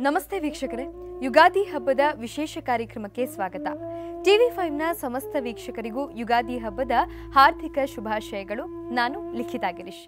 ನಮಸ್ತೆ ವೀಕ್ಷಕರೇ ಯುಗಾದಿ ಹಬ್ಬದ ವಿಶೇಷ ಕಾರ್ಯಕ್ರಮಕ್ಕೆ ಸ್ವಾಗತ ಟಿವಿ ಫೈವ್ನ ಸಮಸ್ತ ವೀಕ್ಷಕರಿಗೂ ಯುಗಾದಿ ಹಬ್ಬದ ಹಾರ್ದಿಕ ಶುಭಾಶಯಗಳು ನಾನು ಲಿಖಿತಾ ಗಿರೀಶ್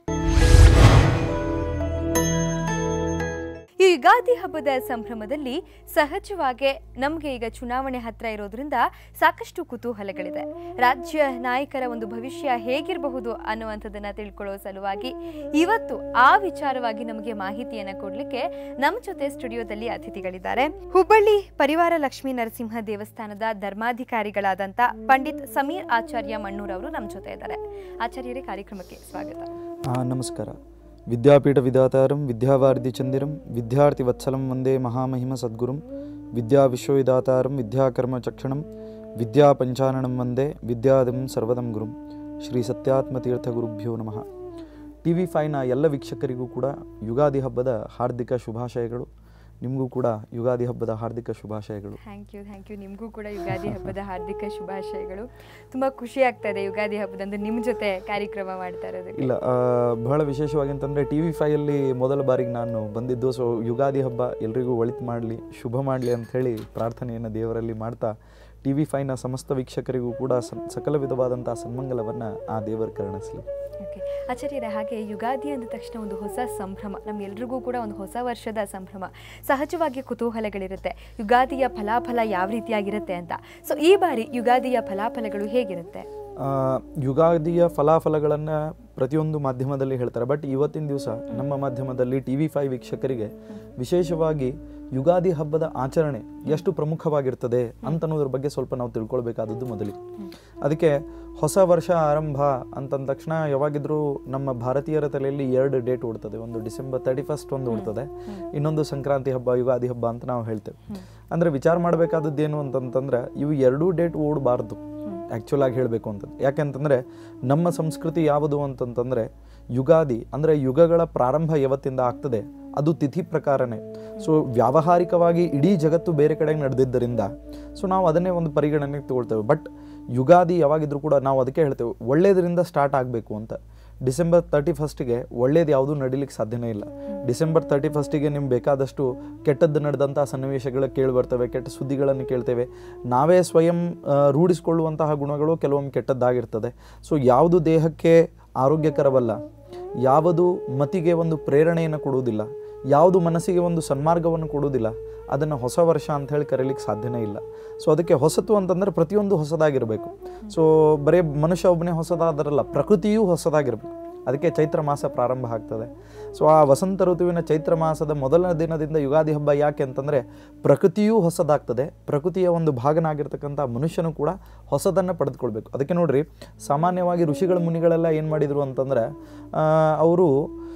ಈ ಯುಗಾದಿ ಹಬ್ಬದ ಸಂಭ್ರಮದಲ್ಲಿ ಸಹಜವಾಗಿ ನಮಗೆ ಈಗ ಚುನಾವಣೆ ಹತ್ರ ಇರೋದ್ರಿಂದ ಸಾಕಷ್ಟು ಕುತೂಹಲಗಳಿದೆ ರಾಜ್ಯ ನಾಯಕರ ಒಂದು ಭವಿಷ್ಯ ಹೇಗಿರಬಹುದು ಅನ್ನುವಂಥದ್ದನ್ನ ತಿಳ್ಕೊಳ್ಳೋ ಸಲುವಾಗಿ ಇವತ್ತು ಆ ವಿಚಾರವಾಗಿ ನಮಗೆ ಮಾಹಿತಿಯನ್ನ ಕೊಡ್ಲಿಕ್ಕೆ ನಮ್ಮ ಜೊತೆ ಸ್ಟುಡಿಯೋದಲ್ಲಿ ಅತಿಥಿಗಳಿದ್ದಾರೆ ಹುಬ್ಬಳ್ಳಿ ಪರಿವಾರ ಲಕ್ಷ್ಮೀ ನರಸಿಂಹ ದೇವಸ್ಥಾನದ ಧರ್ಮಾಧಿಕಾರಿಗಳಾದಂಥ ಪಂಡಿತ್ ಸಮೀರ್ ಆಚಾರ್ಯ ಮಣ್ಣೂರ್ ಅವರು ನಮ್ಮ ಜೊತೆ ಇದ್ದಾರೆ ಆಚಾರ್ಯರೇ ಕಾರ್ಯಕ್ರಮಕ್ಕೆ ಸ್ವಾಗತ ಆ, ನಮಸ್ಕಾರ ವಿದ್ಯಾಪೀಠ ವಿಧಾತಾರಂ ವಿದ್ಯಾವಾರಿಧಿ ಚಂದಿರಂ ವಿದ್ಯಾರ್ಥಿ ವತ್ಸಲಂ ವಂದೇ ಮಹಾಮಹಿಮ ಸದ್ಗುರುಂ ವಿದ್ಯಾ ವಿಶ್ವವಿಧಾತಾರಂ ವಿದ್ಯಾಕರ್ಮ ಚಕ್ಷಣಂ ವಿದ್ಯಾ ಪಂಚಾನನಂ ವಂದೇ ವಿದ್ಯಾದಂ ಸರ್ವದಂ ಗುರುಂ ಶ್ರೀ ಸತ್ಯಾತ್ಮ ತೀರ್ಥ ಗುರುಭ್ಯೋ ನಮಃ ಟಿ ವಿ ಫೈನ ಎಲ್ಲ ವೀಕ್ಷಕರಿಗೂ ಕೂಡ ಯುಗಾದಿ ಹಬ್ಬದ ಹಾರ್ದಿಕ ಶುಭಾಶಯಗಳು ನಿಮಗೂ ಕೂಡ ಯುಗಾದಿ ಹಬ್ಬದ ಹಾರ್ದಿಕ ಶುಭಾಶಯಗಳು ಥ್ಯಾಂಕ್ ಯು ಥ್ಯಾಂಕ್ ಯು ನಿಮಗೂ ಕೂಡ ಯುಗಾದಿ ಹಬ್ಬದ ಹಾರ್ದಿಕ ಶುಭಾಶಯಗಳು ತುಂಬ ಖುಷಿ ಆಗ್ತಾ ಇದೆ ಯುಗಾದಿ ಹಬ್ಬದಂದು ನಿಮ್ಮ ಜೊತೆ ಕಾರ್ಯಕ್ರಮ ಮಾಡ್ತಾ ಇರೋದಕ್ಕೆ ಇಲ್ಲ ಆ, ಬಹಳ ವಿಶೇಷವಾಗಿ ಅಂತಂದರೆ ಟಿ ವಿ ಫೈಯಲ್ಲಿ ಮೊದಲ ಬಾರಿಗೆ ನಾನು ಬಂದಿದ್ದು ಸೊ ಯುಗಾದಿ ಹಬ್ಬ ಎಲ್ರಿಗೂ ಒಳಿತು ಮಾಡಲಿ ಶುಭ ಮಾಡಲಿ ಅಂಥೇಳಿ ಪ್ರಾರ್ಥನೆಯನ್ನು ದೇವರಲ್ಲಿ ಮಾಡ್ತಾ ಟಿ ವಿ ಫೈನ ಸಮಸ್ತ ವೀಕ್ಷಕರಿಗೂ ಕೂಡ ಸನ್- ಸಕಲ ವಿಧವಾದಂಥ ಸನ್ಮಂಗಲವನ್ನು ಆ ದೇವರು ಕರುಣಿಸಲಿ ಓಕೆ ಆಚಾರ್ಯರೇ ಹಾಗೆ ಯುಗಾದಿ ಅಂದ ತಕ್ಷಣ ಒಂದು ಹೊಸ ಸಂಭ್ರಮ ನಮ್ಗೆಲ್ರಿಗೂ ಕೂಡ ಒಂದು ಹೊಸ ವರ್ಷದ ಸಂಭ್ರಮ ಸಹಜವಾಗಿ ಕುತೂಹಲಗಳಿರುತ್ತೆ ಯುಗಾದಿಯ ಫಲಾಫಲ ಯಾವ ರೀತಿಯಾಗಿರುತ್ತೆ ಅಂತ ಸೊ ಈ ಬಾರಿ ಯುಗಾದಿಯ ಫಲಾಫಲಗಳು ಹೇಗಿರುತ್ತೆ ಆ, ಯುಗಾದಿಯ ಫಲಾಫಲಗಳನ್ನು ಪ್ರತಿಯೊಂದು ಮಾಧ್ಯಮದಲ್ಲಿ ಹೇಳ್ತಾರೆ ಬಟ್ ಇವತ್ತಿನ ದಿವಸ ನಮ್ಮ ಮಾಧ್ಯಮದಲ್ಲಿ ಟಿ ವಿ ಫೈವ್ ವೀಕ್ಷಕರಿಗೆ ವಿಶೇಷವಾಗಿ ಯುಗಾದಿ ಹಬ್ಬದ ಆಚರಣೆ ಎಷ್ಟು ಪ್ರಮುಖವಾಗಿರ್ತದೆ ಅಂತನ್ನೋದ್ರ ಬಗ್ಗೆ ಸ್ವಲ್ಪ ನಾವು ತಿಳ್ಕೊಳ್ಬೇಕಾದದ್ದು ಮೊದಲಿಗೆ ಅದಕ್ಕೆ ಹೊಸ ವರ್ಷ ಆರಂಭ ಅಂತಂದ ತಕ್ಷಣ ಯಾವಾಗಿದ್ರೂ ನಮ್ಮ ಭಾರತೀಯರ ತಲೆಯಲ್ಲಿ ಎರಡು ಡೇಟ್ ಓಡ್ತದೆ ಒಂದು ಡಿಸೆಂಬರ್ ತರ್ಟಿ ಫಸ್ಟ್ ಒಂದು ಓಡ್ತದೆ ಇನ್ನೊಂದು ಸಂಕ್ರಾಂತಿ ಹಬ್ಬ ಯುಗಾದಿ ಹಬ್ಬ ಅಂತ ನಾವು ಹೇಳ್ತೇವೆ ಅಂದರೆ ವಿಚಾರ ಮಾಡಬೇಕಾದದ್ದು ಏನು ಅಂತಂತಂದ್ರೆ ಇವು ಎರಡೂ ಡೇಟ್ ಓಡಬಾರ್ದು ಆ್ಯಕ್ಚುಲ್ ಆಗಿ ಹೇಳಬೇಕು ಅಂತ ಯಾಕೆಂತಂದರೆ ನಮ್ಮ ಸಂಸ್ಕೃತಿ ಯಾವುದು ಅಂತಂತಂದರೆ ಯುಗಾದಿ ಅಂದರೆ ಯುಗಗಳ ಪ್ರಾರಂಭ ಯಾವತ್ತಿಂದ ಆಗ್ತದೆ ಅದು ತಿಥಿ ಪ್ರಕಾರನೇ ಸೊ ವ್ಯಾವಹಾರಿಕವಾಗಿ ಇಡೀ ಜಗತ್ತು ಬೇರೆ ಕಡೆಗೆ ನಡೆದಿದ್ದರಿಂದ ಸೊ ನಾವು ಅದನ್ನೇ ಒಂದು ಪರಿಗಣನೆಗೆ ತಗೊಳ್ತೇವೆ ಬಟ್ ಯುಗಾದಿ ಯಾವಾಗಿದ್ರೂ ಕೂಡ ನಾವು ಅದಕ್ಕೆ ಹೇಳ್ತೇವೆ ಒಳ್ಳೆಯದರಿಂದ ಸ್ಟಾರ್ಟ್ ಆಗಬೇಕು ಅಂತ ಡಿಸೆಂಬರ್ ತರ್ಟಿ ಫಸ್ಟಿಗೆ ಒಳ್ಳೇದು ಯಾವುದೂ ನಡೀಲಿಕ್ಕೆ ಸಾಧ್ಯನೇ ಇಲ್ಲ ಡಿಸೆಂಬರ್ ತರ್ಟಿ ಫಸ್ಟಿಗೆ ನಿಮ್ಗೆ ಬೇಕಾದಷ್ಟು ಕೆಟ್ಟದ್ದು ನಡೆದಂಥ ಸನ್ನಿವೇಶಗಳು ಕೇಳಿ ಬರ್ತವೆ ಕೆಟ್ಟ ಸುದ್ದಿಗಳನ್ನು ಕೇಳ್ತೇವೆ ನಾವೇ ಸ್ವಯಂ ಆ, ರೂಢಿಸಿಕೊಳ್ಳುವಂತಹ ಗುಣಗಳು ಕೆಲವೊಮ್ಮೆ ಕೆಟ್ಟದ್ದಾಗಿರ್ತದೆ ಸೊ ಯಾವುದು ದೇಹಕ್ಕೆ ಆರೋಗ್ಯಕರವಲ್ಲ ಯಾವುದು ಮತಿಗೆ ಒಂದು ಪ್ರೇರಣೆಯನ್ನು ಕೊಡುವುದಿಲ್ಲ ಯಾವುದು ಮನಸ್ಸಿಗೆ ಒಂದು ಸನ್ಮಾರ್ಗವನ್ನು ಕೊಡುವುದಿಲ್ಲ ಅದನ್ನು ಹೊಸ ವರ್ಷ ಅಂತ ಹೇಳಿ ಕರೀಲಿಕ್ಕೆ ಸಾಧ್ಯನೇ ಇಲ್ಲ ಸೊ ಅದಕ್ಕೆ ಹೊಸತು ಅಂತಂದರೆ ಪ್ರತಿಯೊಂದು ಹೊಸದಾಗಿರಬೇಕು ಸೊ ಬರೀ ಮನುಷ್ಯ ಒಬ್ಬನೇ ಹೊಸದಾದರಲ್ಲ ಪ್ರಕೃತಿಯೂ ಹೊಸದಾಗಿರಬೇಕು ಅದಕ್ಕೆ ಚೈತ್ರ ಮಾಸ ಪ್ರಾರಂಭ ಆಗ್ತದೆ ಸೊ ಆ ವಸಂತ ಋತುವಿನ ಚೈತ್ರ ಮಾಸದ ಮೊದಲ ದಿನದಿಂದ ಯುಗಾದಿ ಹಬ್ಬ ಯಾಕೆ ಅಂತಂದರೆ ಪ್ರಕೃತಿಯೂ ಹೊಸದಾಗ್ತದೆ ಪ್ರಕೃತಿಯ ಒಂದು ಭಾಗನಾಗಿರ್ತಕ್ಕಂಥ ಮನುಷ್ಯನು ಕೂಡ ಹೊಸದನ್ನು ಪಡೆದುಕೊಳ್ಬೇಕು ಅದಕ್ಕೆ ನೋಡ್ರಿ ಸಾಮಾನ್ಯವಾಗಿ ಋಷಿಗಳ ಮುನಿಗಳೆಲ್ಲ ಏನು ಮಾಡಿದರು ಅಂತಂದರೆ ಅವರು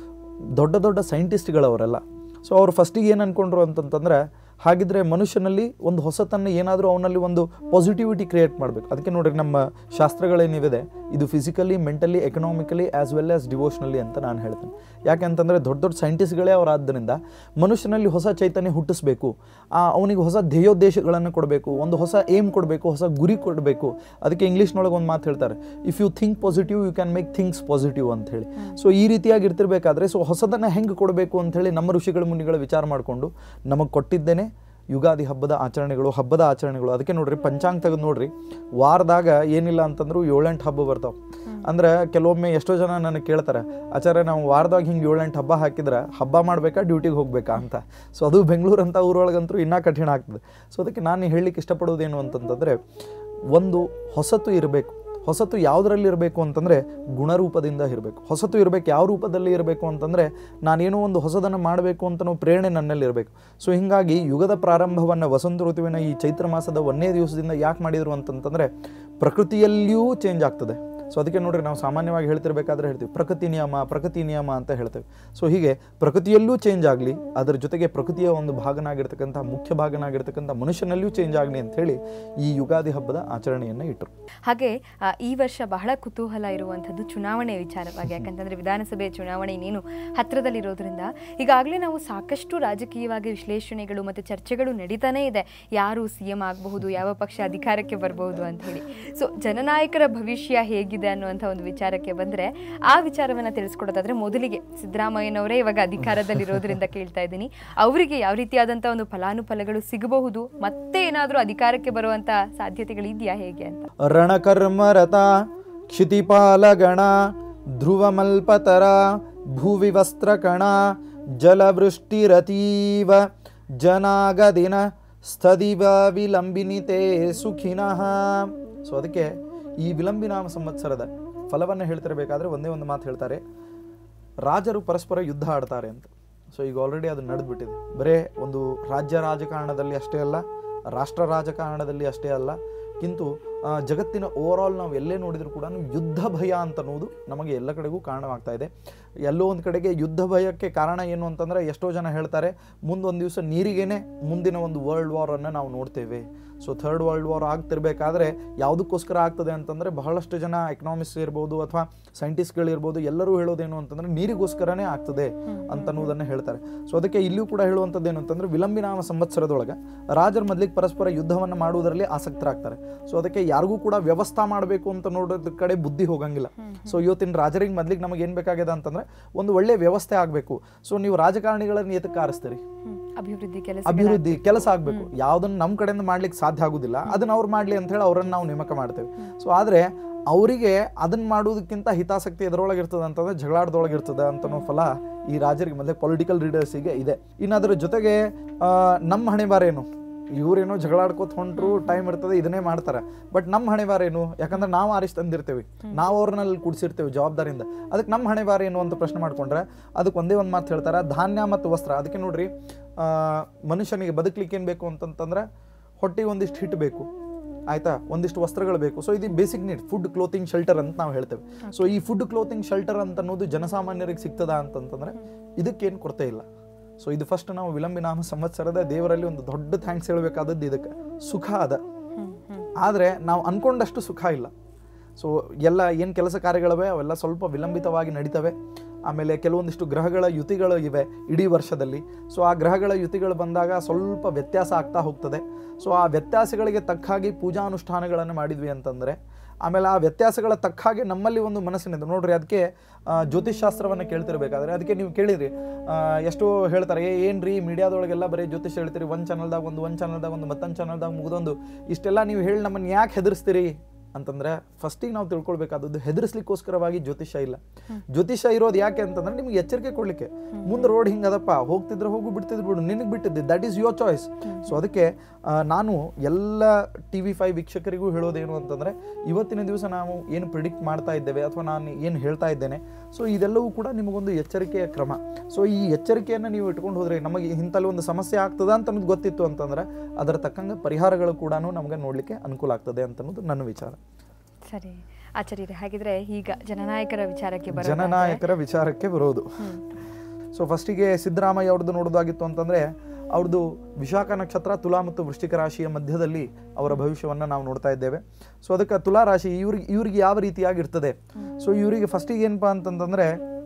ದೊಡ್ಡ ದೊಡ್ಡ ಸೈಂಟಿಸ್ಟ್ಗಳವರೆಲ್ಲ ಸೊ ಅವರು ಫಸ್ಟಿಗೆ ಏನು ಅಂದ್ಕೊಂಡ್ರು ಅಂತಂತಂದರೆ ಹಾಗಿದ್ರೆ ಮನುಷ್ಯನಲ್ಲಿ ಒಂದು ಹೊಸತನ್ನು ಏನಾದರೂ ಅವನಲ್ಲಿ ಒಂದು ಪಾಸಿಟಿವಿಟಿ ಕ್ರಿಯೇಟ್ ಮಾಡಬೇಕು ಅದಕ್ಕೆ ನೋಡ್ರಿ ನಮ್ಮ ಶಾಸ್ತ್ರಗಳೇನಿದೆ ಇದು physically mentally economically as well as devotionally ಅಂತ ನಾನು ಹೇಳ್ತೇನೆ ಯಾಕೆ ಅಂತಂದರೆ ದೊಡ್ಡ ದೊಡ್ಡ ಸೈಂಟಿಸ್ಟ್ಗಳೇ ಅವರಾದ್ದರಿಂದ ಮನುಷ್ಯನಲ್ಲಿ ಹೊಸ ಚೈತನ್ಯ ಹುಟ್ಟಿಸ್ಬೇಕು ಅವನಿಗೆ ಹೊಸ ಧ್ಯೇಯೋದ್ದೇಶಗಳನ್ನು ಕೊಡಬೇಕು ಒಂದು ಹೊಸ ಏಮ್ ಕೊಡಬೇಕು ಹೊಸ ಗುರಿ ಕೊಡಬೇಕು ಅದಕ್ಕೆ ಇಂಗ್ಲೀಷ್ನೊಳಗೆ ಒಂದು ಮಾತು ಹೇಳ್ತಾರೆ if you think positive you can make things positive ಅಂತ ಹೇಳಿ ಸೊ ಈ ರೀತಿಯಾಗಿ ಇರ್ತಿರ್ಬೇಕಾದ್ರೆ ಸೊ ಹೊಸದನ್ನು ಹೆಂಗೆ ಕೊಡಬೇಕು ಅಂತ ಹೇಳಿ ನಮ್ಮ ಋಷಿಗಳ ಮುನಿಗಳ ವಿಚಾರ ಮಾಡಿಕೊಂಡು ನಮಗೆ ಕೊಟ್ಟಿದ್ದೇನೆ ಯುಗಾದಿ ಹಬ್ಬದ ಆಚರಣೆಗಳು ಹಬ್ಬದ ಆಚರಣೆಗಳು ಅದಕ್ಕೆ ನೋಡ್ರಿ ಪಂಚಾಂಗ ತೆಗೆದು ನೋಡ್ರಿ ವಾರದಾಗ ಏನಿಲ್ಲ ಅಂತಂದ್ರು ಏಳೆಂಟು ಹಬ್ಬ ಬರ್ತಾವೆ ಅಂದ್ರೆ ಕೆಲವೊಮ್ಮೆ ಎಷ್ಟೋ ಜನ ನನಗೆ ಕೇಳ್ತಾರೆ ಆಚಾರ್ಯ ನಾವು ವಾರದಾಗ ಹಿಂಗೆ ಏಳೆಂಟು ಹಬ್ಬ ಹಾಕಿದ್ರೆ ಹಬ್ಬ ಮಾಡಬೇಕಾ ಡ್ಯೂಟಿಗೆ ಹೋಗ್ಬೇಕಾ ಅಂತ ಸೊ ಅದು ಬೆಂಗಳೂರು ಅಂತ ಊರೊಳಗಂತೂ ಇನ್ನೂ ಕಠಿಣ ಆಗ್ತದೆ ಸೊ ಅದಕ್ಕೆ ನಾನು ಹೇಳಲಿಕ್ಕೆ ಇಷ್ಟಪಡೋದೇನು ಅಂತಂತಂದರೆ ಒಂದು ಹೊಸತು ಇರಬೇಕು ಹೊಸತು ಯಾವುದರಲ್ಲಿ ಇರಬೇಕು ಅಂತಂದರೆ ಗುಣರೂಪದಿಂದ ಇರಬೇಕು ಹೊಸತು ಇರಬೇಕು ಯಾವ ರೂಪದಲ್ಲಿ ಇರಬೇಕು ಅಂತಂದರೆ ನಾನೇನೋ ಒಂದು ಹೊಸದನ್ನು ಮಾಡಬೇಕು ಅಂತ ನಾವು ಪ್ರೇರಣೆ ನನ್ನಲ್ಲಿ ಇರಬೇಕು ಸೊ ಹೀಗಾಗಿ ಯುಗದ ಪ್ರಾರಂಭವನ್ನು ವಸಂತ ಋತುವಿನ ಈ ಚೈತ್ರ ಮಾಸದ ಒಂದೇ ದಿವಸದಿಂದ ಯಾಕೆ ಮಾಡಿದರು ಅಂತಂತಂದರೆ ಪ್ರಕೃತಿಯಲ್ಲಿಯೂ ಚೇಂಜ್ ಆಗ್ತದೆ ಸೊ ಅದಕ್ಕೆ ನೋಡ್ರಿ ನಾವು ಸಾಮಾನ್ಯವಾಗಿ ಹೇಳ್ತಿರ್ಬೇಕಾದ್ರೆ ಹೇಳ್ತೀವಿ ಪ್ರಕೃತಿ ನಿಯಮ ಪ್ರಕೃತಿ ನಿಯಮ ಅಂತ ಹೇಳ್ತೇವೆ ಸೊ ಹೀಗೆ ಪ್ರಕೃತಿಯಲ್ಲೂ ಚೇಂಜ್ ಆಗಲಿ ಅದರ ಜೊತೆಗೆ ಪ್ರಕೃತಿಯ ಒಂದು ಭಾಗನಾಗಿರ್ತಕ್ಕಂಥ ಮುಖ್ಯ ಭಾಗನಾಗಿರ್ತಕ್ಕಂಥ ಮನುಷ್ಯನಲ್ಲಿಯೂ ಚೇಂಜ್ ಆಗಲಿ ಅಂತ ಹೇಳಿ ಈ ಯುಗಾದಿ ಹಬ್ಬದ ಆಚರಣೆಯನ್ನು ಇಟ್ಟರು ಹಾಗೆ ಆ, ಈ ವರ್ಷ ಬಹಳ ಕುತೂಹಲ ಇರುವಂಥದ್ದು ಚುನಾವಣೆ ವಿಚಾರವಾಗಿ ಯಾಕಂತಂದ್ರೆ ವಿಧಾನಸಭೆ ಚುನಾವಣೆ ಇನ್ನೇನು ಹತ್ರದಲ್ಲಿರೋದ್ರಿಂದ ಈಗಾಗಲೇ ನಾವು ಸಾಕಷ್ಟು ರಾಜಕೀಯವಾಗಿ ವಿಶ್ಲೇಷಣೆಗಳು ಮತ್ತು ಚರ್ಚೆಗಳು ನಡೀತಾನೇ ಇದೆ ಯಾರು ಸಿ ಎಂ ಆಗಬಹುದು ಯಾವ ಪಕ್ಷ ಅಧಿಕಾರಕ್ಕೆ ಬರಬಹುದು ಅಂತ ಹೇಳಿ ಸೊ ಜನನಾಯಕರ ಭವಿಷ್ಯ ಹೇಗಿದೆ ಹೇಗಿದೆ ಅನ್ನುವಂಥ ಒಂದು ವಿಚಾರಕ್ಕೆ ಬಂದ್ರೆ ಆ ವಿಚಾರವನ್ನ ತಿಳಿಸ್ಕೊಡೋದಾದ್ರೆ ಮೊದಲಿಗೆ ಸಿದ್ದರಾಮಯ್ಯನವರೇ ಇವಾಗ ಅಧಿಕಾರದಲ್ಲಿರೋದ್ರಿಂದ ಕೇಳ್ತಾ ಇದ್ದೀನಿ ಅವರಿಗೆ ಯಾವ ರೀತಿಯಾದಂಥ ಒಂದು ಫಲಾನುಫಲಗಳು ಸಿಗಬಹುದು ಮತ್ತೆ ಏನಾದರೂ ಅಧಿಕಾರಕ್ಕೆ ಬರುವಂತ ಸಾಧ್ಯತೆಗಳಿದೆಯಾ ಹೇಗೆ ಅಂತ ರಣಕರ್ಮರತ ಕ್ಷಿತಿಪಾಲಗಣ ಧ್ರುವಮಲ್ಪತರ ಭುವಿವಸ್ತ್ರಕಣ ಜಲವೃಷ್ಟಿರತೀವ ಜನಾಗದಿನ ಸ್ಥದಿವ ವಿಲಂಬಿನಿತೆ ಸುಖಿನಃ ಸೊ ಅದಕ್ಕೆ ಈ ವಿಲಂಬಿನಾಮ ಸಂವತ್ಸರದ ಫಲವನ್ನು ಹೇಳ್ತಿರಬೇಕಾದ್ರೆ ಒಂದೇ ಒಂದು ಮಾತು ಹೇಳ್ತಾರೆ ರಾಜರು ಪರಸ್ಪರ ಯುದ್ಧ ಆಡ್ತಾರೆ ಅಂತ ಸೊ ಈಗ ಆಲ್ರೆಡಿ ಅದು ನಡೆದ್ಬಿಟ್ಟಿದೆ ಬರೇ ಒಂದು ರಾಜ್ಯ ರಾಜಕಾರಣದಲ್ಲಿ ಅಷ್ಟೇ ಅಲ್ಲ ರಾಷ್ಟ್ರ ರಾಜಕಾರಣದಲ್ಲಿ ಅಷ್ಟೇ ಅಲ್ಲ ಕಿಂತು ಆ, ಜಗತ್ತಿನ ಓವರ್ ಆಲ್ ನಾವು ಎಲ್ಲೇ ನೋಡಿದ್ರು ಕೂಡ ಯುದ್ಧ ಭಯ ಅಂತ ಅನ್ನೋದು ನಮಗೆ ಎಲ್ಲ ಕಡೆಗೂ ಕಾರಣವಾಗ್ತಾ ಇದೆ ಎಲ್ಲೋ ಒಂದು ಕಡೆಗೆ ಯುದ್ಧ ಭಯಕ್ಕೆ ಕಾರಣ ಏನು ಅಂತಂದರೆ ಎಷ್ಟೋ ಜನ ಹೇಳ್ತಾರೆ ಮುಂದೊಂದು ದಿವಸ ನೀರಿಗೇನೆ ಮುಂದಿನ ಒಂದು ವರ್ಲ್ಡ್ ವಾರನ್ನು ನಾವು ನೋಡ್ತೇವೆ ಸೊ ಥರ್ಡ್ ವರ್ಲ್ಡ್ ವಾರ್ ಆಗ್ತಿರ್ಬೇಕಾದ್ರೆ ಯಾವುದಕ್ಕೋಸ್ಕರ ಆಗ್ತದೆ ಅಂತಂದರೆ ಬಹಳಷ್ಟು ಜನ ಎಕನಾಮಿಕ್ಸ್ ಇರ್ಬೋದು ಅಥವಾ ಸೈಂಟಿಸ್ಟ್ಗಳಿರ್ಬೋದು ಎಲ್ಲರೂ ಹೇಳೋದೇನು ಅಂತಂದರೆ ನೀರಿಗೋಸ್ಕರನೇ ಆಗ್ತದೆ ಅಂತ ಅನ್ನೋದನ್ನು ಹೇಳ್ತಾರೆ ಸೊ ಅದಕ್ಕೆ ಇಲ್ಲಿಯೂ ಕೂಡ ಹೇಳುವಂಥದ್ದು ಏನು ಅಂತಂದರೆ ವಿಲಂಬಿನಾಮ ಸಂವತ್ಸರದೊಳಗೆ ರಾಜರ ಮೊದಲಿಗೆ ಪರಸ್ಪರ ಯುದ್ಧವನ್ನು ಮಾಡುವುದರಲ್ಲಿ ಆಸಕ್ತರಾಗ್ತಾರೆ ಸೊ ಅದಕ್ಕೆ ಯಾರಿಗೂ ಕೂಡ ವ್ಯವಸ್ಥಾ ಮಾಡಬೇಕು ಅಂತ ನೋಡೋದ್ರ ಕಡೆ ಬುದ್ಧಿ ಹೋಗಂಗಿಲ್ಲ ಸೊ ಇವತ್ತಿನ ರಾಜರಿಗೆ ಮೊದಲಿಗೆ ನಮಗೆ ಏನು ಬೇಕಾಗಿದೆ ಅಂತಂದರೆ ಒಂದು ಒಳ್ಳೆ ವ್ಯವಸ್ಥೆ ಆಗಬೇಕು ಸೊ ನೀವು ರಾಜಕಾರಣಿಗಳನ್ನು ಎದಕ್ಕೆ ಆರಿಸ್ತೀರಿ ಹ್ಮ್. ಅಭಿವೃದ್ಧಿ ಕೆಲಸ ಅಭಿವೃದ್ಧಿ ಕೆಲಸ ಆಗಬೇಕು ಯಾವ್ದನ್ನ ನಮ್ಮ ಕಡೆಯಿಂದ ಮಾಡ್ಲಿಕ್ಕೆ ಸಾಧ್ಯ ಆಗುದಿಲ್ಲ ಅದನ್ನ ಅವ್ರು ಮಾಡ್ಲಿ ಅಂತ ಹೇಳಿ ಅವ್ರನ್ನ ನಾವು ನೇಮಕ ಮಾಡ್ತೇವೆ ಸೊ ಆದ್ರೆ ಅವರಿಗೆ ಅದನ್ನ ಮಾಡೋದಕ್ಕಿಂತ ಹಿತಾಸಕ್ತಿ ಎದರೊಳಗೆ ಇರ್ತದೆ ಅಂತಂದ್ರೆ ಜಗಳಾಡದೊಳಗೆ ಇರ್ತದೆ ಅಂತ ಫಲ ಈ ರಾಜರಿಗೆ ಮತ್ತೆ ಪೊಲಿಟಿಕಲ್ ಲೀಡರ್ಸಿಗೆ ಇದೆ ಇನ್ನು ಅದ್ರ ಜೊತೆಗೆ ಆ, ನಮ್ಮ ಹಣೆ ಬಾರ ಏನು ಇವ್ರೇನೋ ಜಗಳಾಡ್ಕೋತ ಹೊಂಟ್ರು ಟೈಮ್ ಇರ್ತದೆ ಇದನ್ನೇ ಮಾಡ್ತಾರೆ ಬಟ್ ನಮ್ಮ ಹಣೆ ಬಾರ ಏನು ಯಾಕಂದ್ರೆ ನಾವು ಆರಿಸಿ ತಂದಿರ್ತೇವೆ ನಾವು ಅವ್ರನ್ನಲ್ಲಿ ಕುಡಿಸಿರ್ತೇವೆ ಜವಾಬ್ದಾರಿಯಿಂದ ಅದಕ್ಕೆ ನಮ್ಮ ಹಣೆ ಬಾರ ಏನು ಅಂತ ಪ್ರಶ್ನೆ ಮಾಡ್ಕೊಂಡ್ರೆ ಅದಕ್ಕೆ ಒಂದೇ ಒಂದು ಮಾತು ಹೇಳ್ತಾರೆ ಧಾನ್ಯ ಮತ್ತು ವಸ್ತ್ರ ಅದಕ್ಕೆ ನೋಡ್ರಿ ಆ, ಮನುಷ್ಯನಿಗೆ ಬದುಕಲಿಕ್ಕೆ ಏನು ಬೇಕು ಅಂತಂತಂದ್ರೆ ಹೊಟ್ಟೆಗೆ ಒಂದಿಷ್ಟು ಹಿಟ್ಟು ಬೇಕು ಆಯ್ತಾ ಒಂದಿಷ್ಟು ವಸ್ತ್ರಗಳು ಬೇಕು ಸೊ ಇದು basic need food clothing shelter ಅಂತ ನಾವು ಹೇಳ್ತೇವೆ ಸೊ ಈ ಫುಡ್ ಕ್ಲೋತಿಂಗ್ ಶೆಲ್ಟರ್ ಅಂತ ಅನ್ನೋದು ಜನಸಾಮಾನ್ಯರಿಗೆ ಸಿಗ್ತದ ಅಂತಂತಂದ್ರೆ ಇದಕ್ಕೇನು ಕೊರತೆ ಇಲ್ಲ ಸೊ ಇದು ಫಸ್ಟ್ ನಾವು ವಿಲಂಬಿನಾಮ ಸಂವತ್ಸರದ ದೇವರಲ್ಲಿ ಒಂದು ದೊಡ್ಡ ಥ್ಯಾಂಕ್ಸ್ ಹೇಳಬೇಕಾದದ್ದು ಇದಕ್ಕೆ ಸುಖ ಅದ ಹ್ಮ್ ಹ್ಮ್ ಆದರೆ ನಾವು ಅನ್ಕೊಂಡಷ್ಟು ಸುಖ ಇಲ್ಲ ಸೊ ಎಲ್ಲ ಏನು ಕೆಲಸ ಕಾರ್ಯಗಳಿವೆ ಅವೆಲ್ಲ ಸ್ವಲ್ಪ ವಿಲಂಬಿತವಾಗಿ ನಡೀತವೆ ಆಮೇಲೆ ಕೆಲವೊಂದಿಷ್ಟು ಗ್ರಹಗಳ ಯುತಿಗಳು ಇವೆ ಇಡೀ ವರ್ಷದಲ್ಲಿ ಸೊ ಆ ಗ್ರಹಗಳ ಯುತಿಗಳು ಬಂದಾಗ ಸ್ವಲ್ಪ ವ್ಯತ್ಯಾಸ ಆಗ್ತಾ ಹೋಗ್ತದೆ ಸೊ ಆ ವ್ಯತ್ಯಾಸಗಳಿಗೆ ತಕ್ಕ ಹಾಗೆ ಪೂಜಾನುಷ್ಠಾನಗಳನ್ನು ಮಾಡಿದ್ವಿ ಅಂತಂದರೆ ಆಮೇಲೆ ಆ ವ್ಯತ್ಯಾಸಗಳ ತಕ್ಕ ಹಾಗೆ ನಮ್ಮಲ್ಲಿ ಒಂದು ಮನಸ್ಸಿನಿದೆ ನೋಡ್ರಿ ಅದಕ್ಕೆ ಜ್ಯೋತಿಷ್ ಶಾಸ್ತ್ರವನ್ನು ಕೇಳ್ತಿರ್ಬೇಕಾದ್ರೆ ಅದಕ್ಕೆ ನೀವು ಕೇಳಿದ್ರಿ ಆ, ಎಷ್ಟೋ ಹೇಳ್ತಾರೆ ಏ ಏನ್ರಿ ಮೀಡಿಯಾದೊಳಗೆಲ್ಲ ಬರೀ ಜ್ಯೋತಿಷ್ ಹೇಳ್ತೀರಿ ಒಂದು ಚಾನಲ್ದಾಗ ಒಂದು ಒಂದು ಚಾನಲ್ದಾಗ ಒಂದು ಮತ್ತೊಂದು ಚಾನಲ್ದಾಗ ಮುಗಿದೊಂದು ಇಷ್ಟೆಲ್ಲ ನೀವು ಹೇಳಿ ನಮ್ಮನ್ನು ಯಾಕೆ ಹೆದರ್ಸ್ತೀರಿ ಅಂತಂದ್ರೆ ಫಸ್ಟಿಗೆ ನಾವು ತಿಳ್ಕೊಳ್ಬೇಕಾದದ್ದು ಹೆದರ್ಸ್ಲಿಕ್ಕೋಸ್ಕರವಾಗಿ ಜ್ಯೋತಿಷ ಇಲ್ಲ ಜ್ಯೋತಿಷ ಇರೋದು ಯಾಕೆ ಅಂತಂದ್ರೆ ನಿಮ್ಗೆ ಎಚ್ಚರಿಕೆ ಕೊಡ್ಲಿಕ್ಕೆ ಮುಂದೆ ರೋಡ್ ಹಿಂಗದಪ್ಪ ಹೋಗ್ತಿದ್ರೆ ಹೋಗು ಬಿಡ್ತಿದ್ರು ಬಿಡು ನಿನಗೆ ಬಿಟ್ಟಿದ್ದೆ that is your choice so ಅದಕ್ಕೆ ಆ, ನಾನು ಎಲ್ಲ ಟಿ ವಿ ಫೈವ್ ವೀಕ್ಷಕರಿಗೂ ಹೇಳೋದೇನು ಅಂತಂದ್ರೆ ಇವತ್ತಿನ ದಿವಸ ನಾವು ಏನು ಪ್ರಿಡಿಕ್ಟ್ ಮಾಡ್ತಾ ಇದ್ದೇವೆ ಅಥವಾ ನಾನು ಏನು ಹೇಳ್ತಾ ಇದ್ದೇನೆ ಸೊ ಇದೆಲ್ಲವೂ ಕೂಡ ನಿಮಗೊಂದು ಎಚ್ಚರಿಕೆಯ ಕ್ರಮ ಸೊ ಈ ಎಚ್ಚರಿಕೆಯನ್ನು ನೀವು ಇಟ್ಕೊಂಡು ಹೋದ್ರೆ ನಮಗೆ ಇಂಥಲ್ಲಿ ಒಂದು ಸಮಸ್ಯೆ ಆಗ್ತದ ಅಂತ ಅನ್ನೋದು ಗೊತ್ತಿತ್ತು ಅಂತಂದ್ರೆ ಅದರ ತಕ್ಕಂಗೆ ಪರಿಹಾರಗಳು ಕೂಡ ನಮಗೆ ನೋಡಲಿಕ್ಕೆ ಅನುಕೂಲ ಆಗ್ತದೆ ಅಂತ ಅನ್ನೋದು ನನ್ನ ವಿಚಾರ ಸರಿ ಆಚಾರ್ಯರೇ ಹಾಗಿದ್ರೆ ಈಗ ಜನನಾಯಕರ ವಿಚಾರಕ್ಕೆ ಬರೋದಾದ್ರೆ- ಜನನಾಯಕರ ವಿಚಾರಕ್ಕೆ ಬರೋದು ಹ್ಮ್. ಸೊ ಫಸ್ಟಿಗೆ ಸಿದ್ದರಾಮಯ್ಯ ಅವ್ರದ್ದು ನೋಡೋದಾಗಿತ್ತು ಅಂತಂದ್ರೆ ಅವ್ರದ್ದು ವಿಶಾಖ ನಕ್ಷತ್ರ ತುಲಾ ಮತ್ತು ವೃಶ್ಚಿಕ ರಾಶಿಯ ಮಧ್ಯದಲ್ಲಿ ಅವರ ಭವಿಷ್ಯವನ್ನು ನಾವು ನೋಡ್ತಾ ಇದ್ದೇವೆ ಸೊ ಅದಕ್ಕೆ ತುಲಾ ರಾಶಿ ಇವ್ರಿಗೆ ಇವ್ರಿಗೆ ಯಾವ ರೀತಿಯಾಗಿರ್ತದೆ ಸೊ ಇವರಿಗೆ ಫಸ್ಟಿಗೆ ಏನಪ್ಪಾ ಅಂತಂತಂದ್ರೆ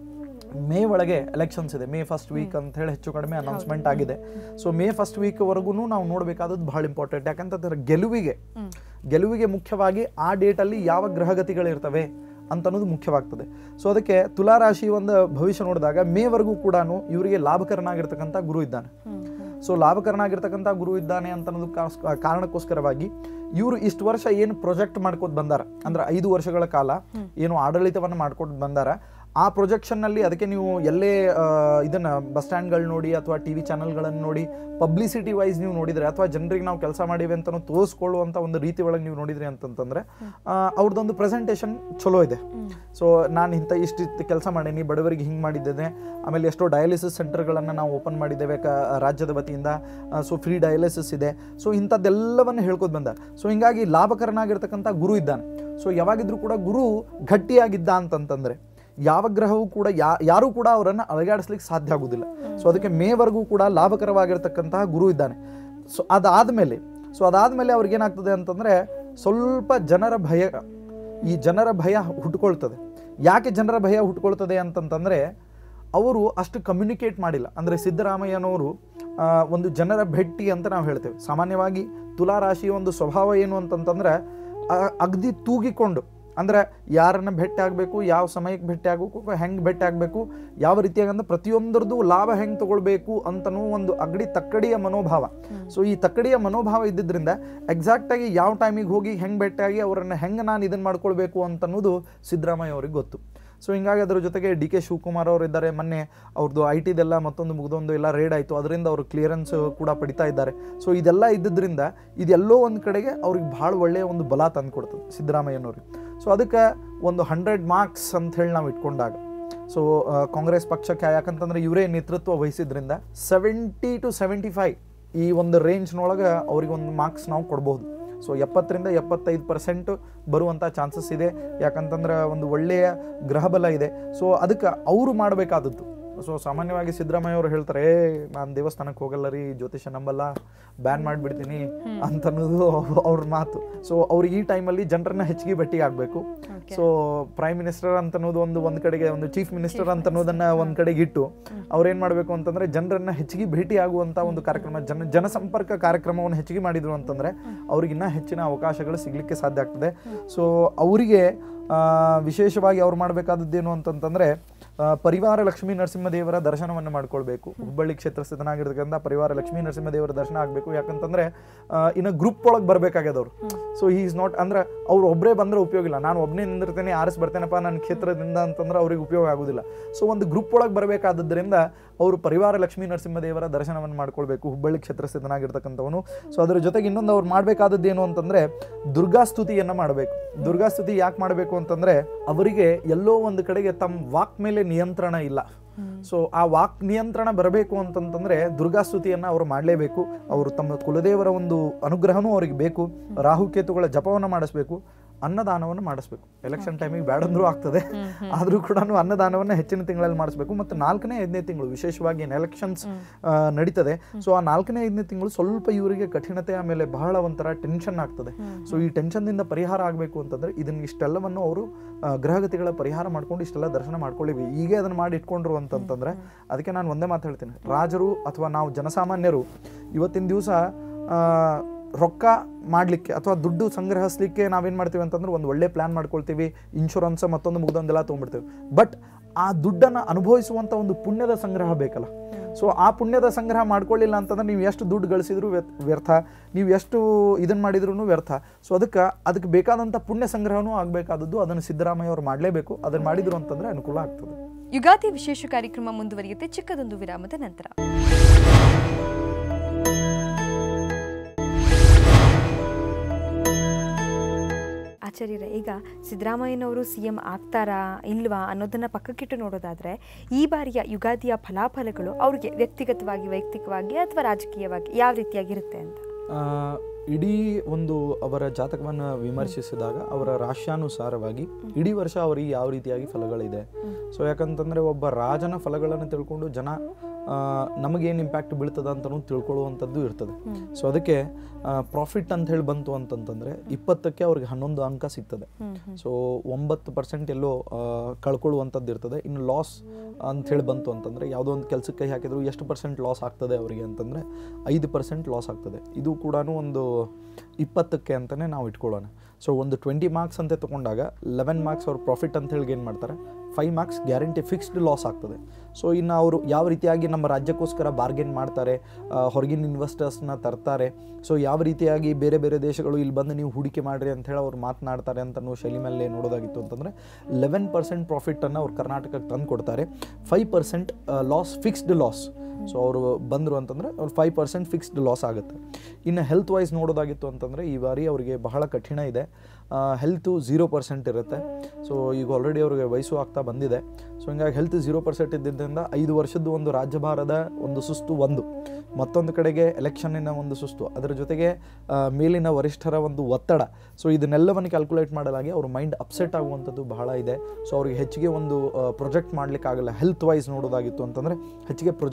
ಮೇ ಒಳಗೆ ಎಲೆಕ್ಷನ್ಸ್ ಇದೆ ಮೇ ಫಸ್ಟ್ ವೀಕ್ ಅಂತ ಹೇಳಿ ಹೆಚ್ಚು ಕಡಿಮೆ ಅನೌನ್ಸ್ಮೆಂಟ್ ಆಗಿದೆ ಸೊ ಮೇ ಫಸ್ಟ್ ವೀಕ್ ವರೆಗೂ ನಾವು ನೋಡಬೇಕಾದದ್ದು ಬಹಳ ಇಂಪಾರ್ಟೆಂಟ್ ಯಾಕಂತಂದ್ರೆ ಗೆಲುವಿಗೆ ಹ್ಮ್. ಗೆಲುವಿಗೆ ಮುಖ್ಯವಾಗಿ ಆ ಡೇಟಲ್ಲಿ ಯಾವ ಗ್ರಹಗತಿಗಳಿರ್ತವೆ ಅಂತ ಅನ್ನೋದು ಮುಖ್ಯವಾಗ್ತದೆ ಸೊ ಅದಕ್ಕೆ ತುಲಾ ರಾಶಿ ಒಂದು ಭವಿಷ್ಯ ನೋಡಿದಾಗ ಮೇವರೆಗೂ ಕೂಡ ಇವರಿಗೆ ಲಾಭಕರನಾಗಿರ್ತಕ್ಕಂಥ ಗುರು ಇದ್ದಾನೆ ಹ್ಮ್ ಹ್ಮ್. ಸೊ ಲಾಭಕರನಾಗಿರ್ತಕ್ಕಂಥ ಗುರು ಇದ್ದಾನೆ ಅಂತ ಅನ್ನೋದು ಕಾಸ್- ಕಾರಣಕ್ಕೋಸ್ಕರವಾಗಿ ಇವರು ಇಷ್ಟು ವರ್ಷ ಏನು ಪ್ರೊಜೆಕ್ಟ್ ಮಾಡ್ಕೋತ ಬಂದಾರ ಅಂದ್ರೆ ಐದು ವರ್ಷಗಳ ಕಾಲ ಏನು ಆಡಳಿತವನ್ನು ಮಾಡ್ಕೊಂಡು ಬಂದಾರ ಆ ಪ್ರೊಜೆಕ್ಷನ್ ನಲ್ಲಿ ಅದಕ್ಕೆ ನೀವು ಎಲ್ಲೇ ಆ, ಇದನ್ನ ಬಸ್ ಸ್ಟ್ಯಾಂಡ್ಗಳು ನೋಡಿ ಅಥವಾ ಟಿವಿ ಚಾನೆಲ್ಗಳನ್ನು ನೋಡಿ ಪಬ್ಲಿಸಿಟಿ ವೈಸ್ ನೀವು ನೋಡಿದ್ರೆ ಅಥವಾ ಜನರಿಗೆ ನಾವು ಕೆಲಸ ಮಾಡಿವೆ ಅಂತ ತೋರಿಸ್ಕೊಳ್ಳುವಂತ ಒಂದು ರೀತಿ ಒಳಗೆ ನೀವು ನೋಡಿದ್ರಿ ಅಂತಂತಂದ್ರೆ ಆ, ಅವ್ರದ್ದೊಂದು ಪ್ರೆಸೆಂಟೇಷನ್ ಚಲೋ ಇದೆ ಸೊ ನಾನು ಇಂಥ ಇಷ್ಟಿತ್ತು ಕೆಲಸ ಮಾಡೀನಿ ಬಡವರಿಗೆ ಹಿಂಗೆ ಮಾಡಿದ್ದೇನೆ ಆಮೇಲೆ ಎಷ್ಟೋ ಡಯಾಲಿಸಿಸ್ ಸೆಂಟರ್ಗಳನ್ನು ನಾವು ಓಪನ್ ಮಾಡಿದ್ದೇವೆ ಕ ರಾಜ್ಯದ ವತಿಯಿಂದ ಸೊ ಫ್ರೀ ಡಯಾಲಿಸಿಸ್ ಇದೆ ಸೊ ಇಂಥದ್ದೆಲ್ಲವನ್ನು ಹೇಳ್ಕೊತ ಬಂದ ಸೊ ಹಿಂಗಾಗಿ ಲಾಭಕರನಾಗಿರ್ತಕ್ಕಂಥ ಗುರು ಇದ್ದಾನೆ ಸೊ ಯಾವಾಗಿದ್ರೂ ಕೂಡ ಗುರು ಗಟ್ಟಿಯಾಗಿದ್ದ ಅಂತಂತಂದ್ರೆ ಯಾವ ಗ್ರಹವೂ ಕೂಡ ಯಾ ಯಾರೂ ಕೂಡ ಅವರನ್ನು ಅಲಗಾಡಿಸ್ಲಿಕ್ಕೆ ಸಾಧ್ಯ ಆಗುದಿಲ್ಲ ಸೊ ಅದಕ್ಕೆ ಮೇವರೆಗೂ ಕೂಡ ಲಾಭಕರವಾಗಿರ್ತಕ್ಕಂತಹ ಗುರು ಇದ್ದಾನೆ ಸೊ ಅದಾದಮೇಲೆ ಸೊ ಅದಾದಮೇಲೆ ಅವ್ರಿಗೇನಾಗ್ತದೆ ಅಂತಂದರೆ ಸ್ವಲ್ಪ ಜನರ ಭಯ ಈ ಜನರ ಭಯ ಹುಟ್ಕೊಳ್ತದೆ ಯಾಕೆ ಜನರ ಭಯ ಹುಟ್ಕೊಳ್ತದೆ ಅಂತಂತಂದರೆ ಅವರು ಅಷ್ಟು ಕಮ್ಯುನಿಕೇಟ್ ಮಾಡಿಲ್ಲ ಅಂದರೆ ಸಿದ್ದರಾಮಯ್ಯನವರು ಆ, ಒಂದು ಜನರ ಭೇಟಿ ಅಂತ ನಾವು ಹೇಳ್ತೇವೆ ಸಾಮಾನ್ಯವಾಗಿ ತುಲಾ ರಾಶಿಯ ಒಂದು ಸ್ವಭಾವ ಏನು ಅಂತಂತಂದ್ರೆ ಆ, ಅಗದಿ ತೂಗಿಕೊಂಡು ಅಂದ್ರೆ ಯಾರನ್ನ ಭೇಟಿ ಆಗಬೇಕು ಯಾವ ಸಮಯಕ್ಕೆ ಭೇಟಿ ಆಗಬೇಕು ಹೆಂಗೆ ಭೇಟಿ ಆಗಬೇಕು ಯಾವ ರೀತಿಯಾಗಿ ಅಂದ್ರೆ ಪ್ರತಿಯೊಂದರದ್ದು ಲಾಭ ಹೆಂಗೆ ತಗೊಳ್ಬೇಕು ಅಂತನೂ ಒಂದು ಅಗಡಿ ತಕ್ಕಡಿಯ ಮನೋಭಾವ ಸೊ ಈ ತಕ್ಕಡಿಯ ಮನೋಭಾವ ಇದ್ದಿದ್ರಿಂದ ಎಕ್ಸಾಕ್ಟಾಗಿ ಯಾವ ಟೈಮಿಗೆ ಹೋಗಿ ಹೆಂಗೆ ಭೇಟಿಯಾಗಿ ಅವರನ್ನು ಹೆಂಗೆ ನಾನು ಇದನ್ನು ಮಾಡ್ಕೊಳ್ಬೇಕು ಅಂತನ್ನೋದು ಸಿದ್ದರಾಮಯ್ಯ ಅವ್ರಿಗೆ ಗೊತ್ತು ಸೊ ಹಿಂಗಾಗಿ ಅದ್ರ ಜೊತೆಗೆ ಡಿ ಕೆ ಶಿವಕುಮಾರ್ ಅವರು ಇದ್ದಾರೆ ಮೊನ್ನೆ ಅವ್ರದ್ದು ಐ ಟಿದೆಲ್ಲ ಮತ್ತೊಂದು ಮುಗಿದೊಂದು ಎಲ್ಲ ರೇಡ್ ಆಯಿತು ಅದರಿಂದ ಅವರು ಕ್ಲಿಯರೆನ್ಸ್ ಕೂಡ ಪಡಿತಾ ಇದ್ದಾರೆ ಸೊ ಇದೆಲ್ಲ ಇದ್ದಿದ್ರಿಂದ ಇದೆಲ್ಲೋ ಒಂದು ಕಡೆಗೆ ಅವ್ರಿಗೆ ಭಾಳ ಒಳ್ಳೆಯ ಒಂದು ಬಲ ತಂದು ಕೊಡ್ತದೆ ಸಿದ್ದರಾಮಯ್ಯನವ್ರಿಗೆ ಸೊ ಅದಕ್ಕೆ ಒಂದು ಹಂಡ್ರೆಡ್ ಮಾರ್ಕ್ಸ್ ಅಂತ ಹೇಳಿ ನಾವು ಇಟ್ಕೊಂಡಾಗ ಸೊ ಕಾಂಗ್ರೆಸ್ ಪಕ್ಷಕ್ಕೆ ಯಾಕಂತಂದ್ರೆ ಇವರೇ ನೇತೃತ್ವ ವಹಿಸಿದ್ರಿಂದ ಸೆವೆಂಟಿ ಟು ಸೆವೆಂಟಿ ಫೈವ್ ಈ ಒಂದು ರೇಂಜ್ನೊಳಗೆ ಅವ್ರಿಗೆ ಒಂದು ಮಾರ್ಕ್ಸ್ ನಾವು ಕೊಡ್ಬೋದು ಸೊ ಎಪ್ಪತ್ತರಿಂದ ಎಪ್ಪತ್ತೈದು ಪರ್ಸೆಂಟ್ ಬರುವಂಥ ಚಾನ್ಸಸ್ ಇದೆ ಯಾಕಂತಂದ್ರೆ ಒಂದು ಒಳ್ಳೆಯ ಗ್ರಹಬಲ ಇದೆ ಸೊ ಅದಕ್ಕೆ ಅವರು ಮಾಡಬೇಕಾದದ್ದು ಸೊ ಸಾಮಾನ್ಯವಾಗಿ ಸಿದ್ದರಾಮಯ್ಯ ಅವರು ಹೇಳ್ತಾರೆ ಏ ನಾನು ದೇವಸ್ಥಾನಕ್ಕೆ ಹೋಗಲ್ಲ ರೀ ಜ್ಯೋತಿಷ ನಂಬಲ್ಲ ಬ್ಯಾನ್ ಮಾಡಿಬಿಡ್ತೀನಿ ಅಂತ ಅನ್ನೋದು ಅವ್ರ ಮಾತು ಸೊ ಅವ್ರು ಈ ಟೈಮಲ್ಲಿ ಜನರನ್ನ ಹೆಚ್ಚಿಗೆ ಭೇಟಿ ಆಗಬೇಕು ಸೊ ಪ್ರೈಮ್ ಮಿನಿಸ್ಟರ್ ಅಂತ ಅನ್ನೋದು ಒಂದು ಒಂದು ಕಡೆಗೆ ಒಂದು ಚೀಫ್ ಮಿನಿಸ್ಟರ್ ಅಂತ ಅನ್ನೋದನ್ನ ಒಂದು ಕಡೆಗೆ ಇಟ್ಟು ಅವ್ರು ಏನು ಮಾಡಬೇಕು ಅಂತಂದ್ರೆ ಜನರನ್ನ ಹೆಚ್ಚಿಗೆ ಭೇಟಿ ಆಗುವಂಥ ಒಂದು ಕಾರ್ಯಕ್ರಮ ಜನ ಜನಸಂಪರ್ಕ ಕಾರ್ಯಕ್ರಮವನ್ನು ಹೆಚ್ಚಿಗೆ ಮಾಡಿದ್ರು ಅಂತಂದ್ರೆ ಅವ್ರಿಗಿನ್ನ ಹೆಚ್ಚಿನ ಅವಕಾಶಗಳು ಸಿಗ್ಲಿಕ್ಕೆ ಸಾಧ್ಯ ಆಗ್ತದೆ ಸೊ ಅವರಿಗೆ ವಿಶೇಷವಾಗಿ ಅವ್ರು ಮಾಡಬೇಕಾದದ್ದೇನು ಅಂತಂತಂದ್ರೆ ಆ, ಪರಿವಾರ ಲಕ್ಷ್ಮೀ ನರಸಿಂಹದೇವರ ದರ್ಶನವನ್ನು ಮಾಡ್ಕೊಳ್ಬೇಕು ಹುಬ್ಬಳ್ಳಿ ಕ್ಷೇತ್ರ ಸ್ಥಿತನಾಗಿರ್ತಕ್ಕಂಥ ಪರಿವಾರ ಲಕ್ಷ್ಮೀ ನರಸಿಂಹದೇವರ ದರ್ಶನ ಆಗಬೇಕು ಯಾಕಂತಂದ್ರೆ ಆ, ಇನ್ನು ಗ್ರೂಪ್ ಒಳಗೆ ಬರ್ಬೇಕಾಗ್ಯದ ಅವ್ರು ಸೊ ಹಿ ಇಸ್ ನಾಟ್ ಅಂದ್ರೆ ಅವ್ರು ಒಬ್ಬರೇ ಬಂದ್ರೆ ಉಪಯೋಗ ಇಲ್ಲ ನಾನು ಒಬ್ಬನೇ ನಿಂದಿರ್ತೇನೆ ಆರಿಸ್ ಬರ್ತೇನಪ್ಪ ನನ್ನ ಕ್ಷೇತ್ರದಿಂದ ಅಂತಂದ್ರೆ ಅವ್ರಿಗೆ ಉಪಯೋಗ ಆಗೋದಿಲ್ಲ ಸೊ ಒಂದು ಗ್ರೂಪ್ ಒಳಗೆ ಬರಬೇಕಾದದ್ರಿಂದ ಅವರು ಪರಿವಾರ ಲಕ್ಷ್ಮೀ ನರಸಿಂಹದೇವರ ದರ್ಶನವನ್ನು ಮಾಡ್ಕೊಳ್ಬೇಕು ಹುಬ್ಬಳ್ಳಿ ಕ್ಷೇತ್ರ ಸ್ಥಿತನಾಗಿರ್ತಕ್ಕಂಥವನು ಸೊ ಅದ್ರ ಜೊತೆಗೆ ಇನ್ನೊಂದು ಅವ್ರು ಮಾಡಬೇಕಾದದ್ದು ಏನು ಅಂತಂದ್ರೆ ದುರ್ಗಾ ಸ್ತುತಿಯನ್ನ ಮಾಡಬೇಕು ದುರ್ಗಾ ಸ್ತುತಿ ಯಾಕೆ ಮಾಡಬೇಕು ಅಂತಂದ್ರೆ ಅವರಿಗೆ ಎಲ್ಲೋ ಒಂದು ಕಡೆಗೆ ತಮ್ಮ ವಾಕ್ ಮೇಲೆ ನಿಯಂತ್ರಣ ಇಲ್ಲ ಸೊ ಆ ವಾಕ್ ನಿಯಂತ್ರಣ ಬರಬೇಕು ಅಂತಂತಂದ್ರೆ ದುರ್ಗಾ ಸ್ತುತಿಯನ್ನ ಅವರು ಮಾಡಲೇಬೇಕು ಅವರು ತಮ್ಮ ಕುಲದೇವರ ಒಂದು ಅನುಗ್ರಹನೂ ಅವರಿಗೆ ಬೇಕು ರಾಹುಕೇತುಗಳ ಜಪವನ್ನು ಮಾಡಿಸ್ಬೇಕು ಅನ್ನದಾನವನ್ನು ಮಾಡಿಸ್ಬೇಕು ಎಲೆಕ್ಷನ್ ಟೈಮಿಗೆ ಬೇಡಂದ್ರೂ ಆಗ್ತದೆ ಆದರೂ ಕೂಡ ಅನ್ನದಾನವನ್ನು ಹೆಚ್ಚಿನ ತಿಂಗಳಲ್ಲಿ ಮಾಡಿಸ್ಬೇಕು ಮತ್ತು ನಾಲ್ಕನೇ ಐದನೇ ತಿಂಗಳು ವಿಶೇಷವಾಗಿ ಏನು ಎಲೆಕ್ಷನ್ಸ್ ನಡೀತದೆ ಸೊ ಆ ನಾಲ್ಕನೇ ಐದನೇ ತಿಂಗಳು ಸ್ವಲ್ಪ ಇವರಿಗೆ ಕಠಿಣತೆ ಆಮೇಲೆ ಬಹಳ ಒಂಥರ ಟೆನ್ಷನ್ ಆಗ್ತದೆ ಸೊ ಈ ಟೆನ್ಷನ್ದಿಂದ ಪರಿಹಾರ ಆಗಬೇಕು ಅಂತಂದ್ರೆ ಇದನ್ನ ಇಷ್ಟೆಲ್ಲವನ್ನು ಅವರು ಆ, ಗ್ರಹಗತಿಗಳ ಪರಿಹಾರ ಮಾಡ್ಕೊಂಡು ಇಷ್ಟೆಲ್ಲ ದರ್ಶನ ಮಾಡ್ಕೊಳ್ಳಿವಿ ಹೀಗೆ ಅದನ್ನ ಮಾಡಿ ಇಟ್ಕೊಂಡ್ರು ಅಂತಂತಂದ್ರೆ ಅದಕ್ಕೆ ನಾನು ಒಂದೇ ಮಾತು ಹೇಳ್ತೀನಿ ರಾಜರು ಅಥವಾ ನಾವು ಜನಸಾಮಾನ್ಯರು ಇವತ್ತಿನ ದಿವಸ ರೊಕ್ಕ ಮಾಡಲಿಕ್ಕೆ ಅಥವಾ ದುಡ್ಡು ಸಂಗ್ರಹಿಸ್ಲಿಕ್ಕೆ ನಾವೇನು ಮಾಡ್ತೀವಿ ಅಂತಂದ್ರೆ ಒಂದು ಒಳ್ಳೆ ಪ್ಲ್ಯಾನ್ ಮಾಡ್ಕೊಳ್ತೀವಿ ಇನ್ಶೂರೆನ್ಸ್ ಮತ್ತೊಂದು ಮುಗ್ದೊಂದೆಲ್ಲ ತೊಗೊಂಡ್ಬಿಡ್ತೀವಿ ಬಟ್ ಆ ದುಡ್ಡನ್ನು ಅನುಭವಿಸುವಂಥ ಒಂದು ಪುಣ್ಯದ ಸಂಗ್ರಹ ಬೇಕಲ್ಲ ಸೊ ಆ ಪುಣ್ಯದ ಸಂಗ್ರಹ ಮಾಡ್ಕೊಳ್ಳಿಲ್ಲ ಅಂತಂದ್ರೆ ನೀವು ಎಷ್ಟು ದುಡ್ಡು ಗಳಿಸಿದ್ರು ವ್ಯತ್- ವ್ಯರ್ಥ ನೀವು ಎಷ್ಟು ಇದನ್ನು ಮಾಡಿದ್ರು ವ್ಯರ್ಥ ಸೊ ಅದಕ್ಕೆ ಅದಕ್ಕೆ ಬೇಕಾದಂಥ ಪುಣ್ಯ ಸಂಗ್ರಹನೂ ಆಗಬೇಕಾದದ್ದು ಅದನ್ನು ಸಿದ್ದರಾಮಯ್ಯ ಅವರು ಮಾಡಲೇಬೇಕು ಅದನ್ನು ಮಾಡಿದ್ರು ಅಂತಂದ್ರೆ ಅನುಕೂಲ ಆಗ್ತದೆ ಯುಗಾದಿ ವಿಶೇಷ ಕಾರ್ಯಕ್ರಮ ಮುಂದುವರಿಯುತ್ತೆ ಚಿಕ್ಕದೊಂದು ವಿರಾಮದ ನಂತರ ಆಚಾರ್ಯರೇ ಈಗ ಸಿದ್ದರಾಮಯ್ಯನವರು ಸಿ ಎಂ ಆಗ್ತಾರಾ ಇಲ್ವಾ ಅನ್ನೋದನ್ನ ಪಕ್ಕಕ್ಕಿಟ್ಟು ನೋಡೋದಾದ್ರೆ ಈ ಬಾರಿಯ ಯುಗಾದಿಯ ಫಲಾಫಲಗಳು ಅವ್ರಿಗೆ ವ್ಯಕ್ತಿಗತವಾಗಿ ವೈಯಕ್ತಿಕವಾಗಿ ಅಥವಾ ರಾಜಕೀಯವಾಗಿ ಯಾವ ರೀತಿಯಾಗಿರುತ್ತೆ ಅಂತ ಆ, ಇಡೀ ಒಂದು ಅವರ ಜಾತಕವನ್ನು ವಿಮರ್ಶಿಸಿದಾಗ ಅವರ ರಾಶ್ಯಾನುಸಾರವಾಗಿ ಇಡೀ ವರ್ಷ ಅವರಿಗೆ ಯಾವ ರೀತಿಯಾಗಿ ಫಲಗಳಿದೆ ಸೊ ಯಾಕಂತಂದ್ರೆ ಒಬ್ಬ ರಾಜನ ಫಲಗಳನ್ನು ತಿಳ್ಕೊಂಡು ಜನ ಆ, ನಮಗೇನು ಇಂಪ್ಯಾಕ್ಟ್ ಬೀಳ್ತದ ಅಂತಲೂ ತಿಳ್ಕೊಳ್ಳುವಂಥದ್ದು ಇರ್ತದೆ ಸೊ ಅದಕ್ಕೆ ಪ್ರಾಫಿಟ್ ಅಂತ ಹೇಳಿ ಬಂತು ಅಂತಂತಂದ್ರೆ ಇಪ್ಪತ್ತಕ್ಕೆ ಅವ್ರಿಗೆ ಹನ್ನೊಂದು ಅಂಕ ಸಿಗ್ತದೆ ಸೊ ಒಂಬತ್ತು ಪರ್ಸೆಂಟ್ ಎಲ್ಲೋ ಆ, ಕಳ್ಕೊಳ್ಳುವಂಥದ್ದು ಇರ್ತದೆ ಇನ್ನು ಲಾಸ್ ಅಂತ ಹೇಳಿ ಬಂತು ಅಂತಂದ್ರೆ ಯಾವುದೋ ಒಂದು ಕೆಲಸಕ್ಕೆ ಕೈ ಹಾಕಿದ್ರು ಎಷ್ಟು ಪರ್ಸೆಂಟ್ ಲಾಸ್ ಆಗ್ತದೆ ಅವರಿಗೆ ಅಂತಂದ್ರೆ ಐದು ಪರ್ಸೆಂಟ್ ಲಾಸ್ ಆಗ್ತದೆ ಇದು ಕೂಡ ಒಂದು ಇಪ್ಪತ್ತಕ್ಕೆ ಅಂತಲೇ ನಾವು ಇಟ್ಕೊಳ್ಳೋಣ ಸೊ ಒಂದು ಟ್ವೆಂಟಿ ಮಾರ್ಕ್ಸ್ ಅಂತ ತಗೊಂಡಾಗ ಲೆವೆನ್ ಮಾರ್ಕ್ಸ್ ಅವ್ರು ಪ್ರಾಫಿಟ್ ಅಂತ ಹೇಳಿ ಏನು ಮಾಡ್ತಾರೆ five marks guarantee fixed loss ಆಗ್ತದೆ ಸೊ ಇನ್ನು ಅವರು ಯಾವ ರೀತಿಯಾಗಿ ನಮ್ಮ ರಾಜ್ಯಕ್ಕೋಸ್ಕರ ಬಾರ್ಗೇನ್ ಮಾಡ್ತಾರೆ ಆ, ಹೊರಗಿನ ಇನ್ವೆಸ್ಟರ್ಸ್ನ ತರ್ತಾರೆ ಸೊ ಯಾವ ರೀತಿಯಾಗಿ ಬೇರೆ ಬೇರೆ ದೇಶಗಳು ಇಲ್ಲಿ ಬಂದು ನೀವು ಹೂಡಿಕೆ ಮಾಡಿರಿ ಅಂತ ಹೇಳಿ ಅವ್ರು ಮಾತನಾಡ್ತಾರೆ ಅಂತ ಅನ್ನೋ ಶೈಲಿ ಮೇಲೆ ನೋಡೋದಾಗಿತ್ತು ಅಂತಂದರೆ ಲೆವೆನ್ ಪರ್ಸೆಂಟ್ ಪ್ರಾಫಿಟನ್ನು ಅವ್ರು ಕರ್ನಾಟಕಕ್ಕೆ ತಂದು ಕೊಡ್ತಾರೆ five percent loss fixed loss so ಅವರು ಬಂದರು ಅಂತಂದರೆ ಅವ್ರು ಫೈವ್ ಪರ್ಸೆಂಟ್ ಫಿಕ್ಸ್ಡ್ ಲಾಸ್ ಆಗುತ್ತೆ ಇನ್ನು ಹೆಲ್ತ್ ವೈಸ್ ನೋಡೋದಾಗಿತ್ತು ಅಂತಂದರೆ ಈ ಬಾರಿ ಅವರಿಗೆ ಬಹಳ ಕಠಿಣ ಇದೆ ಹೆಲ್ತು ಝೀರೋ ಪರ್ಸೆಂಟ್ ಇರುತ್ತೆ ಸೊ ಈಗ ಆಲ್ರೆಡಿ ಅವ್ರಿಗೆ ವಯಸ್ಸು ಆಗ್ತಾ ಬಂದಿದೆ ಸೊ ಹಿಂಗಾಗಿ ಹೆಲ್ತ್ ಝೀರೋ ಪರ್ಸೆಂಟ್ ಇದ್ದಿದ್ದರಿಂದ ಐದು ವರ್ಷದ್ದು ಒಂದು ರಾಜ್ಯಭಾರದ ಒಂದು ಸುಸ್ತು ಒಂದು ಮತ್ತೊಂದು ಕಡೆಗೆ ಎಲೆಕ್ಷನ್ನಿನ ಒಂದು ಸುಸ್ತು ಅದರ ಜೊತೆಗೆ ಆ, ಮೇಲಿನ ವರಿಷ್ಠರ ಒಂದು ಒತ್ತಡ ಸೊ ಇದನ್ನೆಲ್ಲವನ್ನು ಕ್ಯಾಲ್ಕುಲೇಟ್ ಮಾಡಲಾಗಿ ಅವ್ರ ಮೈಂಡ್ ಅಪ್ಸೆಟ್ ಆಗುವಂಥದ್ದು ಬಹಳ ಇದೆ ಸೊ ಅವ್ರಿಗೆ ಹೆಚ್ಚಿಗೆ ಒಂದು ಪ್ರೊಜೆಕ್ಟ್ ಮಾಡಲಿಕ್ಕಾಗಲ್ಲ ಹೆಲ್ತ್ ವೈಸ್ ನೋಡೋದಾಗಿತ್ತು ಅಂತಂದರೆ ಹೆಚ್ಚಿಗೆ ಪ್ರೊಜೆಕ್ಟ್ ಮಾಡಲಿಕ್ಕೆ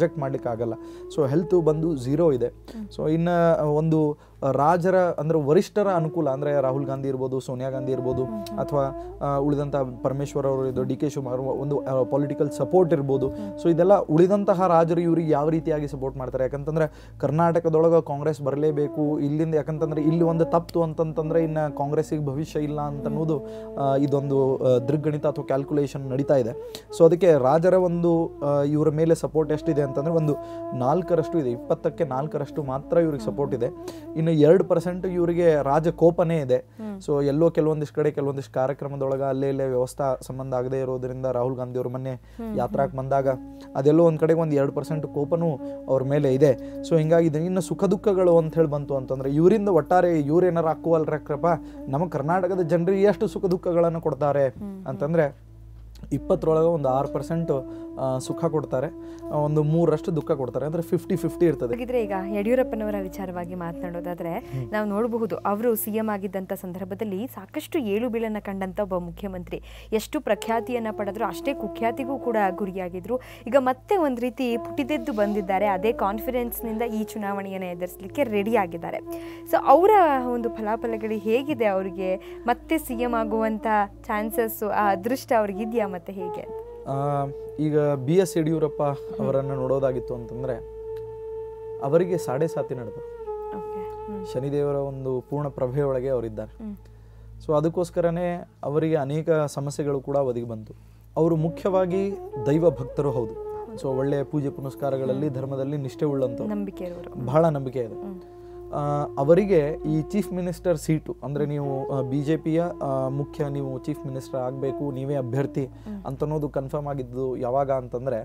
ಹೇಳಲಿಕ್ಕಾಗಲ್ಲ ಸೊ ಹೆಲ್ತ್ ಬಂದು ಝೀರೋ ಇದೆ ಸೊ ಇನ್ನು ಒಂದು ರಾಜರ ಅಂದರೆ ವರಿಷ್ಠರ ಅನುಕೂಲ ಅಂದರೆ ರಾಹುಲ್ ಗಾಂಧಿ ಇರ್ಬೋದು ಸೋನಿಯಾ ಗಾಂಧಿ ಇರ್ಬೋದು ಅಥವಾ ಉಳಿದಂಥ ಪರಮೇಶ್ವರ್ ಅವರು ಇದು ಡಿ ಕೆ ಶಿವಕುಮಾರ್ ಒಂದು ಪೊಲಿಟಿಕಲ್ ಸಪೋರ್ಟ್ ಇರ್ಬೋದು ಸೊ ಇದೆಲ್ಲ ಉಳಿದಂತಹ ರಾಜರು ಇವ್ರಿಗೆ ಯಾವ ರೀತಿಯಾಗಿ ಸಪೋರ್ಟ್ ಮಾಡ್ತಾರೆ ಯಾಕಂತಂದ್ರೆ ಕರ್ನಾಟಕದೊಳಗೆ ಕಾಂಗ್ರೆಸ್ ಬರಲೇಬೇಕು ಇಲ್ಲಿಂದ ಯಾಕಂತಂದ್ರೆ ಇಲ್ಲಿ ಒಂದು ತಪ್ತು ಅಂತಂತಂದ್ರೆ ಇನ್ನು ಕಾಂಗ್ರೆಸ್ಸಿಗೆ ಭವಿಷ್ಯ ಇಲ್ಲ ಅಂತ ಅನ್ನೋದು ಆ, ಇದೊಂದು ಆ, ದೃಗ್ಗಣಿತ ಅಥವಾ ಕ್ಯಾಲ್ಕುಲೇಷನ್ ನಡೀತಾ ಇದೆ ಸೊ ಅದಕ್ಕೆ ರಾಜರ ಒಂದು ಆ, ಇವರ ಮೇಲೆ ಸಪೋರ್ಟ್ ಎಷ್ಟಿದೆ ಅಂತಂದ್ರೆ ಒಂದು ನಾಲ್ಕರಷ್ಟು ಇದೆ ಇಪ್ಪತ್ತಕ್ಕೆ ನಾಲ್ಕರಷ್ಟು ಮಾತ್ರ ಇವ್ರಿಗೆ ಸಪೋರ್ಟ್ ಇದೆ ಇನ್ನು ಎರಡು ಪರ್ಸೆಂಟ್ ಇವರಿಗೆ ರಾಜಕೋಪನೇ ಇದೆ ಸೊ ಎಲ್ಲೋ ಕೆಲವೊಂದಿಷ್ಟು ಕಡೆ ಕೆಲವೊಂದಿಷ್ಟು ಕಾರ್ಯಕ್ರಮದೊಳಗೆ ಅಲ್ಲೇ ಇಲ್ಲೇ ವ್ಯವಸ್ಥಾ ಸಂಬಂಧ ಆಗದೆ ಇರೋದ್ರಿಂದ ರಾಹುಲ್ ಗಾಂಧಿ ಅವರು ಮೊನ್ನೆ ಯಾತ್ರಾಕ್ ಬಂದಾಗ ಅದೆಲ್ಲೋ ಒಂದ್ ಕಡೆಗೆ ಒಂದು ಎರಡು ಪರ್ಸೆಂಟ್ ಕೋಪನೂ ಅವ್ರ ಮೇಲೆ ಇದೆ ಸೊ ಹಿಂಗಾಗಿ ಇದು ಇನ್ನು ಸುಖ ದುಃಖಗಳು ಅಂತ ಹೇಳಿ ಬಂತು ಅಂತಂದ್ರೆ ಇವರಿಂದ ಒಟ್ಟಾರೆ ಇವ್ರೇನಾರು ಹಾಕುವಲ್ರಕ್ರಪ್ಪ ನಮ್ಮ ಕರ್ನಾಟಕದ ಜನರಿಗೆ ಎಷ್ಟು ಸುಖ ದುಃಖಗಳನ್ನು ಕೊಡ್ತಾರೆ ಅಂತಂದ್ರೆ ಇಪ್ಪತ್ತರೊಳಗೆ ಒಂದು ಆರು ಪರ್ಸೆಂಟ್ ಸುಖ ಕೊಡ್ತಾರೆ ಆ, ಒಂದು ಮೂರರಷ್ಟು ದುಃಖ ಕೊಡ್ತಾರೆ ಅಂದ್ರೆ ಫಿಫ್ಟಿ ಫಿಫ್ಟಿ ಇರ್ತದೆ ಹಾಗಿದ್ರೆ ಈಗ ಯಡಿಯೂರಪ್ಪನವರ ವಿಚಾರವಾಗಿ ಮಾತನಾಡೋದಾದ್ರೆ ನಾವು ನೋಡಬಹುದು ಅವರು ಸಿಎಂ ಆಗಿದ್ದಂಥ ಸಂದರ್ಭದಲ್ಲಿ ಸಾಕಷ್ಟು ಏಳು ಬೀಳನ್ನ ಕಂಡಂತ ಒಬ್ಬ ಮುಖ್ಯಮಂತ್ರಿ ಎಷ್ಟು ಪ್ರಖ್ಯಾತಿಯನ್ನ ಪಡೆದ್ರು ಅಷ್ಟೇ ಕುಖ್ಯಾತಿಗೂ ಕೂಡ ಗುರಿಯಾಗಿದ್ರು ಈಗ ಮತ್ತೆ ಒಂದು ರೀತಿ ಪುಟಿದೆದ್ದು ಬಂದಿದ್ದಾರೆ ಅದೇ ಕಾನ್ಫಿಡೆನ್ಸ್ನಿಂದ ಈ ಚುನಾವಣೆಯನ್ನು ಎದುರಿಸಲಿಕ್ಕೆ ರೆಡಿ ಆಗಿದ್ದಾರೆ ಸೊ ಅವರ ಒಂದು ಫಲಾಫಲಗಳು ಹೇಗಿದೆ ಅವರಿಗೆ ಮತ್ತೆ ಸಿ ಎಂ ಆಗುವಂಥ ಚಾನ್ಸಸ್ಸು ಆ ಅದೃಷ್ಟ ಅವ್ರಿಗಿದೆಯಾ ಮತ್ತೆ ಹೇಗೆ ಅಂತ ಆ, ಈಗ ಬಿ ಎಸ್ ಯಡಿಯೂರಪ್ಪ ಅವರನ್ನು ನೋಡೋದಾಗಿತ್ತು ಅಂತಂದ್ರೆ ಅವರಿಗೆ ಸಾಡೆ ಸಾತಿ ನಡೆದರು ಓಕೆ ಹ್ಞೂ ಶನಿದೇವರ ಒಂದು ಪೂರ್ಣ ಪ್ರಭೆಯೊಳಗೆ ಅವರಿದ್ದಾರೆ ಹ್ಞೂ ಸೊ ಅದಕ್ಕೋಸ್ಕರನೇ ಅವರಿಗೆ ಅನೇಕ ಸಮಸ್ಯೆಗಳು ಕೂಡ ಒದಗಿ ಬಂತು ಅವರು ಮುಖ್ಯವಾಗಿ ದೈವ ಭಕ್ತರು ಹೌದು ಸೊ ಒಳ್ಳೆಯ ಪೂಜೆ ಪುನಸ್ಕಾರಗಳಲ್ಲಿ ಧರ್ಮದಲ್ಲಿ ನಿಷ್ಠೆ ಉಳ್ಳಂಥವ್ರು ನಂಬಿಕೆ ಇರುವರು ಬಹಳ ನಂಬಿಕೆ ಇದೆ ಆ, ಅವರಿಗೆ ಈ ಚೀಫ್ ಮಿನಿಸ್ಟರ್ ಸೀಟು ಅಂದರೆ ನೀವು ಬಿ ಜೆ ಪಿಯ ಮುಖ್ಯ ನೀವು ಚೀಫ್ ಮಿನಿಸ್ಟರ್ ಆಗಬೇಕು ನೀವೇ ಅಭ್ಯರ್ಥಿ ಅಂತ ಅನ್ನೋದು ಕನ್ಫರ್ಮ್ ಆಗಿದ್ದು ಯಾವಾಗ ಅಂತಂದರೆ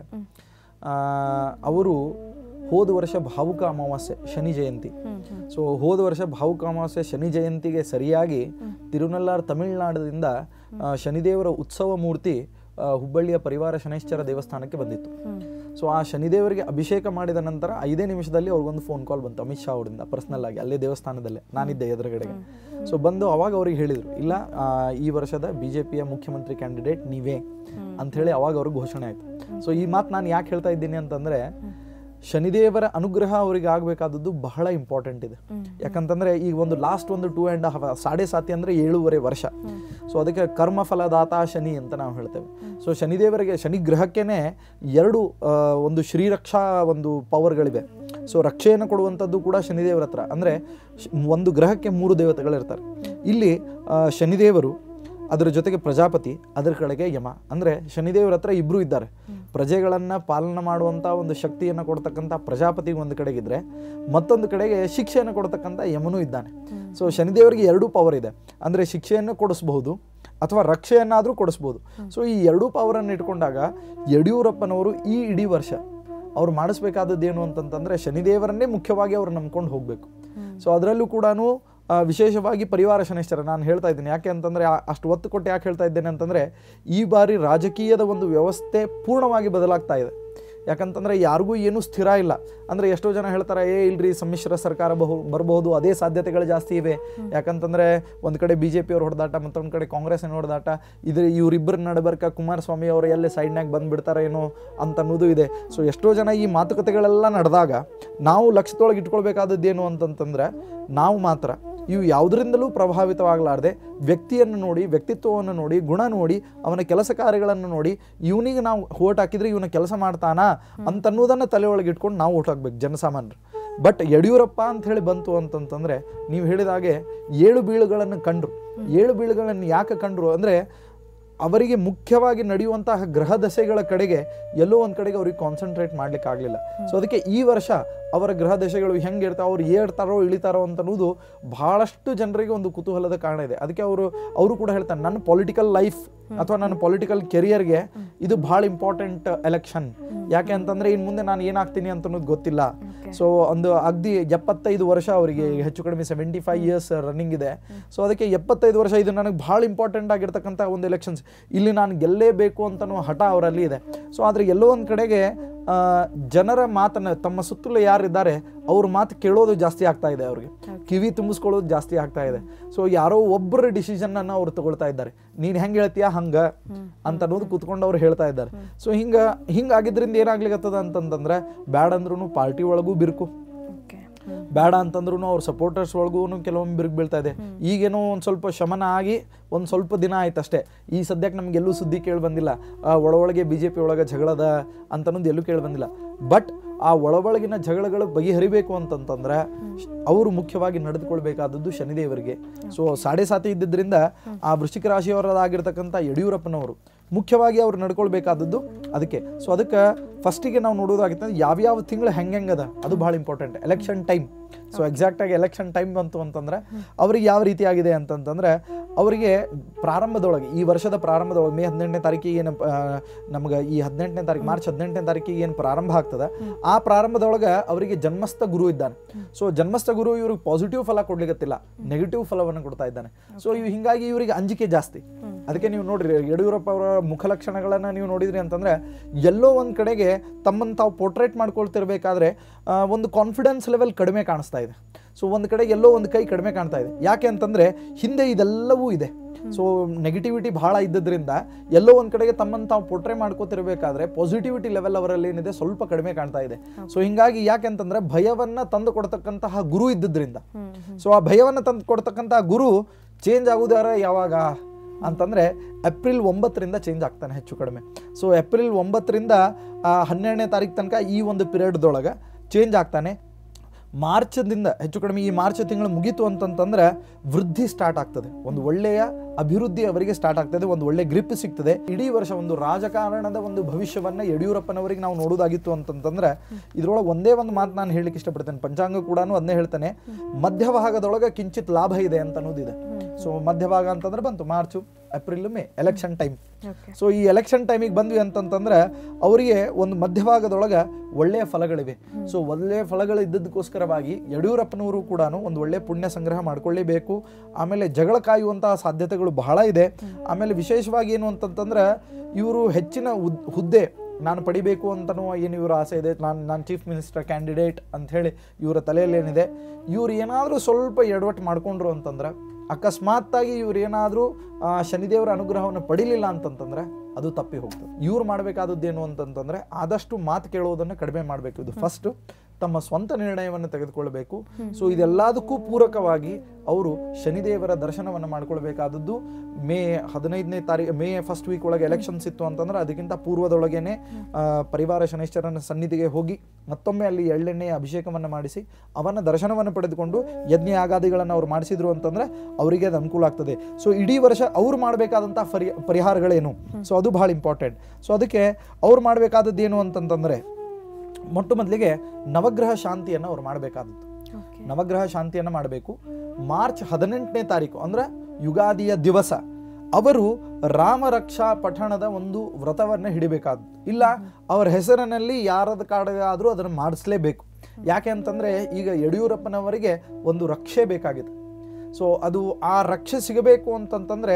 ಅವರು ಹೋದ ವರ್ಷ ಭಾವುಕ ಅಮಾವಾಸ್ಯೆ ಶನಿ ಜಯಂತಿ ಹ್ಮ್ ಹ್ಮ್ ಸೊ ಹೋದ ವರ್ಷ ಭಾವುಕ ಅಮಾವಾಸ್ಯೆ ಶನಿ ಜಯಂತಿಗೆ ಸರಿಯಾಗಿ ತಿರುನಲ್ಲಾರ್ ತಮಿಳುನಾಡಿನಿಂದ ಆ, ಶನಿದೇವರ ಉತ್ಸವ ಮೂರ್ತಿ ಆ, ಹುಬ್ಬಳ್ಳಿಯ ಪರಿವಾರ ಶನೈಶ್ಚರ ದೇವಸ್ಥಾನಕ್ಕೆ ಬಂದಿತ್ತು ಹ್ಮ್ ಸೊ ಆ ಶನಿದೇವರಿಗೆ ಅಭಿಷೇಕ ಮಾಡಿದ ನಂತರ ಐದೇ ನಿಮಿಷದಲ್ಲಿ ಅವ್ರಿಗೊಂದು ಫೋನ್ ಕಾಲ್ ಬಂತು ಅಮಿತ್ ಶಾ ಅವರಿಂದ ಪರ್ಸ್ನಲ್ ಆಗಿ ಅಲ್ಲೇ ದೇವಸ್ಥಾನದಲ್ಲೇ ನಾನಿದ್ದೆ ಎದುರುಗಡೆಗೆ ಸೊ ಬಂದು ಅವಾಗ ಅವ್ರಿಗೆ ಹೇಳಿದರು ಇಲ್ಲ ಆ, ಈ ವರ್ಷದ ಬಿ ಜೆ ಪಿಯ ಮುಖ್ಯಮಂತ್ರಿ ಕ್ಯಾಂಡಿಡೇಟ್ ನೀವೇ ಅಂತ ಹೇಳಿ ಅವಾಗ ಅವ್ರಿಗೆ ಘೋಷಣೆ ಆಯ್ತು ಸೊ ಈ ಮಾತು ನಾನು ಯಾಕೆ ಹೇಳ್ತಾ ಇದ್ದೀನಿ ಅಂತಂದ್ರೆ ಶನಿದೇವರ ಅನುಗ್ರಹ ಅವರಿಗೆ ಆಗಬೇಕಾದದ್ದು ಬಹಳ ಇಂಪಾರ್ಟೆಂಟ್ ಇದೆ ಯಾಕಂತಂದ್ರೆ ಈಗ ಒಂದು ಲಾಸ್ಟ್ ಒಂದು two and half Sade Sati ಅಂದ್ರೆ ಏಳೂವರೆ ವರ್ಷ ಸೊ ಅದಕ್ಕೆ ಕರ್ಮ ಫಲದಾತ ಶನಿ ಅಂತ ನಾವು ಹೇಳ್ತೇವೆ ಸೊ ಶನಿದೇವರಿಗೆ ಶನಿ ಗ್ರಹಕ್ಕೇನೆ ಎರಡು ಆ, ಒಂದು ಶ್ರೀರಕ್ಷಾ ಒಂದು ಪವರ್ಗಳಿವೆ ಸೊ ರಕ್ಷೆಯನ್ನು ಕೊಡುವಂಥದ್ದು ಕೂಡ ಶನಿದೇವರ ಹತ್ರ ಅಂದ್ರೆ ಶ್- ಒಂದು ಗ್ರಹಕ್ಕೆ ಮೂರು ದೇವತೆಗಳಿರ್ತಾರೆ ಇಲ್ಲಿ ಆ, ಶನಿದೇವರು ಅದರ ಜೊತೆಗೆ ಪ್ರಜಾಪತಿ ಅದರ ಕಡೆಗೆ ಯಮ ಅಂದ್ರೆ ಶನಿದೇವರ ಹತ್ರ ಇಬ್ರು ಇದ್ದಾರೆ ಪ್ರಜೆಗಳನ್ನ ಪಾಲನೆ ಮಾಡುವಂತ ಒಂದು ಶಕ್ತಿಯನ್ನು ಕೊಡ್ತಕ್ಕಂಥ ಪ್ರಜಾಪತಿ ಒಂದು ಕಡೆಗಿದ್ರೆ ಮತ್ತೊಂದು ಕಡೆಗೆ ಶಿಕ್ಷೆಯನ್ನು ಕೊಡ್ತಕ್ಕಂಥ ಯಮನೂ ಇದ್ದಾನೆ ಸೊ ಶನಿದೇವರಿಗೆ ಎರಡೂ ಪವರ್ ಇದೆ ಅಂದ್ರೆ ಶಿಕ್ಷೆಯನ್ನು ಕೊಡಿಸಬಹುದು ಅಥವಾ ರಕ್ಷೆಯನ್ನಾದರೂ ಕೊಡಿಸ್ಬೋದು ಸೊ ಈ ಎರಡೂ ಪವರನ್ನು ಇಟ್ಕೊಂಡಾಗ ಯಡಿಯೂರಪ್ಪನವರು ಈ ಇಡೀ ವರ್ಷ ಅವ್ರು ಮಾಡಿಸ್ಬೇಕಾದದ್ದು ಏನು ಅಂತಂತಂದ್ರೆ ಶನಿದೇವರನ್ನೇ ಮುಖ್ಯವಾಗಿ ಅವ್ರು ನಂಬ್ಕೊಂಡು ಹೋಗಬೇಕು ಸೊ ಅದರಲ್ಲೂ ಕೂಡ ವಿಶೇಷವಾಗಿ ಪರಿವಾರ ಶನಿಶ್ಚರ ನಾನು ಹೇಳ್ತಾ ಇದ್ದೀನಿ ಯಾಕೆ ಅಂತಂದ್ರೆ ಆ- ಅಷ್ಟು ಒತ್ತು ಕೊಟ್ಟು ಯಾಕೆ ಹೇಳ್ತಾ ಇದ್ದೇನೆ ಅಂತಂದ್ರೆ ಈ ಬಾರಿ ರಾಜಕೀಯದ ಒಂದು ವ್ಯವಸ್ಥೆ ಪೂರ್ಣವಾಗಿ ಬದಲಾಗ್ತಾ ಇದೆ ಯಾಕಂತಂದ್ರೆ ಯಾರಿಗೂ ಏನೂ ಸ್ಥಿರ ಇಲ್ಲ ಅಂದ್ರೆ ಎಷ್ಟೋ ಜನ ಹೇಳ್ತಾರೆ ಏ ಇಲ್ರಿ ಸಮ್ಮಿಶ್ರ ಸರ್ಕಾರ ಬಹು ಬರಬಹುದು ಅದೇ ಸಾಧ್ಯತೆಗಳು ಜಾಸ್ತಿ ಇವೆ ಯಾಕಂತಂದ್ರೆ ಒಂದ್ ಕಡೆ ಬಿಜೆಪಿ ಅವ್ರ ಹೊಡೆದಾಟ ಮತ್ತೊಂದ್ ಕಡೆ ಕಾಂಗ್ರೆಸ್ನ ಹೊಡೆದಾಟ ಇದ್ರ ಇವರಿಬ್ಬರ ನಡಬರ್ಕ ಕುಮಾರಸ್ವಾಮಿ ಅವರು ಎಲ್ಲಿ ಸೈಡ್ನಾಗ ಬಂದ್ಬಿಡ್ತಾರ ಏನೋ ಅಂತ ಅನ್ನೋದು ಇದೆ ಸೊ ಎಷ್ಟೋ ಜನ ಈ ಮಾತುಕತೆಗಳೆಲ್ಲ ನಡೆದಾಗ ನಾವು ಲಕ್ಷ್ಯದೊಳಗೆ ಇಟ್ಕೊಳ್ಬೇಕಾದದ್ದು ಏನು ಅಂತಂತಂದ್ರೆ ನಾವು ಮಾತ್ರ ಇವು ಯಾವುದರಿಂದಲೂ ಪ್ರಭಾವಿತವಾಗಲಾರ್ದೆ ವ್ಯಕ್ತಿಯನ್ನು ನೋಡಿ ವ್ಯಕ್ತಿತ್ವವನ್ನು ನೋಡಿ ಗುಣ ನೋಡಿ ಅವನ ಕೆಲಸ ಕಾರ್ಯಗಳನ್ನು ನೋಡಿ ಇವನಿಗೆ ನಾವು ಓಟ್ ಹಾಕಿದ್ರೆ ಇವನ ಕೆಲಸ ಮಾಡ್ತಾನಾ ಅಂತನ್ನೋದನ್ನು ತಲೆ ಒಳಗೆ ಇಟ್ಕೊಂಡು ನಾವು ಓಟ್ ಹಾಕ್ಬೇಕು ಜನಸಾಮಾನ್ಯರು ಬಟ್ ಯಡಿಯೂರಪ್ಪ ಅಂತ ಹೇಳಿ ಬಂತು ಅಂತಂತಂದ್ರೆ ನೀವು ಹೇಳಿದ ಹಾಗೆ ಏಳು ಬೀಳುಗಳನ್ನು ಕಂಡ್ರು ಏಳು ಬೀಳುಗಳನ್ನು ಯಾಕೆ ಕಂಡ್ರು ಅಂದ್ರೆ ಅವರಿಗೆ ಮುಖ್ಯವಾಗಿ ನಡೆಯುವಂತಹ ಗ್ರಹ ದಶೆಗಳ ಕಡೆಗೆ ಎಲ್ಲೋ ಒಂದ್ ಕಡೆಗೆ ಅವ್ರಿಗೆ ಕಾನ್ಸಂಟ್ರೇಟ್ ಮಾಡ್ಲಿಕ್ಕೆ ಆಗ್ಲಿಲ್ಲ ಸೊ ಅದಕ್ಕೆ ಈ ವರ್ಷ ಅವರ ಗ್ರಹ ದಶೆಗಳು ಹೆಂಗೆ ಇರ್ತಾವೆ ಅವ್ರು ಏರ್ತಾರೋ ಇಳಿತಾರೋ ಅಂತ ಅನ್ನೋದು ಬಹಳಷ್ಟು ಜನರಿಗೆ ಒಂದು ಕುತೂಹಲದ ಕಾರಣ ಇದೆ ಅದಕ್ಕೆ ಅವರು ಅವರು ಕೂಡ ಹೇಳ್ತಾರೆ ನನ್ನ ಪೊಲಿಟಿಕಲ್ ಲೈಫ್ ಅಥವಾ ನನ್ನ ಪೊಲಿಟಿಕಲ್ ಕೆರಿಯರ್ಗೆ ಇದು ಬಹಳ ಇಂಪಾರ್ಟೆಂಟ್ ಎಲೆಕ್ಷನ್ ಯಾಕೆ ಅಂತಂದ್ರೆ ಇನ್ ಮುಂದೆ ನಾನು ಏನಾಗ್ತೀನಿ ಅಂತ ಅನ್ನೋದು ಗೊತ್ತಿಲ್ಲ ಸೊ ಒಂದು ಅಗ್ದಿ ಎಪ್ಪತ್ತೈದು ವರ್ಷ ಅವರಿಗೆ ಹೆಚ್ಚು ಕಡಿಮೆ ಸೆವೆಂಟಿ ಫೈವ್ ಇಯರ್ಸ್ ರನ್ನಿಂಗ್ ಇದೆ ಸೊ ಅದಕ್ಕೆ ಎಪ್ಪತ್ತೈದು ವರ್ಷ ಇದು ನನಗೆ ಬಹಳ ಇಂಪಾರ್ಟೆಂಟ್ ಆಗಿರ್ತಕ್ಕಂಥ ಒಂದು ಎಲೆಕ್ಷನ್ಸ್ ಇಲ್ಲಿ ನಾನು ಗೆಲ್ಲೇಬೇಕು ಅಂತನೋ ಹಠ ಅವರಲ್ಲಿ ಇದೆ ಸೊ ಆದ್ರೆ ಎಲ್ಲೋ ಒಂದು ಕಡೆಗೆ ಆ, ಜನರ ಮಾತನ್ನ ತಮ್ಮ ಸುತ್ತಲೂ ಯಾರಿದ್ದಾರೆ ಅವ್ರ ಮಾತು ಕೇಳೋದು ಜಾಸ್ತಿ ಆಗ್ತಾ ಇದೆ ಅವ್ರಿಗೆ ಕಿವಿ ತುಂಬಿಸ್ಕೊಳ್ಳೋದು ಜಾಸ್ತಿ ಆಗ್ತಾ ಇದೆ ಸೊ ಯಾರೋ ಒಬ್ಬರ ಡಿಸಿಷನ್ ಅನ್ನ ಅವ್ರು ತಗೊಳ್ತಾ ಇದ್ದಾರೆ ನೀನ್ ಹೆಂಗ್ ಹೇಳ್ತೀಯಾ ಹಂಗ ಅಂತ ಅನ್ನೋದು ಕುತ್ಕೊಂಡು ಅವ್ರು ಹೇಳ್ತಾ ಇದ್ದಾರೆ ಸೊ ಹಿಂಗ ಹಿಂಗಾಗಿದ್ರಿಂದ ಏನಾಗ್ಲಿಕತ್ತದ ಅಂತಂತಂದ್ರೆ ಬ್ಯಾಡ್ ಅಂದ್ರೂ ಪಾರ್ಟಿ ಒಳಗೂ ಬಿರುಕು ಓಕೆ ಬೇಡ ಅಂತಂದ್ರೂ ಅವ್ರ ಸಪೋರ್ಟರ್ಸ್ ಒಳಗೂ ಕೆಲವೊಮ್ಮೆ ಬಿರುಕು ಬೀಳ್ತಾ ಇದೆ ಈಗೇನೋ ಒಂದು ಸ್ವಲ್ಪ ಶಮನ ಆಗಿ ಒಂದು ಸ್ವಲ್ಪ ದಿನ ಆಯ್ತು ಅಷ್ಟೇ ಈ ಸದ್ಯಕ್ಕೆ ನಮ್ಗೆ ಎಲ್ಲೂ ಸುದ್ದಿ ಕೇಳಿ ಬಂದಿಲ್ಲ ಆ, ಒಳ ಒಳಗೆ ಬಿ ಜೆ ಪಿ ಒಳಗೆ ಜಗಳದ ಅಂತನ್ನೋದು ಎಲ್ಲೂ ಕೇಳಿ ಬಂದಿಲ್ಲ ಬಟ್ ಆ ಒಳ ಒಳಗಿನ ಜಗಳಗಳು ಬಗೆಹರಿಬೇಕು ಅಂತಂತಂದ್ರೆ ಅವರು ಮುಖ್ಯವಾಗಿ ನಡೆದುಕೊಳ್ಬೇಕಾದದ್ದು ಶನಿದೇವರಿಗೆ ಸೊ ಸಾಡೆ ಸಾತಿ ಇದ್ದಿದ್ರಿಂದ ಆ ವೃಶ್ಚಿಕ ರಾಶಿಯವರಾಗಿರ್ತಕ್ಕಂಥ ಯಡಿಯೂರಪ್ಪನವರು ಮುಖ್ಯವಾಗಿ ಅವ್ರು ನಡ್ಕೊಳ್ಬೇಕಾದದ್ದು ಅದಕ್ಕೆ ಸೊ ಅದಕ್ಕೆ ಫಸ್ಟಿಗೆ ನಾವು ನೋಡೋದಾಗಿತ್ತು ಯಾವ್ಯಾವ ತಿಂಗಳು ಹೆಂಗೆಂಗದ ಅದು ಭಾಳ important election time so exact ಆಗಿ ಎಲೆಕ್ಷನ್ ಟೈಮ್ ಬಂತು ಅಂತಂದ್ರೆ ಅವ್ರಿಗೆ ಯಾವ ರೀತಿ ಆಗಿದೆ ಅಂತಂತಂದ್ರೆ ಅವರಿಗೆ ಪ್ರಾರಂಭದೊಳಗೆ ಈ ವರ್ಷದ ಪ್ರಾರಂಭದೊಳಗೆ ಮೇ ಹದಿನೆಂಟನೇ ತಾರೀಕಿಗೆ ಏನು ನಮ್ಗೆ ಈ ಹದಿನೆಂಟನೇ ತಾರೀಕು ಮಾರ್ಚ್ ಹದಿನೆಂಟನೇ ತಾರೀಕಿಗೆ ಏನು ಪ್ರಾರಂಭ ಆಗ್ತದ ಆ ಪ್ರಾರಂಭದೊಳಗೆ ಅವರಿಗೆ ಜನ್ಮಸ್ಥ ಗುರು ಇದ್ದಾನೆ ಸೊ ಜನ್ಮಸ್ಥ ಗುರು ಇವ್ರಿಗೆ ಪಾಸಿಟಿವ್ ಫಲ ಕೊಡ್ಲಿಕ್ಕತ್ತಿಲ್ಲ ನೆಗೆಟಿವ್ ಫಲವನ್ನು ಕೊಡ್ತಾ ಇದ್ದಾನೆ ಸೊ ಇವ್ ಹಿಂಗಾಗಿ ಇವರಿಗೆ ಅಂಜಿಕೆ ಜಾಸ್ತಿ ಅದಕ್ಕೆ ನೀವು ನೋಡ್ರಿ ಯಡಿಯೂರಪ್ಪ ಅವರ ಮುಖಲಕ್ಷಣಗಳನ್ನ ನೀವು ನೋಡಿದ್ರಿ ಅಂತಂದ್ರೆ ಎಲ್ಲೋ ಒಂದ್ ಕಡೆಗೆ ತಮ್ಮನ್ನು ತಾವು ಪೋರ್ಟ್ರೇಟ್ ಮಾಡ್ಕೊಳ್ತಿರ್ಬೇಕಾದ್ರೆ ಆ, ಒಂದು ಕಾನ್ಫಿಡೆನ್ಸ್ ಲೆವೆಲ್ ಕಡಿಮೆ ಕಾಣಿಸ್ತಾ ಇದೆ ಸೊ ಒಂದು ಕಡೆ ಎಲ್ಲೋ ಒಂದು ಕೈ ಕಡಿಮೆ ಕಾಣ್ತಾ ಇದೆ ಯಾಕೆ ಅಂತಂದ್ರೆ ಹಿಂದೆ ಇದೆಲ್ಲವೂ ಇದೆ ಸೊ ನೆಗೆಟಿವಿಟಿ ಬಹಳ ಇದ್ದದ್ರಿಂದ ಎಲ್ಲೋ ಒಂದ್ ಕಡೆಗೆ ತಮ್ಮನ್ನು ತಾವು ಪೋಟ್ರೆ ಮಾಡ್ಕೋತಿರ್ಬೇಕಾದ್ರೆ ಪಾಸಿಟಿವಿಟಿ ಲೆವೆಲ್ ಅವರಲ್ಲಿ ಏನಿದೆ ಸ್ವಲ್ಪ ಕಡಿಮೆ ಕಾಣ್ತಾ ಇದೆ ಸೊ ಹಿಂಗಾಗಿ ಯಾಕೆ ಅಂತಂದ್ರೆ ಭಯವನ್ನ ತಂದು ಕೊಡ್ತಕ್ಕಂತಹ ಗುರು ಇದ್ದದ್ರಿಂದ ಸೊ ಆ ಭಯವನ್ನ ತಂದು ಕೊಡ್ತಕ್ಕಂತಹ ಗುರು ಚೇಂಜ್ ಆಗುದಾರ ಯಾವಾಗ ಅಂತಂದ್ರೆ ಏಪ್ರಿಲ್ ಒಂಬತ್ತರಿಂದ ಚೇಂಜ್ ಆಗ್ತಾನೆ ಹೆಚ್ಚು ಕಡಿಮೆ ಸೊ ಏಪ್ರಿಲ್ ಒಂಬತ್ತರಿಂದ ಆ, ಹನ್ನೆರಡನೇ ತಾರೀಕು ತನಕ ಈ ಒಂದು ಪೀರಿಯಡ್ದೊಳಗೆ ಚೇಂಜ್ ಆಗ್ತಾನೆ ಮಾರ್ಚದಿಂದ ಹೆಚ್ಚು ಕಡಿಮೆ ಈ ಮಾರ್ಚ್ ತಿಂಗಳು ಮುಗೀತು ಅಂತಂತಂದ್ರೆ ವೃದ್ಧಿ ಸ್ಟಾರ್ಟ್ ಆಗ್ತದೆ ಒಂದು ಒಳ್ಳೆಯ ಅಭಿವೃದ್ಧಿ ಅವರಿಗೆ ಸ್ಟಾರ್ಟ್ ಆಗ್ತದೆ ಒಂದು ಒಳ್ಳೆ ಗ್ರಿಪ್ ಸಿಗ್ತದೆ ಇಡೀ ವರ್ಷ ಒಂದು ರಾಜಕಾರಣದ ಒಂದು ಭವಿಷ್ಯವನ್ನ ಯಡಿಯೂರಪ್ಪನವರಿಗೆ ನಾವು ನೋಡೋದಾಗಿತ್ತು ಅಂತಂತಂದ್ರೆ ಇದ್ರೊಳಗೆ ಒಂದೇ ಒಂದು ಮಾತು ನಾನು ಹೇಳಲಿಕ್ಕೆ ಇಷ್ಟಪಡ್ತೇನೆ ಪಂಚಾಂಗ ಕೂಡ ಅದನ್ನೇ ಹೇಳ್ತೇನೆ ಮಧ್ಯಭಾಗದೊಳಗೆ ಕಿಂಚಿತ್ ಲಾಭ ಇದೆ ಅಂತ ಅನ್ನೋದಿದೆ ಸೊ ಮಧ್ಯಭಾಗ ಅಂತಂದ್ರೆ ಬಂತು March April May election time okay so ಈ ಎಲೆಕ್ಷನ್ ಟೈಮಿಗೆ ಬಂದ್ವಿ ಅಂತಂತಂದ್ರೆ ಅವರಿಗೆ ಒಂದು ಮಧ್ಯಭಾಗದೊಳಗೆ ಒಳ್ಳೆಯ ಫಲಗಳಿವೆ ಸೊ ಒಳ್ಳೆಯ ಫಲಗಳು ಇದ್ದದಕ್ಕೋಸ್ಕರವಾಗಿ ಯಡಿಯೂರಪ್ಪನವರು ಕೂಡ ಒಂದು ಒಳ್ಳೆಯ ಪುಣ್ಯ ಸಂಗ್ರಹ ಮಾಡ್ಕೊಳ್ಳೇಬೇಕು ಆಮೇಲೆ ಜಗಳ ಕಾಯುವಂತಹ ಸಾಧ್ಯತೆಗಳು ಬಹಳ ಇದೆ ಆಮೇಲೆ ವಿಶೇಷವಾಗಿ ಏನು ಅಂತಂತಂದ್ರೆ ಇವರು ಹೆಚ್ಚಿನ ಹುದ್- ಹುದ್ದೆ ನಾನು ಪಡಿಬೇಕು ಅಂತನೂ ಏನು ಇವರ ಆಸೆ ಇದೆ ನಾನು ನಾನು ಚೀಫ್ ಮಿನಿಸ್ಟರ್ ಕ್ಯಾಂಡಿಡೇಟ್ ಅಂತ ಹೇಳಿ ಇವರ ತಲೆಯಲ್ಲಿ ಏನಿದೆ ಇವ್ರು ಏನಾದರೂ ಸ್ವಲ್ಪ ಎಡವಟ್ಟು ಮಾಡ್ಕೊಂಡ್ರು ಅಂತಂದ್ರೆ ಅಕಸ್ಮಾತ್ತಾಗಿ ಇವ್ರು ಏನಾದರೂ ಶನಿದೇವರ ಅನುಗ್ರಹವನ್ನು ಪಡಿಲಿಲ್ಲ ಅಂತಂತಂದ್ರೆ ಅದು ತಪ್ಪಿ ಹೋಗ್ತದೆ ಇವ್ರು ಮಾಡಬೇಕಾದದ್ದೇನು ಅಂತಂತಂದ್ರೆ ಆದಷ್ಟು ಮಾತು ಕೇಳೋದನ್ನು ಕಡಿಮೆ ಮಾಡಬೇಕು ಇದು ಫಸ್ಟ್ ತಮ್ಮ ಸ್ವಂತ ನಿರ್ಣಯವನ್ನು ತೆಗೆದುಕೊಳ್ಬೇಕು ಸೊ ಇದೆಲ್ಲದಕ್ಕೂ ಪೂರಕವಾಗಿ ಅವರು ಶನಿದೇವರ ದರ್ಶನವನ್ನು ಮಾಡ್ಕೊಳ್ಬೇಕಾದದ್ದು ಮೇ ಹದಿನೈದನೇ ತಾರೀಕು ಮೇ ಫಸ್ಟ್ ವೀಕ್ ಒಳಗೆ ಎಲೆಕ್ಷನ್ಸ್ ಇತ್ತು ಅಂತಂದ್ರೆ ಅದಕ್ಕಿಂತ ಪೂರ್ವದೊಳಗೇನೆ ಆ, ಪರಿವಾರ ಶನೇಶ್ವರನ ಸನ್ನಿಧಿಗೆ ಹೋಗಿ ಮತ್ತೊಮ್ಮೆ ಅಲ್ಲಿ ಎಳ್ಳೆಣ್ಣೆಯ ಅಭಿಷೇಕವನ್ನು ಮಾಡಿಸಿ ಅವನ ದರ್ಶನವನ್ನು ಪಡೆದುಕೊಂಡು ಯಜ್ಞ ಯಾಗಾದಿಗಳನ್ನು ಅವ್ರು ಮಾಡಿಸಿದ್ರು ಅಂತಂದ್ರೆ ಅವರಿಗೆ ಅದು ಅನುಕೂಲ ಆಗ್ತದೆ ಸೊ ಇಡೀ ವರ್ಷ ಅವ್ರು ಮಾಡಬೇಕಾದಂಥ ಪರಿ ಪರಿಹಾರಗಳೇನು ಸೊ ಅದು ಬಹಳ ಇಂಪಾರ್ಟೆಂಟ್ ಸೊ ಅದಕ್ಕೆ ಅವ್ರು ಮಾಡಬೇಕಾದದ್ದು ಏನು ಅಂತಂತಂದ್ರೆ ಮೊಟ್ಟ ಮೊದಲಿಗೆ ನವಗ್ರಹ ಶಾಂತಿಯನ್ನು ಅವ್ರು ಮಾಡಬೇಕಾದದ್ದು ಓಕೆ ನವಗ್ರಹ ಶಾಂತಿಯನ್ನು ಮಾಡಬೇಕು ಮಾರ್ಚ್ ಹದಿನೆಂಟನೇ ತಾರೀಕು ಅಂದ್ರೆ ಯುಗಾದಿಯ ದಿವಸ ಅವರು ರಾಮರಕ್ಷಾ ಪಠಣದ ಒಂದು ವ್ರತವನ್ನು ಹಿಡಿಬೇಕಾದ್ದು ಇಲ್ಲ ಅವರ ಹೆಸರಿನಲ್ಲಿ ಯಾರದ ಕಾಡಾದರೂ ಅದನ್ನು ಮಾಡಿಸ್ಲೇಬೇಕು ಯಾಕೆ ಅಂತಂದ್ರೆ ಈಗ ಯಡಿಯೂರಪ್ಪನವರಿಗೆ ಒಂದು ರಕ್ಷೆ ಬೇಕಾಗಿದೆ ಸೊ ಅದು ಆ ರಕ್ಷೆ ಸಿಗಬೇಕು ಅಂತಂತಂದ್ರೆ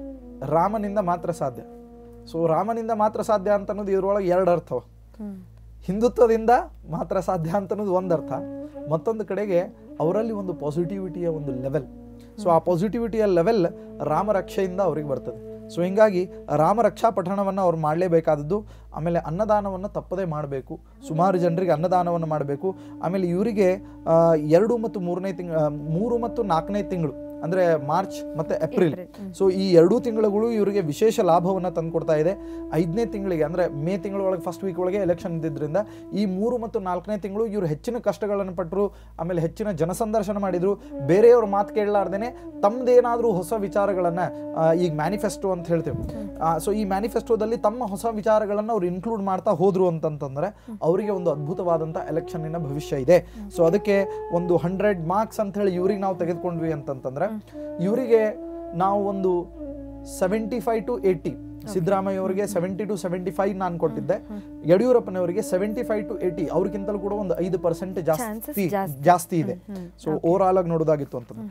ರಾಮನಿಂದ ಮಾತ್ರ ಸಾಧ್ಯ ಸೊ ರಾಮನಿಂದ ಮಾತ್ರ ಸಾಧ್ಯ ಅಂತ ಅನ್ನೋದು ಇದ್ರೊಳಗೆ ಎರಡು ಅರ್ಥವ ಹ್ಮ್ ಹಿಂದುತ್ವದಿಂದ ಮಾತ್ರ ಸಾಧ್ಯ ಅಂತ ಅನ್ನೋದು ಒಂದು ಅರ್ಥ ಮತ್ತೊಂದು ಕಡೆಗೆ ಅವರಲ್ಲಿ ಒಂದು ಪಾಸಿಟಿವಿಟಿಯ ಒಂದು ಲೆವೆಲ್ ಸೊ ಆ ಪಾಸಿಟಿವಿಟಿಯ ಲೆವೆಲ್ ರಾಮರಕ್ಷೆಯಿಂದ ಅವ್ರಿಗೆ ಬರ್ತದೆ ಸೊ ಹಿಂಗಾಗಿ ರಾಮರಕ್ಷಾ ಪಠಣವನ್ನು ಅವ್ರು ಮಾಡಲೇಬೇಕಾದದ್ದು ಆಮೇಲೆ ಅನ್ನದಾನವನ್ನು ತಪ್ಪದೇ ಮಾಡಬೇಕು ಸುಮಾರು ಜನರಿಗೆ ಅನ್ನದಾನವನ್ನು ಮಾಡಬೇಕು ಆಮೇಲೆ ಇವರಿಗೆ ಆ, ಎರಡು ಮತ್ತು ಮೂರನೇ ತಿಂಗಳ ಮೂರು ಮತ್ತು ನಾಲ್ಕನೇ ತಿಂಗಳು ಅಂದರೆ ಮಾರ್ಚ್ ಮತ್ತು ಏಪ್ರಿಲ್ ಸೊ ಈ ಎರಡೂ ತಿಂಗಳುಗಳು ಇವರಿಗೆ ವಿಶೇಷ ಲಾಭವನ್ನು ತಂದುಕೊಡ್ತಾ ಇದೆ ಐದನೇ ತಿಂಗಳಿಗೆ ಅಂದರೆ ಮೇ ತಿಂಗಳೊಳಗೆ ಫಸ್ಟ್ ವೀಕ್ ಒಳಗೆ ಎಲೆಕ್ಷನ್ ಇದ್ದಿದ್ದರಿಂದ ಈ ಮೂರು ಮತ್ತು ನಾಲ್ಕನೇ ತಿಂಗಳು ಇವರು ಹೆಚ್ಚಿನ ಕಷ್ಟಗಳನ್ನು ಪಟ್ಟರು ಆಮೇಲೆ ಹೆಚ್ಚಿನ ಜನಸಂದರ್ಶನ ಮಾಡಿದ್ರು ಬೇರೆಯವ್ರ ಮಾತು ಕೇಳಲಾರ್ದೇನೆ ತಮ್ಮದೇನಾದರೂ ಹೊಸ ವಿಚಾರಗಳನ್ನು ಈಗ ಮ್ಯಾನಿಫೆಸ್ಟೋ ಅಂತ ಹೇಳ್ತೇವೆ ಸೊ ಈ ಮ್ಯಾನಿಫೆಸ್ಟೋದಲ್ಲಿ ತಮ್ಮ ಹೊಸ ವಿಚಾರಗಳನ್ನು ಅವ್ರು ಇನ್ಕ್ಲೂಡ್ ಮಾಡ್ತಾ ಹೋದ್ರು ಅಂತಂತಂದ್ರೆ ಅವರಿಗೆ ಒಂದು ಅದ್ಭುತವಾದಂಥ ಎಲೆಕ್ಷನ್ನಿನ ಭವಿಷ್ಯ ಇದೆ ಸೊ ಅದಕ್ಕೆ ಒಂದು ಹಂಡ್ರೆಡ್ ಮಾರ್ಕ್ಸ್ ಅಂತ ಹೇಳಿ ಇವ್ರಿಗೆ ನಾವು ತೆಗೆದುಕೊಂಡ್ವಿ ಅಂತಂತಂದ್ರೆ ಇವರಿಗೆ ನಾವು ಒಂದು seventy five to eighty Siddaramaiah ಅವರಿಗೆ ಸೆವೆಂಟಿ ಟು ಸೆವೆಂಟಿ ಫೈವ್ ನಾನು ಕೊಟ್ಟಿದ್ದೆ ಯಡಿಯೂರಪ್ಪನವರಿಗೆ ಸೆವೆಂಟಿ ಫೈವ್ ಟು ಏಯ್ಟಿ ಅವ್ರಿಗಿಂತಲೂ ಕೂಡ ಒಂದು ಐದು ಪರ್ಸೆಂಟ್ ಜಾಸ್ತಿ Chances ಜಾಸ್ತಿ. ಜಾಸ್ತಿ ಇದೆ ಸೊ ಓವರ್ ಆಲ್ ಆಗಿ ನೋಡೋದಾಗಿತ್ತು ಅಂತಂದ್ರೆ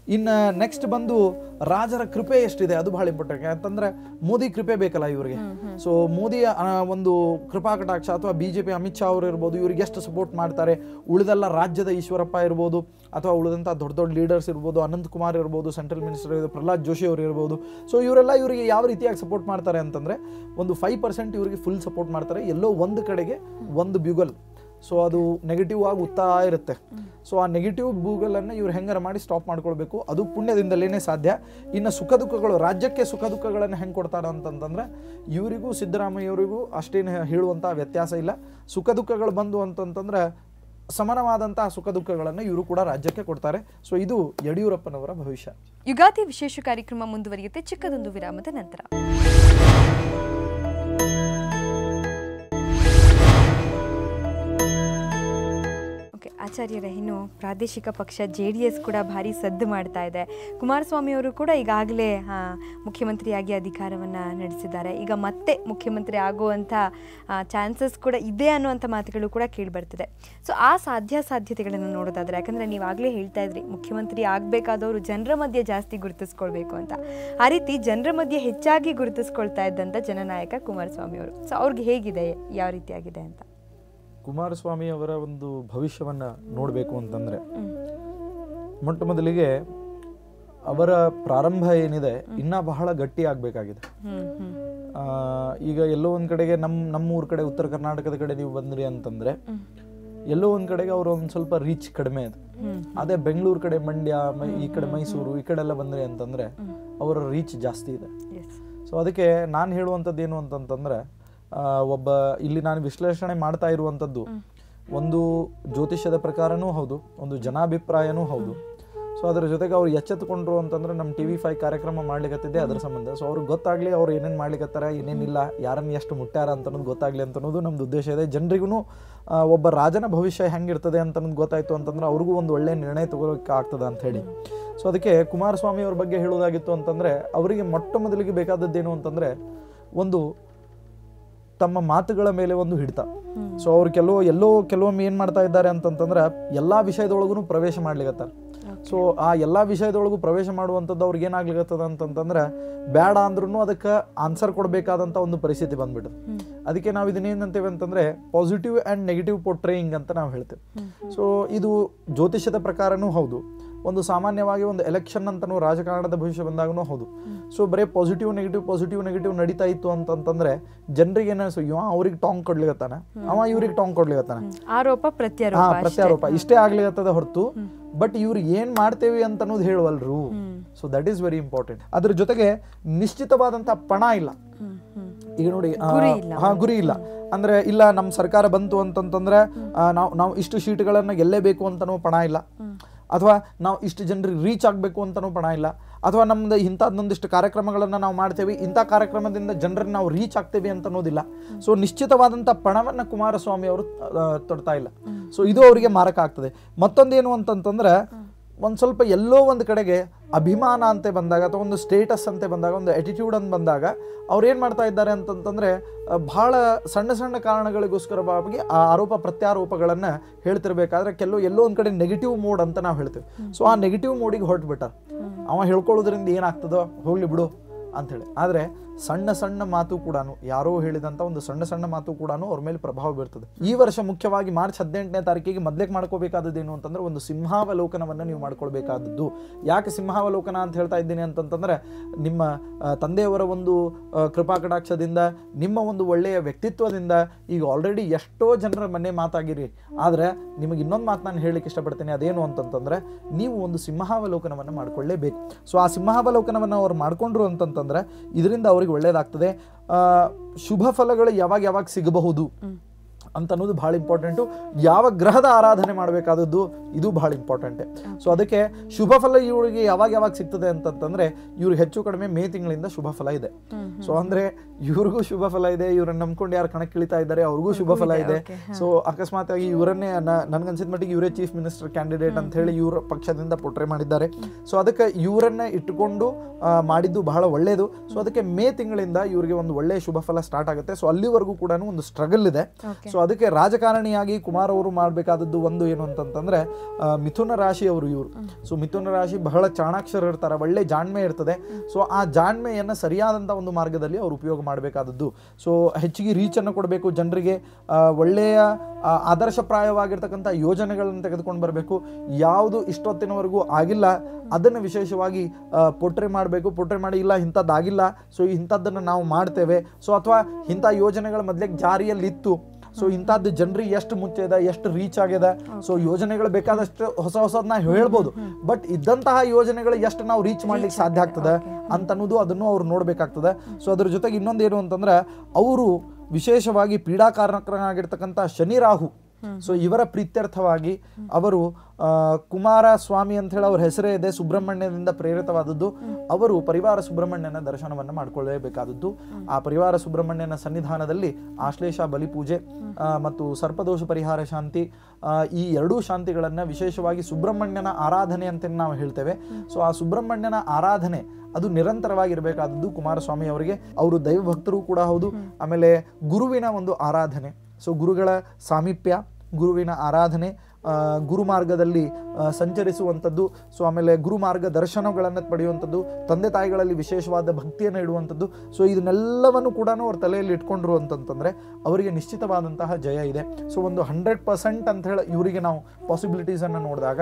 ಇನ್ನು ನೆಕ್ಸ್ಟ್ ಬಂದು ರಾಜರ ಕೃಪೆ ಎಷ್ಟಿದೆ ಅದು ಬಹಳ ಇಂಪಾರ್ಟೆಂಟ್ ಯಾಕಂತಂದ್ರೆ ಮೋದಿ ಕೃಪೆ ಬೇಕಲ್ಲ ಇವರಿಗೆ ಸೊ ಮೋದಿ ಒಂದು ಕೃಪಾ ಕಟಾಕ್ಷ ಅಥವಾ B J P Amit Shah ಅವರು ಇರ್ಬೋದು ಇವ್ರಿಗೆ ಎಷ್ಟು ಸಪೋರ್ಟ್ ಮಾಡ್ತಾರೆ ಉಳಿದೆಲ್ಲ ರಾಜ್ಯದ ಈಶ್ವರಪ್ಪ ಇರ್ಬೋದು ಅಥವಾ ಉಳಿದಂಥ ದೊಡ್ಡ ದೊಡ್ಡ ಲೀಡರ್ಸ್ ಇರ್ಬೋದು ಅನಂತ್ ಕುಮಾರ್ ಇರ್ಬೋದು ಸೆಂಟ್ರಲ್ ಮಿನಿಸ್ಟರ್ ಇರ್ಬೋದು ಪ್ರಹ್ಲಾದ್ ಜೋಶಿ ಅವರು ಇರ್ಬೋದು ಸೊ ಇವರೆಲ್ಲ ಇವರಿಗೆ ಯಾವ ರೀತಿಯಾಗಿ ಸಪೋರ್ಟ್ ಮಾಡ್ತಾರೆ ಅಂತಂದ್ರೆ ಒಂದು ಫೈವ್ ಪರ್ಸೆಂಟ್ ಇವರಿಗೆ ಫುಲ್ ಸಪೋರ್ಟ್ ಮಾಡ್ತಾರೆ ಎಲ್ಲೋ ಒಂದು ಕಡೆಗೆ ಒಂದು ಬ್ಯೂಗಲ್ ಸೊ ಅದು ನೆಗೆಟಿವ್ ಆಗಿ ಉತ್ತಾ ಇರುತ್ತೆ ಸೊ ಆ ನೆಗೆಟಿವ್ ಬೂಗಲನ್ನು ಇವ್ರು ಹೆಂಗಾರ ಮಾಡಿ ಸ್ಟಾಪ್ ಮಾಡ್ಕೊಳ್ಬೇಕು ಅದು ಪುಣ್ಯದಿಂದಲೇ ಸಾಧ್ಯ ಇನ್ನು ಸುಖ ದುಃಖಗಳು ರಾಜ್ಯಕ್ಕೆ ಸುಖ ದುಃಖಗಳನ್ನು ಹೆಂಗೆ ಕೊಡ್ತಾರೆ ಅಂತಂತಂದ್ರೆ ಇವರಿಗೂ ಸಿದ್ದರಾಮಯ್ಯವರಿಗೂ ಅಷ್ಟೇನು ಹೇಳುವಂಥ ವ್ಯತ್ಯಾಸ ಇಲ್ಲ ಸುಖ ದುಃಖಗಳು ಬಂದು ಅಂತಂತಂದ್ರೆ ಸಮಾನವಾದಂತಹ ಸುಖ ದುಃಖಗಳನ್ನು ಇವರು ಕೂಡ ರಾಜ್ಯಕ್ಕೆ ಕೊಡ್ತಾರೆ ಸೊ ಇದು ಯಡಿಯೂರಪ್ಪನವರ ಭವಿಷ್ಯ ಯುಗಾದಿ ವಿಶೇಷ ಕಾರ್ಯಕ್ರಮ ಮುಂದುವರಿಯುತ್ತೆ ಚಿಕ್ಕದೊಂದು ವಿರಾಮದ ನಂತರ ಓಕೆ ಆಚಾರ್ಯರೇ ಇನ್ನು ಪ್ರಾದೇಶಿಕ ಪಕ್ಷ ಜೆ ಡಿ ಎಸ್ ಕೂಡ ಭಾರಿ ಸದ್ದು ಮಾಡ್ತಾ ಇದೆ ಕುಮಾರಸ್ವಾಮಿ ಅವರು ಕೂಡ ಈಗಾಗಲೇ ಮುಖ್ಯಮಂತ್ರಿಯಾಗಿ ಅಧಿಕಾರವನ್ನು ನಡೆಸಿದ್ದಾರೆ ಈಗ ಮತ್ತೆ ಮುಖ್ಯಮಂತ್ರಿ ಆಗುವಂಥ ಚಾನ್ಸಸ್ ಕೂಡ ಇದೆ ಅನ್ನುವಂಥ ಮಾತುಗಳು ಕೂಡ ಕೇಳಿಬರ್ತಿದೆ ಸೊ ಆ ಸಾಧ್ಯಾಸಾಧ್ಯತೆಗಳನ್ನು ನೋಡೋದಾದ್ರೆ ಯಾಕಂದರೆ ನೀವಾಗಲೇ ಹೇಳ್ತಾ ಇದ್ರಿ ಮುಖ್ಯಮಂತ್ರಿ ಆಗಬೇಕಾದವರು ಜನರ ಮಧ್ಯೆ ಜಾಸ್ತಿ ಗುರುತಿಸ್ಕೊಳ್ಬೇಕು ಅಂತ ಆ ರೀತಿ ಜನರ ಮಧ್ಯೆ ಹೆಚ್ಚಾಗಿ ಗುರುತಿಸ್ಕೊಳ್ತಾ ಇದ್ದಂಥ ಜನನಾಯಕ ಕುಮಾರಸ್ವಾಮಿ ಅವರು ಸೊ ಅವ್ರಿಗೆ ಹೇಗಿದೆ ಯಾವ ರೀತಿಯಾಗಿದೆ ಅಂತ ಕುಮಾರಸ್ವಾಮಿ ಅವರ ಒಂದು ಭವಿಷ್ಯವನ್ನ ನೋಡಬೇಕು ಅಂತಂದ್ರೆ ಮೊಟ್ಟ ಮೊದಲಿಗೆ ಅವರ ಪ್ರಾರಂಭ ಏನಿದೆ ಇನ್ನ ಬಹಳ ಗಟ್ಟಿ ಆಗ್ಬೇಕಾಗಿದೆ ಹ್ಮ್ ಹ್ಮ್ ಆ, ಈಗ ಎಲ್ಲೋ ಒಂದ್ ಕಡೆಗೆ ನಮ್ಮ ನಮ್ಮ ಊರ್ ಕಡೆ ಉತ್ತರ ಕರ್ನಾಟಕದ ಕಡೆ ನೀವು ಬಂದ್ರಿ ಅಂತಂದ್ರೆ ಎಲ್ಲೋ ಒಂದ್ ಕಡೆಗೆ ಅವರು ಒಂದ್ ಸ್ವಲ್ಪ ರೀಚ್ ಕಡಿಮೆ ಇದೆ ಹ್ಮ್. ಅದೇ ಬೆಂಗಳೂರು ಕಡೆ ಮಂಡ್ಯ ಮೈ- ಈ ಕಡೆ ಮೈಸೂರು ಈ ಕಡೆ ಎಲ್ಲ ಬಂದ್ರಿ ಅಂತಂದ್ರೆ ಅವರ ರೀಚ್ ಜಾಸ್ತಿ ಇದೆ ಎಸ್ ಸೊ ಅದಕ್ಕೆ ನಾನು ಹೇಳುವಂಥದ್ದು ಏನು ಅಂತಂತಂದ್ರೆ ಆ, ಒಬ್ಬ ಇಲ್ಲಿ ನಾನು ವಿಶ್ಲೇಷಣೆ ಮಾಡ್ತಾ ಇರುವಂಥದ್ದು ಒಂದು ಜ್ಯೋತಿಷ್ಯದ ಪ್ರಕಾರನೂ ಹೌದು ಒಂದು ಜನಾಭಿಪ್ರಾಯನೂ ಹೌದು ಸೊ ಅದರ ಜೊತೆಗೆ ಅವ್ರು ಎಚ್ಚೆತ್ತುಕೊಂಡ್ರು ಅಂತಂದ್ರೆ ನಮ್ಮ ಟಿ ವಿ ಫೈವ್ ಕಾರ್ಯಕ್ರಮ ಮಾಡ್ಲಿಕತ್ತಿದೆ ಅದ್ರ ಸಂಬಂಧ ಸೊ ಅವ್ರಿಗೆ ಗೊತ್ತಾಗ್ಲಿ ಅವ್ರು ಏನೇನು ಮಾಡ್ಲಿಕತ್ತಾರ ಏನೇನಿಲ್ಲ ಯಾರನ್ನ ಎಷ್ಟು ಮುಟ್ಟ್ಯಾರ ಅಂತ ಅನ್ನೋದು ಗೊತ್ತಾಗ್ಲಿ ಅಂತ ಅನ್ನೋದು ನಮ್ದು ಉದ್ದೇಶ ಇದೆ ಜನರಿಗೂ ಒಬ್ಬ ರಾಜನ ಭವಿಷ್ಯ ಹೆಂಗಿರ್ತದೆ ಅಂತ ಅನ್ನೋದು ಗೊತ್ತಾಯ್ತು ಅಂತಂದ್ರೆ ಅವ್ರಿಗೂ ಒಂದು ಒಳ್ಳೆ ನಿರ್ಣಯ ತಗೋಲಿಕ್ಕೆ ಆಗ್ತದೆ ಅಂತ ಹೇಳಿ ಸೊ ಅದಕ್ಕೆ ಕುಮಾರಸ್ವಾಮಿ ಅವ್ರ ಬಗ್ಗೆ ಹೇಳೋದಾಗಿತ್ತು ಅಂತಂದ್ರೆ ಅವರಿಗೆ ಮೊಟ್ಟ ಮೊದಲಿಗೆ ಬೇಕಾದದ್ದೇನು ಅಂತಂದ್ರೆ ಒಂದು ತಮ್ಮ ಮಾತುಗಳ ಮೇಲೆ ಒಂದು ಹಿಡಿತ ಸೊ ಅವ್ರು ಕೆಲವು ಎಲ್ಲೋ ಕೆಲವೊಮ್ಮೆ ಏನ್ ಮಾಡ್ತಾ ಇದ್ದಾರೆ ಅಂತಂತಂದ್ರೆ ಎಲ್ಲಾ ವಿಷಯದೊಳಗೂ ಪ್ರವೇಶ ಮಾಡ್ಲಿಕತ್ತಾರ ಸೊ ಆ ಎಲ್ಲಾ ವಿಷಯದೊಳಗೂ ಪ್ರವೇಶ ಮಾಡುವಂಥದ್ದು ಅವ್ರಿಗೆ ಏನಾಗ್ಲಿಕತ್ತದ ಅಂತಂತಂದ್ರೆ ಬೇಡ ಅಂದ್ರೂ ಅದಕ್ಕೆ ಆನ್ಸರ್ ಕೊಡಬೇಕಾದಂಥ ಒಂದು ಪರಿಸ್ಥಿತಿ ಬಂದ್ಬಿಟ್ಟು ಅದಕ್ಕೆ ನಾವು ಇದನ್ನೇನಂತೇವೆ ಅಂತಂದ್ರೆ ಪಾಸಿಟಿವ್ ಆ್ಯಂಡ್ ನೆಗೆಟಿವ್ ಪೋಟ್ರೇಯಿಂಗ್ ಅಂತ ನಾವು ಹೇಳ್ತೇವೆ ಸೊ ಇದು ಜ್ಯೋತಿಷ್ಯದ ಪ್ರಕಾರನೂ ಹೌದು ಒಂದು ಸಾಮಾನ್ಯವಾಗಿ ಒಂದು ಎಲೆಕ್ಷನ್ ಅಂತನೂ ರಾಜಕಾರಣದ ಭವಿಷ್ಯ ಬಂದಾಗೂ ಹೌದು ಸೊ ಬರೀ ಪಾಸಿಟಿವ್ ನೆಗೆಟಿವ್ ಪಾಸಿಟಿವ್ ನೆಗೆಟಿವ್ ನಡೀತಾ ಇತ್ತು ಅಂತಂತಂದ್ರೆ ಜನರಿಗೆ ಏನಿಸು ಇವ ಅವ್ರಿಗೆ ಟಾಂಗ್ ಕೊಡ್ಲಿಕತ್ತಾನ ಅವ ಇವ್ರಿಗೆ ಟಾಂಗ್ ಕೊಡ್ಲಿಕತ್ತಾನ ಆರೋಪ ಹಾ ಪ್ರತ್ಯಾರೋಪ ಪ್ರತ್ಯಾರೋಪ ಇಷ್ಟೇ ಆಗ್ಲಿಕತ್ತದ ಹೊರತು ಬಟ್ ಇವ್ರು ಏನ್ ಮಾಡ್ತೇವೆ ಅಂತ ಅನ್ನೋದು ಹೇಳುವಲ್ರು so that is very important ಅದ್ರ ಜೊತೆಗೆ ನಿಶ್ಚಿತವಾದಂತ ಪಣ ಇಲ್ಲ ಹ್ಮ್ ಹ್ಮ್ ಈಗ ನೋಡಿ ಆ, ಗುರಿ ಇಲ್ಲ. ಹಾ ಗುರಿ ಇಲ್ಲ ಅಂದ್ರೆ ಇಲ್ಲ ನಮ್ಮ ಸರ್ಕಾರ ಬಂತು ಅಂತಂತಂದ್ರೆ ನಾವು ನಾವು ಇಷ್ಟು ಸೀಟ್ಗಳನ್ನ ಗೆಲ್ಲೇಬೇಕು ಅಂತನೂ ಪಣ ಇಲ್ಲ ಅಥವಾ ನಾವು ಇಷ್ಟು ಜನರಿಗೆ ರೀಚ್ ಆಗಬೇಕು ಅಂತನೂ ಪಣ ಇಲ್ಲ ಅಥವಾ ನಮ್ದು ಇಂಥದ್ದೊಂದಿಷ್ಟು ಕಾರ್ಯಕ್ರಮಗಳನ್ನು ನಾವು ಮಾಡ್ತೇವೆ ಇಂಥ ಕಾರ್ಯಕ್ರಮದಿಂದ ಜನರನ್ನ ನಾವು ರೀಚ್ ಆಗ್ತೇವೆ ಅಂತ ಅನ್ನೋದಿಲ್ಲ ಸೊ ನಿಶ್ಚಿತವಾದಂಥ ಪಣವನ್ನು ಕುಮಾರಸ್ವಾಮಿ ಅವರು ಆ, ತೊಡ್ತಾ ಇಲ್ಲ ಸೊ ಇದು ಅವರಿಗೆ ಮಾರಕ ಆಗ್ತದೆ ಮತ್ತೊಂದೇನು ಅಂತಂತಂದ್ರೆ ಒಂದು ಸ್ವಲ್ಪ ಎಲ್ಲೋ ಒಂದು ಕಡೆಗೆ ಅಭಿಮಾನ ಅಂತ ಬಂದಾಗ ಅಥವಾ ಒಂದು ಸ್ಟೇಟಸ್ ಅಂತ ಬಂದಾಗ ಒಂದು ಆಟಿಟ್ಯೂಡ್ ಅಂತ ಬಂದಾಗ ಅವ್ರು ಏನು ಮಾಡ್ತಾ ಇದ್ದಾರೆ ಅಂತಂತಂದ್ರೆ ಆ, ಬಹಳ ಸಣ್ಣ ಸಣ್ಣ ಕಾರಣಗಳಿಗೋಸ್ಕರವಾಗಿ ಆ ಆರೋಪ ಪ್ರತ್ಯಾರೋಪಗಳನ್ನು ಹೇಳ್ತಿರ್ಬೇಕಾದ್ರೆ ಕೆಲವು ಎಲ್ಲೋ ಒಂದು ಕಡೆ ನೆಗೆಟಿವ್ ಮೋಡ್ ಅಂತ ನಾವು ಹೇಳ್ತೇವೆ ಸೊ ಆ ನೆಗೆಟಿವ್ ಮೋಡಿಗೆ ಹೊರಟ್ಬಿಟ್ಟ ಅವ ಹೇಳ್ಕೊಳ್ಳೋದ್ರಿಂದ ಏನಾಗ್ತದೋ ಹೋಗ್ಲಿ ಬಿಡು ಅಂಥೇಳಿ ಆದರೆ ಸಣ್ಣ ಸಣ್ಣ ಮಾತು ಕೂಡ ಯಾರೋ ಹೇಳಿದಂಥ ಒಂದು ಸಣ್ಣ ಸಣ್ಣ ಮಾತು ಕೂಡ ಅವ್ರ ಮೇಲೆ ಪ್ರಭಾವ ಬೀರ್ತದೆ ಈ ವರ್ಷ ಮುಖ್ಯವಾಗಿ ಮಾರ್ಚ್ ಹದಿನೆಂಟನೇ ತಾರೀಕಿಗೆ ಮೊದಲೇಗೆ ಮಾಡ್ಕೋಬೇಕಾದದ್ದು ಏನು ಅಂತಂದ್ರೆ ಒಂದು ಸಿಂಹಾವಲೋಕನವನ್ನು ನೀವು ಮಾಡ್ಕೊಳ್ಬೇಕಾದದ್ದು ಯಾಕೆ ಸಿಂಹಾವಲೋಕನ ಅಂತ ಹೇಳ್ತಾ ಇದ್ದೀನಿ ಅಂತಂತಂದ್ರೆ ನಿಮ್ಮ ಆ, ತಂದೆಯವರ ಒಂದು ಆ, ಕೃಪಾ ಕಟಾಕ್ಷದಿಂದ ನಿಮ್ಮ ಒಂದು ಒಳ್ಳೆಯ ವ್ಯಕ್ತಿತ್ವದಿಂದ ಈಗ ಆಲ್ರೆಡಿ ಎಷ್ಟೋ ಜನರ ಮನೆ ಮಾತಾಗಿರಿ ಆದರೆ ನಿಮಗೆ ಇನ್ನೊಂದು ಮಾತು ನಾನು ಹೇಳಲಿಕ್ಕೆ ಇಷ್ಟಪಡ್ತೇನೆ ಅದೇನು ಅಂತಂತಂದ್ರೆ ನೀವು ಒಂದು ಸಿಂಹಾವಲೋಕನವನ್ನು ಮಾಡ್ಕೊಳ್ಳೇಬೇಕು ಸೊ ಆ ಸಿಂಹಾವಲೋಕನವನ್ನು ಅವ್ರು ಮಾಡ್ಕೊಂಡ್ರು ಅಂತಂತಂದ್ರೆ ಇದರಿಂದ ಅವ್ರಿಗೆ ಒಳ್ಳೇದಾಗ್ತದೆ ಆ, ಶುಭ ಫಲಗಳು ಯಾವಾಗ ಯಾವಾಗ ಸಿಗಬಹುದು ಅಂತ ಅನ್ನೋದು ಭಾಳ ಇಂಪಾರ್ಟೆಂಟು ಯಾವ ಗ್ರಹದ ಆರಾಧನೆ ಮಾಡಬೇಕಾದದ್ದು ಇದು ಭಾಳ ಇಂಪಾರ್ಟೆಂಟ್ ಸೊ ಅದಕ್ಕೆ ಶುಭ ಫಲ ಇವರಿಗೆ ಯಾವಾಗ ಯಾವಾಗ ಸಿಗ್ತದೆ ಅಂತಂತಂದ್ರೆ ಇವ್ರಿಗೆ ಹೆಚ್ಚು ಕಡಿಮೆ ಮೇ ತಿಂಗಳಿಂದ ಶುಭ ಫಲ ಇದೆ ಸೊ ಅಂದ್ರೆ ಇವ್ರಿಗೂ ಶುಭ ಫಲ ಇದೆ ಇವ್ರನ್ನ ನಂಬ್ಕೊಂಡು ಯಾರು ಕಣಕ್ಕಿಳಿತಾ ಇದ್ದಾರೆ ಅವ್ರಿಗೂ ಶುಭ ಫಲ ಇದೆ ಸೊ ಅಕಸ್ಮಾತ್ ಆಗಿ ಇವರನ್ನೇ ನನ್ಗನ್ಸಿದ ಮಟ್ಟಿಗೆ ಇವರೇ ಚೀಫ್ ಮಿನಿಸ್ಟರ್ ಕ್ಯಾಂಡಿಡೇಟ್ ಅಂತ ಹೇಳಿ ಇವ್ರ ಪಕ್ಷದಿಂದ ಪೊಟ್ರೆ ಮಾಡಿದ್ದಾರೆ ಸೊ ಅದಕ್ಕೆ ಇವರನ್ನ ಇಟ್ಟುಕೊಂಡು ಆ, ಮಾಡಿದ್ದು ಬಹಳ ಒಳ್ಳೆಯದು ಸೊ ಅದಕ್ಕೆ ಮೇ ತಿಂಗಳಿಂದ ಇವರಿಗೆ ಒಂದು ಒಳ್ಳೆಯ ಶುಭ ಫಲ ಸ್ಟಾರ್ಟ್ ಆಗುತ್ತೆ ಸೊ ಅಲ್ಲಿವರೆಗೂ ಕೂಡ ಒಂದು ಸ್ಟ್ರಗಲ್ ಇದೆ ಸೊ ಅದಕ್ಕೆ ರಾಜಕಾರಣಿಯಾಗಿ ಕುಮಾರ್ ಅವರು ಮಾಡಬೇಕಾದದ್ದು ಒಂದು ಏನು ಅಂತಂತಂದ್ರೆ ಆ, ಮಿಥುನ ರಾಶಿ ಅವರು ಇವರು ಸೊ ಮಿಥುನ ರಾಶಿ ಬಹಳ ಚಾಣಾಕ್ಷರ ಇರ್ತಾರೆ ಒಳ್ಳೆ ಜಾಣ್ಮೆ ಇರ್ತದೆ ಸೊ ಆ ಜಾಣ್ಮೆಯನ್ನು ಸರಿಯಾದಂಥ ಒಂದು ಮಾರ್ಗದಲ್ಲಿ ಅವರು ಉಪಯೋಗ ಮಾಡಬೇಕಾದದ್ದು ಸೊ ಹೆಚ್ಚಿಗೆ ರೀಚನ್ನು ಕೊಡಬೇಕು ಜನರಿಗೆ ಆ, ಒಳ್ಳೆಯ ಆ, ಆದರ್ಶಪ್ರಾಯವಾಗಿರ್ತಕ್ಕಂಥ ಯೋಜನೆಗಳನ್ನು ತೆಗೆದುಕೊಂಡು ಬರಬೇಕು ಯಾವುದು ಇಷ್ಟೊತ್ತಿನವರೆಗೂ ಆಗಿಲ್ಲ ಅದನ್ನು ವಿಶೇಷವಾಗಿ ಪೊಟ್ರೆ ಮಾಡಬೇಕು ಪೊಟ್ರೆ ಮಾಡಿ ಇಲ್ಲ ಇಂಥದ್ದಾಗಿಲ್ಲ ಸೊ ಇಂಥದ್ದನ್ನು ನಾವು ಮಾಡ್ತೇವೆ ಸೊ ಅಥವಾ ಇಂಥ ಯೋಜನೆಗಳ ಮೊದಲೇ ಜಾರಿಯಲ್ಲಿತ್ತು ಸೊ ಇಂಥದ್ದು ಜನರಿಗೆ ಎಷ್ಟು ಮುಚ್ಚಿದೆ ಎಷ್ಟು ರೀಚ್ ಆಗ್ಯದ ಸೊ ಯೋಜನೆಗಳು ಬೇಕಾದಷ್ಟು ಹೊಸ ಹೊಸದನ್ನ ಹೇಳ್ಬೋದು ಬಟ್ ಇದ್ದಂತಹ ಯೋಜನೆಗಳು ಎಷ್ಟು ನಾವು ರೀಚ್ ಮಾಡ್ಲಿಕ್ಕೆ ಸಾಧ್ಯ ಆಗ್ತದೆ ಅಂತ ಅನ್ನೋದು ಅದನ್ನು ಅವ್ರು ನೋಡ್ಬೇಕಾಗ್ತದೆ ಸೊ ಅದ್ರ ಜೊತೆಗೆ ಇನ್ನೊಂದು ಏನು ಅಂತಂದ್ರೆ ಅವರು ವಿಶೇಷವಾಗಿ ಪೀಡಾಕಾರಕರಾಗಿರ್ತಕ್ಕಂಥ ಶನಿ ರಾಹು ಸೊ ಇವರ ಪ್ರೀತ್ಯರ್ಥವಾಗಿ ಅವರು ಆ, ಕುಮಾರ ಸ್ವಾಮಿ ಅಂತ ಹೇಳಿ ಅವ್ರ ಹೆಸರೇ ಇದೆ ಸುಬ್ರಹ್ಮಣ್ಯದಿಂದ ಪ್ರೇರಿತವಾದದ್ದು ಅವರು ಪರಿವಾರ ಸುಬ್ರಹ್ಮಣ್ಯನ ದರ್ಶನವನ್ನು ಮಾಡ್ಕೊಳ್ಳೇಬೇಕಾದದ್ದು ಆ ಪರಿವಾರ ಸುಬ್ರಹ್ಮಣ್ಯನ ಸನ್ನಿಧಾನದಲ್ಲಿ ಆಶ್ಲೇಷ ಬಲಿಪೂಜೆ ಆ, ಮತ್ತು ಸರ್ಪದೋಷ ಪರಿಹಾರ ಶಾಂತಿ ಆ, ಈ ಎರಡೂ ಶಾಂತಿಗಳನ್ನು ವಿಶೇಷವಾಗಿ ಸುಬ್ರಹ್ಮಣ್ಯನ ಆರಾಧನೆ ಅಂತ ನಾವು ಹೇಳ್ತೇವೆ ಸೊ ಆ ಸುಬ್ರಹ್ಮಣ್ಯನ ಆರಾಧನೆ ಅದು ನಿರಂತರವಾಗಿರಬೇಕಾದದ್ದು ಕುಮಾರಸ್ವಾಮಿ ಅವರಿಗೆ ಅವರು ದೈವ ಭಕ್ತರು ಕೂಡ ಹೌದು ಆಮೇಲೆ ಗುರುವಿನ ಒಂದು ಆರಾಧನೆ ಸೊ ಗುರುಗಳ ಸಾಮೀಪ್ಯ ಗುರುವಿನ ಆರಾಧನೆ ಆ, ಗುರು ಮಾರ್ಗದಲ್ಲಿ ಆ, ಸಂಚರಿಸುವಂಥದ್ದು ಸೊ ಆಮೇಲೆ ಗುರು ಮಾರ್ಗ ದರ್ಶನಗಳನ್ನು ಪಡೆಯುವಂಥದ್ದು ತಂದೆ ತಾಯಿಗಳಲ್ಲಿ ವಿಶೇಷವಾದ ಭಕ್ತಿಯನ್ನು ಇಡುವಂಥದ್ದು ಸೊ ಇದನ್ನೆಲ್ಲವನ್ನು ಕೂಡ ಅವ್ರ ತಲೆಯಲ್ಲಿ ಇಟ್ಕೊಂಡ್ರು ಅಂತಂತಂದ್ರೆ ಅವರಿಗೆ ನಿಶ್ಚಿತವಾದಂತಹ ಜಯ ಇದೆ ಸೊ ಒಂದು ಹಂಡ್ರೆಡ್ ಪರ್ಸೆಂಟ್ ಅಂತ ಹೇಳಿ ಇವರಿಗೆ ನಾವು ಪಾಸಿಬಿಲಿಟೀಸನ್ನು ನೋಡಿದಾಗ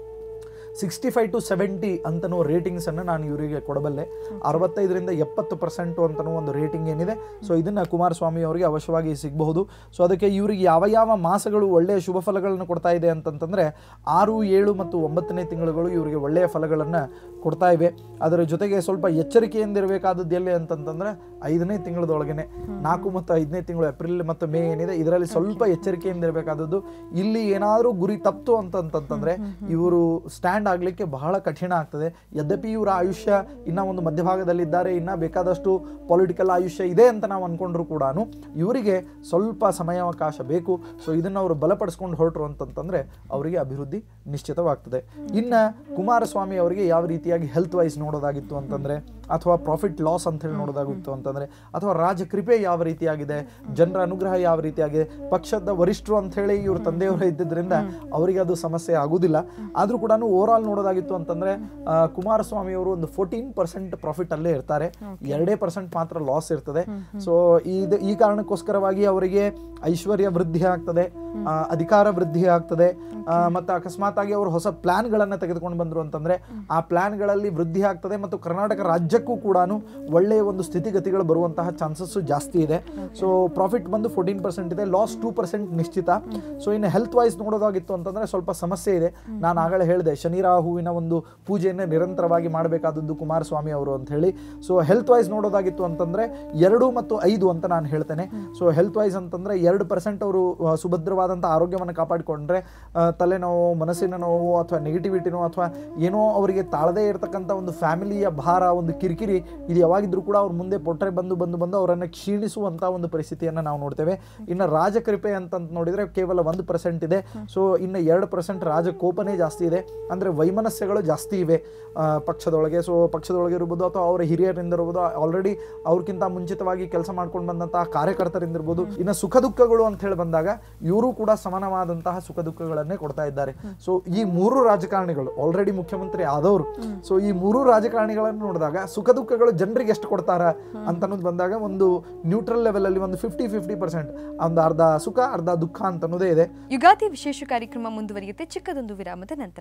ಸಿಕ್ಸ್ಟಿ ಫೈವ್ ಟು ಸೆವೆಂಟಿ ಅಂತನೋ ರೇಟಿಂಗ್ಸನ್ನು ನಾನು ಇವರಿಗೆ ಕೊಡಬಲ್ಲೆ ಅರವತ್ತೈದರಿಂದ ಎಪ್ಪತ್ತು ಪರ್ಸೆಂಟು ಅಂತನೂ ಒಂದು ರೇಟಿಂಗ್ ಏನಿದೆ ಸೊ ಇದನ್ನು ಕುಮಾರಸ್ವಾಮಿ ಅವರಿಗೆ ಅವಶ್ಯವಾಗಿ ಸಿಗಬಹುದು ಸೊ ಅದಕ್ಕೆ ಇವರಿಗೆ ಯಾವ ಯಾವ ಮಾಸಗಳು ಒಳ್ಳೆಯ ಶುಭ ಫಲಗಳನ್ನು ಕೊಡ್ತಾ ಇದೆ ಅಂತಂತಂದರೆ ಆರು ಏಳು ಮತ್ತು ಒಂಬತ್ತನೇ ತಿಂಗಳುಗಳು ಇವರಿಗೆ ಒಳ್ಳೆಯ ಫಲಗಳನ್ನು ಕೊಡ್ತಾ ಇವೆ ಅದರ ಜೊತೆಗೆ ಸ್ವಲ್ಪ ಎಚ್ಚರಿಕೆಯಿಂದ ಇರಬೇಕಾದದ್ದು ಎಲ್ಲಿ ಅಂತಂತಂದ್ರೆ ಐದನೇ ತಿಂಗಳದೊಳಗನೆ ನಾಲ್ಕು ಮತ್ತು ಐದನೇ ತಿಂಗಳು ಏಪ್ರಿಲ್ ಮತ್ತು ಮೇ ಏನಿದೆ ಇದರಲ್ಲಿ ಸ್ವಲ್ಪ ಎಚ್ಚರಿಕೆಯಿಂದ ಇರಬೇಕಾದದ್ದು ಇಲ್ಲಿ ಏನಾದರೂ ಗುರಿ ತಪ್ತು ಅಂತಂತಂತಂದ್ರೆ ಇವರು ಸ್ಟ್ಯಾಂಡ್ ಆಗಲಿಕ್ಕೆ ಬಹಳ ಕಠಿಣ ಆಗ್ತದೆ ಯದ್ಯಪಿ ಇವರ ಆಯುಷ್ಯ ಇನ್ನ ಒಂದು ಮಧ್ಯಭಾಗದಲ್ಲಿದ್ದಾರೆ ಇನ್ನ ಬೇಕಾದಷ್ಟು ಪೊಲಿಟಿಕಲ್ ಆಯುಷ್ಯ ಇದೆ ಅಂತ ನಾವು ಅನ್ಕೊಂಡ್ರು ಕೂಡ ಇವರಿಗೆ ಸ್ವಲ್ಪ ಸಮಯಾವಕಾಶ ಬೇಕು ಸೊ ಇದನ್ನು ಅವರು ಬಲಪಡಿಸ್ಕೊಂಡು ಹೊರಟರು ಅಂತಂತಂದ್ರೆ ಅವರಿಗೆ ಅಭಿವೃದ್ಧಿ ನಿಶ್ಚಿತವಾಗ್ತದೆ ಇನ್ನ ಕುಮಾರಸ್ವಾಮಿ ಅವರಿಗೆ ಯಾವ ರೀತಿಯಾಗಿ ಹೆಲ್ತ್ ವೈಸ್ ನೋಡೋದಾಗಿತ್ತು ಅಂತಂದ್ರೆ ಅಥವಾ ಪ್ರಾಫಿಟ್ ಲಾಸ್ ಅಂತ ಹೇಳಿ ನೋಡೋದಾಗಿತ್ತು ಅಂತಂದ್ರೆ ಅಥವಾ ರಾಜಕೃಪೆ ಯಾವ ರೀತಿಯಾಗಿದೆ ಜನರ ಅನುಗ್ರಹ ಯಾವ ರೀತಿಯಾಗಿದೆ ಪಕ್ಷದ ವರಿಷ್ಠರು ಅಂತ ಹೇಳಿ ಇವ್ರ ತಂದೆಯವರು ಇದ್ದಿದ್ರಿಂದ ಅವರಿಗೆ ಅದು ಸಮಸ್ಯೆ ಆಗುದಿಲ್ಲ ಆದ್ರೂ ಕೂಡ ಓವರ್ ಆಲ್ ನೋಡೋದಾಗಿತ್ತು ಅಂತಂದ್ರೆ ಆ, ಕುಮಾರಸ್ವಾಮಿ ಅವರು ಒಂದು ಫೋರ್ಟೀನ್ ಪರ್ಸೆಂಟ್ ಪ್ರಾಫಿಟ್ ಅಲ್ಲೇ ಇರ್ತಾರೆ ಎರಡೇ ಪರ್ಸೆಂಟ್ ಮಾತ್ರ ಲಾಸ್ ಇರ್ತದೆ ಸೊ ಇದು ಈ ಕಾರಣಕ್ಕೋಸ್ಕರವಾಗಿ ಅವರಿಗೆ ಐಶ್ವರ್ಯ ವೃದ್ಧಿ ಆಗ್ತದೆ ಆ, ಅಧಿಕಾರ ವೃದ್ಧಿ ಆಗ್ತದೆ ಆ, ಮತ್ತೆ ಅಕಸ್ಮಾತ್ ಆಗಿ ಅವರು ಹೊಸ ಪ್ಲಾನ್ಗಳನ್ನ ತೆಗೆದುಕೊಂಡು ಬಂದ್ರು ಅಂತಂದ್ರೆ ಆ ಪ್ಲಾನ್ಗಳಲ್ಲಿ ವೃದ್ಧಿ ಆಗ್ತದೆ ಮತ್ತು ಕರ್ನಾಟಕ ರಾಜ್ಯಕ್ಕೂ ಕೂಡ ಒಳ್ಳೆಯ ಒಂದು ಸ್ಥಿತಿಗತಿಗಳು ಬರುವಂತಹ ಚಾನ್ಸಸ್ ಜಾಸ್ತಿ ಇದೆ ಸೊ ಪ್ರಾಫಿಟ್ ಬಂದು ಫೋರ್ಟೀನ್ ಪರ್ಸೆಂಟ್ ಇದೆ ಲಾಸ್ ಟೂ ಪರ್ಸೆಂಟ್ ನಿಶ್ಚಿತ ಸೊ ಇನ್ನು ಹೆಲ್ತ್ ವೈಸ್ ನೋಡೋದಾಗಿತ್ತು ಅಂತಂದ್ರೆ ಸ್ವಲ್ಪ ಸಮಸ್ಯೆ ಇದೆ ನಾನು ಆಗಲೇ ಹೇಳಿದೆ ಶನಿ ರಾಹುವಿನ ಒಂದು ಪೂಜೆಯನ್ನೇ ನಿರಂತರವಾಗಿ ಮಾಡಬೇಕಾದದ್ದು ಕುಮಾರಸ್ವಾಮಿ ಅವರು ಅಂತ ಹೇಳಿ ಸೊ ಹೆಲ್ತ್ ವೈಸ್ ನೋಡೋದಾಗಿತ್ತು ಅಂತಂದ್ರೆ ಎರಡು ಮತ್ತು ಐದು ಅಂತ ನಾನು ಹೇಳ್ತೇನೆ ಸೊ ಹೆಲ್ತ್ ವೈಸ್ ಅಂತಂದ್ರೆ ಎರಡು ಪರ್ಸೆಂಟ್ ಅವರು ಆ, ಸುಭದ್ರವಾದಂಥ ಆರೋಗ್ಯವನ್ನು ಕಾಪಾಡಿಕೊಂಡ್ರೆ ಆ, ತಲೆನೋವು ಮನಸ್ಸಿನ ನೋವು ಅಥವಾ ನೆಗೆಟಿವಿಟಿನೋ ಅಥವಾ ಏನೋ ಅವರಿಗೆ ತಾಳದೇ ಇರತಕ್ಕಂಥ ಒಂದು ಫ್ಯಾಮಿಲಿಯ ಭಾರ ಒಂದು ಕಿರಿಕಿರಿ ಇದು ಯಾವಾಗಿದ್ರೂ ಕೂಡ ಅವ್ರ ಮುಂದೆ ಪೊಟ್ರೆ ಬಂದು ಬಂದು ಬಂದು ಅವರನ್ನು ಕ್ಷೀಣಿಸುವಂಥ ಒಂದು ಪರಿಸ್ಥಿತಿಯನ್ನು ನಾವು ನೋಡ್ತೇವೆ ಇನ್ನು ರಾಜಕೃಪೆ ಅಂತ ನೋಡಿದರೆ ಕೇವಲ ಒಂದು ಪರ್ಸೆಂಟ್ ಇದೆ ಸೊ ಇನ್ನು ಎರಡು ಪರ್ಸೆಂಟ್ ರಾಜಕೋಪನೇ ಜಾಸ್ತಿ ಇದೆ ಅಂದರೆ ವೈಮನಸ್ಯಗಳು ಜಾಸ್ತಿ ಇವೆ ಆ, ಪಕ್ಷದೊಳಗೆ ಸೊ ಪಕ್ಷದೊಳಗೆ ಇರ್ಬೋದು ಅಥವಾ ಅವರ ಹಿರಿಯರಿಂದ ಇರ್ಬೋದು ಆಲ್ರೆಡಿ ಅವ್ರಿಗಿಂತ ಮುಂಚಿತವಾಗಿ ಕೆಲಸ ಮಾಡ್ಕೊಂಡು ಬಂದಂತಹ ಕಾರ್ಯಕರ್ತರಿಂದ ಇರ್ಬೋದು ಇನ್ನು ಸುಖ ದುಃಖಗಳು ಅಂತ ಹೇಳಿ ಬಂದಾಗ ಇವರು ಕೂಡ ಸಮಾನವಾದಂತಹ ಸುಖ ದುಃಖಗಳನ್ನೇ ಕೊಡ್ತಾ ಇದ್ದಾರೆ ಸೊ ಈ ಮೂರು ರಾಜಕಾರಣಿಗಳು ಆಲ್ರೆಡಿ ಮುಖ್ಯಮಂತ್ರಿ ಆದವರು ಸೊ ಈ ಮೂರು ರಾಜಕಾರಣಿಗಳನ್ನು ನೋಡಿದಾಗ ಸುಖ ದುಃಖಗಳು ಜನರಿಗೆ ಎಷ್ಟು ಕೊಡ್ತಾರ ಅಂತ ಅನ್ನೋದು ಬಂದಾಗ ಒಂದು ನ್ಯೂಟ್ರಲ್ ಲೆವೆಲ್ ಅಲ್ಲಿ ಒಂದು ಫಿಫ್ಟಿ ಫಿಫ್ಟಿ ಪರ್ಸೆಂಟ್ ಒಂದು ಅರ್ಧ ಸುಖ ಅರ್ಧ ದುಃಖ ಅಂತ ಅನ್ನೋದೇ ಇದೆ ಯುಗಾದಿ ವಿಶೇಷ ಕಾರ್ಯಕ್ರಮ ಮುಂದುವರಿಯುತ್ತೆ ಚಿಕ್ಕದೊಂದು ವಿರಾಮದ ನಂತರ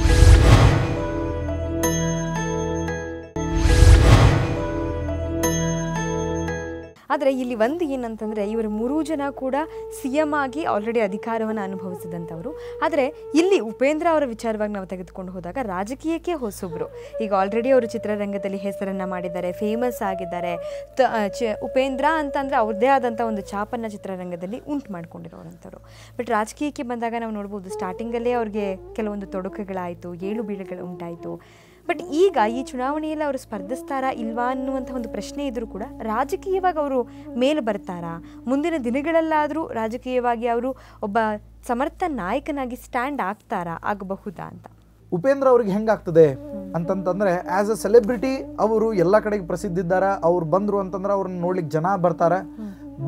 ಆದರೆ ಇಲ್ಲಿ ಒಂದು ಏನಂತಂದರೆ ಇವರು ಮೂರೂ ಜನ ಕೂಡ ಸಿ ಎಮ್ ಆಗಿ ಆಲ್ರೆಡಿ ಅಧಿಕಾರವನ್ನು ಅನುಭವಿಸಿದಂಥವ್ರು ಆದರೆ ಇಲ್ಲಿ ಉಪೇಂದ್ರ ಅವರ ವಿಚಾರವಾಗಿ ನಾವು ತೆಗೆದುಕೊಂಡು ಹೋದಾಗ ರಾಜಕೀಯಕ್ಕೆ ಹೊಸಬ್ರು ಈಗ ಆಲ್ರೆಡಿ ಅವರು ಚಿತ್ರರಂಗದಲ್ಲಿ ಹೆಸರನ್ನು ಮಾಡಿದ್ದಾರೆ ಫೇಮಸ್ ಆಗಿದ್ದಾರೆ ತ ಚ ಉಪೇಂದ್ರ ಅಂತಂದರೆ ಅವ್ರದ್ದೇ ಆದಂಥ ಒಂದು ಛಾಪನ್ನು ಚಿತ್ರರಂಗದಲ್ಲಿ ಉಂಟು ಮಾಡ್ಕೊಂಡಿರೋರಂಥವ್ರು ಬಟ್ ರಾಜಕೀಯಕ್ಕೆ ಬಂದಾಗ ನಾವು ನೋಡ್ಬೋದು ಸ್ಟಾರ್ಟಿಂಗಲ್ಲೇ ಅವ್ರಿಗೆ ಕೆಲವೊಂದು ತೊಡಕುಗಳಾಯಿತು ಏಳು ಬೀಳುಗಳು ಉಂಟಾಯಿತು ಬಟ್ ಈಗ ಈ ಚುನಾವಣೆಯಲ್ಲಿ ಅವರು ಸ್ಪರ್ಧಿಸ್ತಾರಾ ಇಲ್ವಾ ಅನ್ನುವಂಥ ಒಂದು ಪ್ರಶ್ನೆ ಇದ್ರೂ ಕೂಡ ರಾಜಕೀಯವಾಗಿ ಅವರು ಮೇಲೆ ಬರ್ತಾರಾ ಮುಂದಿನ ದಿನಗಳಲ್ಲಾದರೂ ರಾಜಕೀಯವಾಗಿ ಅವರು ಒಬ್ಬ ಸಮರ್ಥ ನಾಯಕನಾಗಿ ಸ್ಟ್ಯಾಂಡ್ ಆಗ್ತಾರಾ ಆಗಬಹುದಾ ಅಂತ ಉಪೇಂದ್ರ ಅವ್ರಿಗೆ ಹೆಂಗಾಗ್ತದೆ ಅಂತಂತಂದ್ರೆ ಆಸ್ ಅ ಸೆಲೆಬ್ರಿಟಿ ಅವರು ಎಲ್ಲ ಕಡೆಗೆ ಪ್ರಸಿದ್ಧ ಇದ್ದಾರೆ ಅವ್ರು ಬಂದ್ರು ಅಂತಂದ್ರೆ ಅವ್ರನ್ನ ನೋಡ್ಲಿಕ್ಕೆ ಜನ ಬರ್ತಾರೆ ಬಟ್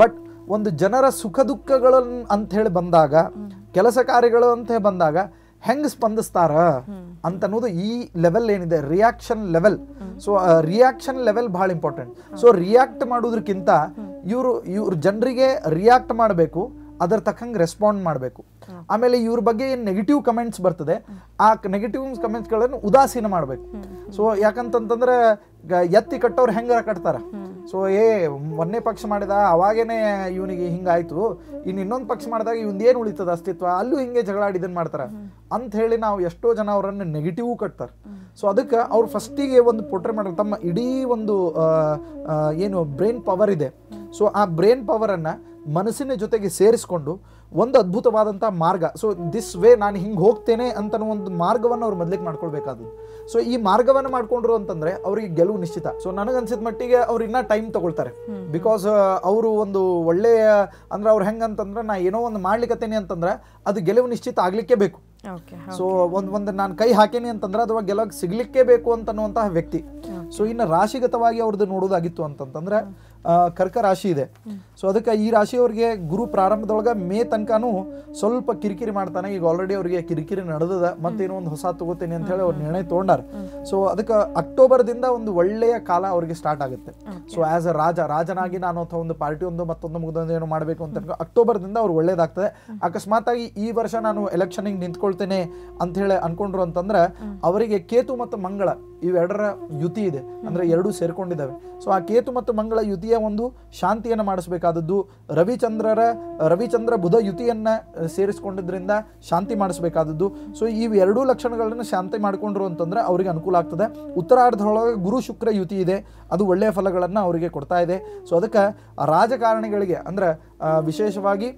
ಒಂದು ಜನರ ಸುಖ ದುಃಖಗಳನ್ನ ಅಂತ ಹೇಳಿ ಬಂದಾಗ ಕೆಲಸ ಕಾರ್ಯಗಳು ಅಂತ ಹೇಳಿ ಬಂದಾಗ ಹೆಂಗ್ ಸ್ಪಂದಿಸ್ತಾರ ಅಂತ ಅನ್ನೋದು ಈ ಲೆವೆಲ್ ಏನಿದೆ reaction level so reaction level ಬಹಳ ಇಂಪಾರ್ಟೆಂಟ್ ಸೊ ರಿಯಾಕ್ಟ್ ಮಾಡೋದಕ್ಕಿಂತ ಇವರು ಇವ್ರ ಜನರಿಗೆ ರಿಯಾಕ್ಟ್ ಮಾಡಬೇಕು ಅದರ ತಕ್ಕಂಗೆ ರೆಸ್ಪಾಂಡ್ ಮಾಡಬೇಕು ಆಮೇಲೆ ಇವ್ರ ಬಗ್ಗೆ ಏನು ನೆಗೆಟಿವ್ ಕಮೆಂಟ್ಸ್ ಬರ್ತದೆ ಆ ನೆಗೆಟಿವ್ ಕಮೆಂಟ್ಸ್ಗಳನ್ನು ಉದಾಸೀನ ಮಾಡಬೇಕು ಸೊ ಯಾಕಂತಂತಂದ್ರೆ ಗ- ಎತ್ತಿ ಕಟ್ಟೋರು ಹೆಂಗಾರ ಕಟ್ತಾರ ಸೊ ಏ ಒಂದನೇ ಪಕ್ಷ ಮಾಡಿದ ಅವಾಗೇನೆ ಇವನಿಗೆ ಹಿಂಗಾಯ್ತು ಇನ್ನು ಇನ್ನೊಂದು ಪಕ್ಷ ಮಾಡಿದಾಗ ಇವ್ನ ಏನು ಉಳಿತದ ಅಸ್ತಿತ್ವ ಅಲ್ಲೂ ಹಿಂಗೆ ಜಗಳಾಡಿ ಇದನ್ನ ಮಾಡ್ತಾರ ಅಂತ ಹೇಳಿ ನಾವು ಎಷ್ಟೋ ಜನ ಅವರನ್ನು ನೆಗೆಟಿವ್ ಕಟ್ತಾರೆ ಸೊ ಅದಕ್ಕೆ ಅವ್ರು ಫಸ್ಟಿಗೆ ಒಂದು ಪೊಟ್ರೆ ಮಾಡ್ತಾರೆ ತಮ್ಮ ಇಡೀ ಒಂದು ಆ, ಆ, ಏನು ಬ್ರೈನ್ ಪವರ್ ಇದೆ ಸೊ ಆ ಬ್ರೈನ್ ಪವರನ್ನು ಮನಸ್ಸಿನ ಜೊತೆಗೆ ಸೇರಿಸ್ಕೊಂಡು ಒಂದು ಅದ್ಭುತವಾದಂಥ ಮಾರ್ಗ ಸೊ ದಿಸ್ ವೇ ನಾನು ಹಿಂಗೆ ಹೋಗ್ತೇನೆ ಅಂತ ಒಂದು ಮಾರ್ಗವನ್ನು ಅವ್ರು ಮೊದಲಿಗೆ ಮಾಡ್ಕೊಳ್ಬೇಕಾದದ್ದು ಸೊ ಈ ಮಾರ್ಗವನ್ನು ಮಾಡ್ಕೊಂಡ್ರು ಅಂತಂದ್ರೆ ಅವರಿಗೆ ಗೆಲುವು ನಿಶ್ಚಿತ ಸೊ ನನಗನ್ಸಿದ ಮಟ್ಟಿಗೆ ಅವ್ರು ಇನ್ನೂ ಟೈಮ್ ತಗೊಳ್ತಾರೆ ಬಿಕಾಸ್ ಅವರು ಒಂದು ಒಳ್ಳೆಯ ಅಂದ್ರೆ ಅವ್ರು ಹೆಂಗಂತಂದ್ರೆ ನಾ ಏನೋ ಒಂದು ಮಾಡ್ಲಿಕ್ಕತ್ತೇನೆ ಅಂತಂದ್ರೆ ಅದು ಗೆಲುವು ನಿಶ್ಚಿತ ಆಗ್ಲಿಕ್ಕೆ ಬೇಕು ಓಕೆ ಸೊ ಒಂದು ಒಂದು ನಾನು ಕೈ ಹಾಕೇನಿ ಅಂತಂದ್ರೆ ಅದು ಗೆಲುವು ಸಿಗ್ಲಿಕ್ಕೆ ಬೇಕು ಅಂತನ್ನುವಂತಹ ವ್ಯಕ್ತಿ ಸೊ ಇನ್ನು ರಾಶಿಗತವಾಗಿ ಅವ್ರದ್ದು ನೋಡೋದಾಗಿತ್ತು ಅಂತಂತಂದ್ರೆ ಆ, ಕರ್ಕ ರಾಶಿ ಇದೆ ಸೊ ಅದಕ್ಕೆ ಈ ರಾಶಿಯವ್ರಿಗೆ ಗುರು ಪ್ರಾರಂಭದೊಳಗೆ ಮೇ ತನಕನೂ ಸ್ವಲ್ಪ ಕಿರಿಕಿರಿ ಮಾಡ್ತಾನೆ ಈಗ ಆಲ್ರೆಡಿ ಅವ್ರಿಗೆ ಕಿರಿಕಿರಿ ನಡೆದದ ಮತ್ತೇನೋ ಒಂದು ಹೊಸ ತಗೋತೇನೆ ಅಂತ ಹೇಳಿ ಅವ್ರು ನಿರ್ಣಯ ತೊಗೊಂಡಾರ ಸೊ ಅದಕ್ಕೆ ಅಕ್ಟೋಬರ್ದಿಂದ ಒಂದು ಒಳ್ಳೆಯ ಕಾಲ ಅವ್ರಿಗೆ ಸ್ಟಾರ್ಟ್ ಆಗುತ್ತೆ ಸೊ ಆಸ್ ಅ ರಾಜ ರಾಜನಾಗಿ ನಾನು ಅಥವಾ ಒಂದು ಪಾರ್ಟಿ ಒಂದು ಮತ್ತೊಂದು ಮುಗ್ದೊಂದು ಏನೋ ಮಾಡಬೇಕು ಅಂತ ಅನ್ಕೊ ಅಕ್ಟೋಬರ್ದಿಂದ ಅವ್ರು ಒಳ್ಳೇದಾಗ್ತದೆ ಅಕಸ್ಮಾತ್ ಆಗಿ ಈ ವರ್ಷ ನಾನು ಎಲೆಕ್ಷನ್ಗೆ ನಿಂತ್ಕೊಳ್ತೇನೆ ಅಂತ ಹೇಳಿ ಅನ್ಕೊಂಡ್ರು ಅಂತಂದ್ರೆ ಅವರಿಗೆ ಕೇತು ಮತ್ತು ಮಂಗಳ ಇವೆರಡರ ಯುತಿ ಇದೆ ಅಂದ್ರೆ ಎರಡೂ ಸೇರ್ಕೊಂಡಿದ್ದಾವೆ ಸೊ ಆ ಕೇತು ಮತ್ತು ಮಂಗಳ ಯುತಿಯ ಒಂದು ಶಾಂತಿಯನ್ನು ಮಾಡಿಸ್ಬೇಕಾದದ್ದು ರವಿಚಂದ್ರರ ರವಿಚಂದ್ರ ಬುಧ ಯುತಿಯನ್ನ ಅಹ್, ಸೇರಿಸ್ಕೊಂಡಿದ್ರಿಂದ ಶಾಂತಿ ಮಾಡಿಸ್ಬೇಕಾದದ್ದು ಸೊ ಈ ಎರಡೂ ಲಕ್ಷಣಗಳನ್ನು ಶಾಂತಿ ಮಾಡಿಕೊಂಡ್ರು ಅಂತಂದ್ರೆ ಅವರಿಗೆ ಅನುಕೂಲ ಆಗ್ತದೆ ಉತ್ತರಾರ್ಧದೊಳಗೆ ಗುರು ಶುಕ್ರ ಯುತಿ ಇದೆ ಅದು ಒಳ್ಳೆಯ ಫಲಗಳನ್ನು ಅವರಿಗೆ ಕೊಡ್ತಾ ಇದೆ ಸೊ ಅದಕ್ಕೆ ರಾಜಕಾರಣಿಗಳಿಗೆ ಅಂದ್ರೆ ಆ, ವಿಶೇಷವಾಗಿ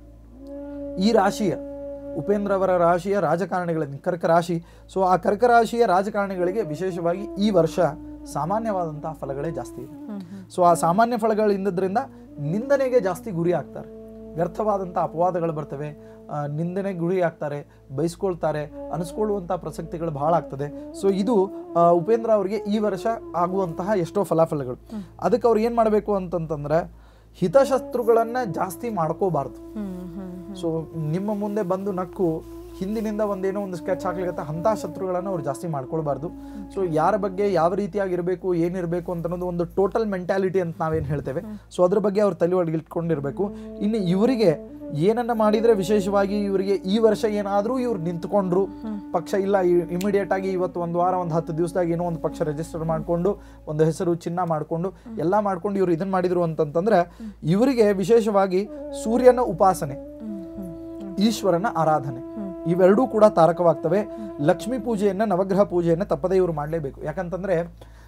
ಈ ರಾಶಿಯ ಉಪೇಂದ್ರ ಅವರ ರಾಶಿಯ ರಾಜಕಾರಣಿಗಳ ಕರ್ಕ ರಾಶಿ ಸೊ ಆ ಕರ್ಕ ರಾಶಿಯ ರಾಜಕಾರಣಿಗಳಿಗೆ ವಿಶೇಷವಾಗಿ ಈ ವರ್ಷ ಸಾಮಾನ್ಯವಾದಂತಹ ಫಲಗಳೇ ಜಾಸ್ತಿ ಇದೆ ಸೊ ಆ ಸಾಮಾನ್ಯ ಫಲಗಳಿಂದದ್ರಿಂದ ನಿಂದನೆಗೆ ಜಾಸ್ತಿ ಗುರಿ ಆಗ್ತಾರೆ ವ್ಯರ್ಥವಾದಂಥ ಅಪವಾದಗಳು ಬರ್ತವೆ ಆ, ನಿಂದನೆಗೆ ಗುರಿ ಆಗ್ತಾರೆ ಬೈಸ್ಕೊಳ್ತಾರೆ ಅನಿಸ್ಕೊಳ್ಳುವಂಥ ಪ್ರಸಕ್ತಿಗಳು ಬಹಳ ಆಗ್ತದೆ ಸೊ ಇದು ಆ, ಉಪೇಂದ್ರ ಅವರಿಗೆ ಈ ವರ್ಷ ಆಗುವಂತಹ ಎಷ್ಟೋ ಫಲಾಫಲಗಳು ಅದಕ್ಕೆ ಅವ್ರು ಏನು ಮಾಡಬೇಕು ಅಂತಂತಂದ್ರೆ ಹಿತಶತ್ರುಗಳನ್ನ ಜಾಸ್ತಿ ಮಾಡ್ಕೋಬಾರ್ದು ಸೊ ನಿಮ್ಮ ಮುಂದೆ ಬಂದು ನಕ್ಕು ಹಿಂದಿನಿಂದ ಒಂದೇನೋ ಒಂದು ಸ್ಕೆಚ್ ಹಾಕ್ಲಿಕ್ಕೆ ಅಂಥ ಶತ್ರುಗಳನ್ನು ಅವ್ರು ಜಾಸ್ತಿ ಮಾಡ್ಕೊಳ್ಬಾರ್ದು ಸೊ ಯಾರ ಬಗ್ಗೆ ಯಾವ ರೀತಿಯಾಗಿರಬೇಕು ಏನಿರಬೇಕು ಅಂತ ಅನ್ನೋದು ಒಂದು ಟೋಟಲ್ ಮೆಂಟ್ಯಾಲಿಟಿ ಅಂತ ನಾವೇನು ಹೇಳ್ತೇವೆ ಸೊ ಅದ್ರ ಬಗ್ಗೆ ಅವ್ರು ತಲೆ ಒಳಗೆ ಇಟ್ಕೊಂಡಿರ್ಬೇಕು ಇನ್ನು ಇವರಿಗೆ ಏನನ್ನ ಮಾಡಿದ್ರೆ ವಿಶೇಷವಾಗಿ ಇವರಿಗೆ ಈ ವರ್ಷ ಏನಾದರೂ ಇವ್ರು ನಿಂತ್ಕೊಂಡ್ರು ಪಕ್ಷ ಇಲ್ಲ ಇಮಿಡಿಯೇಟ್ ಆಗಿ ಇವತ್ತು ಒಂದು ವಾರ ಒಂದು ಹತ್ತು ದಿವಸದಾಗ ಏನೋ ಒಂದು ಪಕ್ಷ ರಿಜಿಸ್ಟರ್ ಮಾಡಿಕೊಂಡು ಒಂದು ಹೆಸರು ಚಿನ್ನ ಮಾಡಿಕೊಂಡು ಎಲ್ಲ ಮಾಡ್ಕೊಂಡು ಇವ್ರು ಇದನ್ನ ಮಾಡಿದ್ರು ಅಂತಂತಂದ್ರೆ ಇವರಿಗೆ ವಿಶೇಷವಾಗಿ ಸೂರ್ಯನ ಉಪಾಸನೆ ಈಶ್ವರನ ಆರಾಧನೆ ಇವೆರಡೂ ಕೂಡ ತಾರಕವಾಗ್ತವೆ ಲಕ್ಷ್ಮೀ ಪೂಜೆಯನ್ನ ನವಗ್ರಹ ಪೂಜೆಯನ್ನ ತಪ್ಪದೇ ಇವರು ಮಾಡಲೇಬೇಕು ಯಾಕಂತಂದ್ರೆ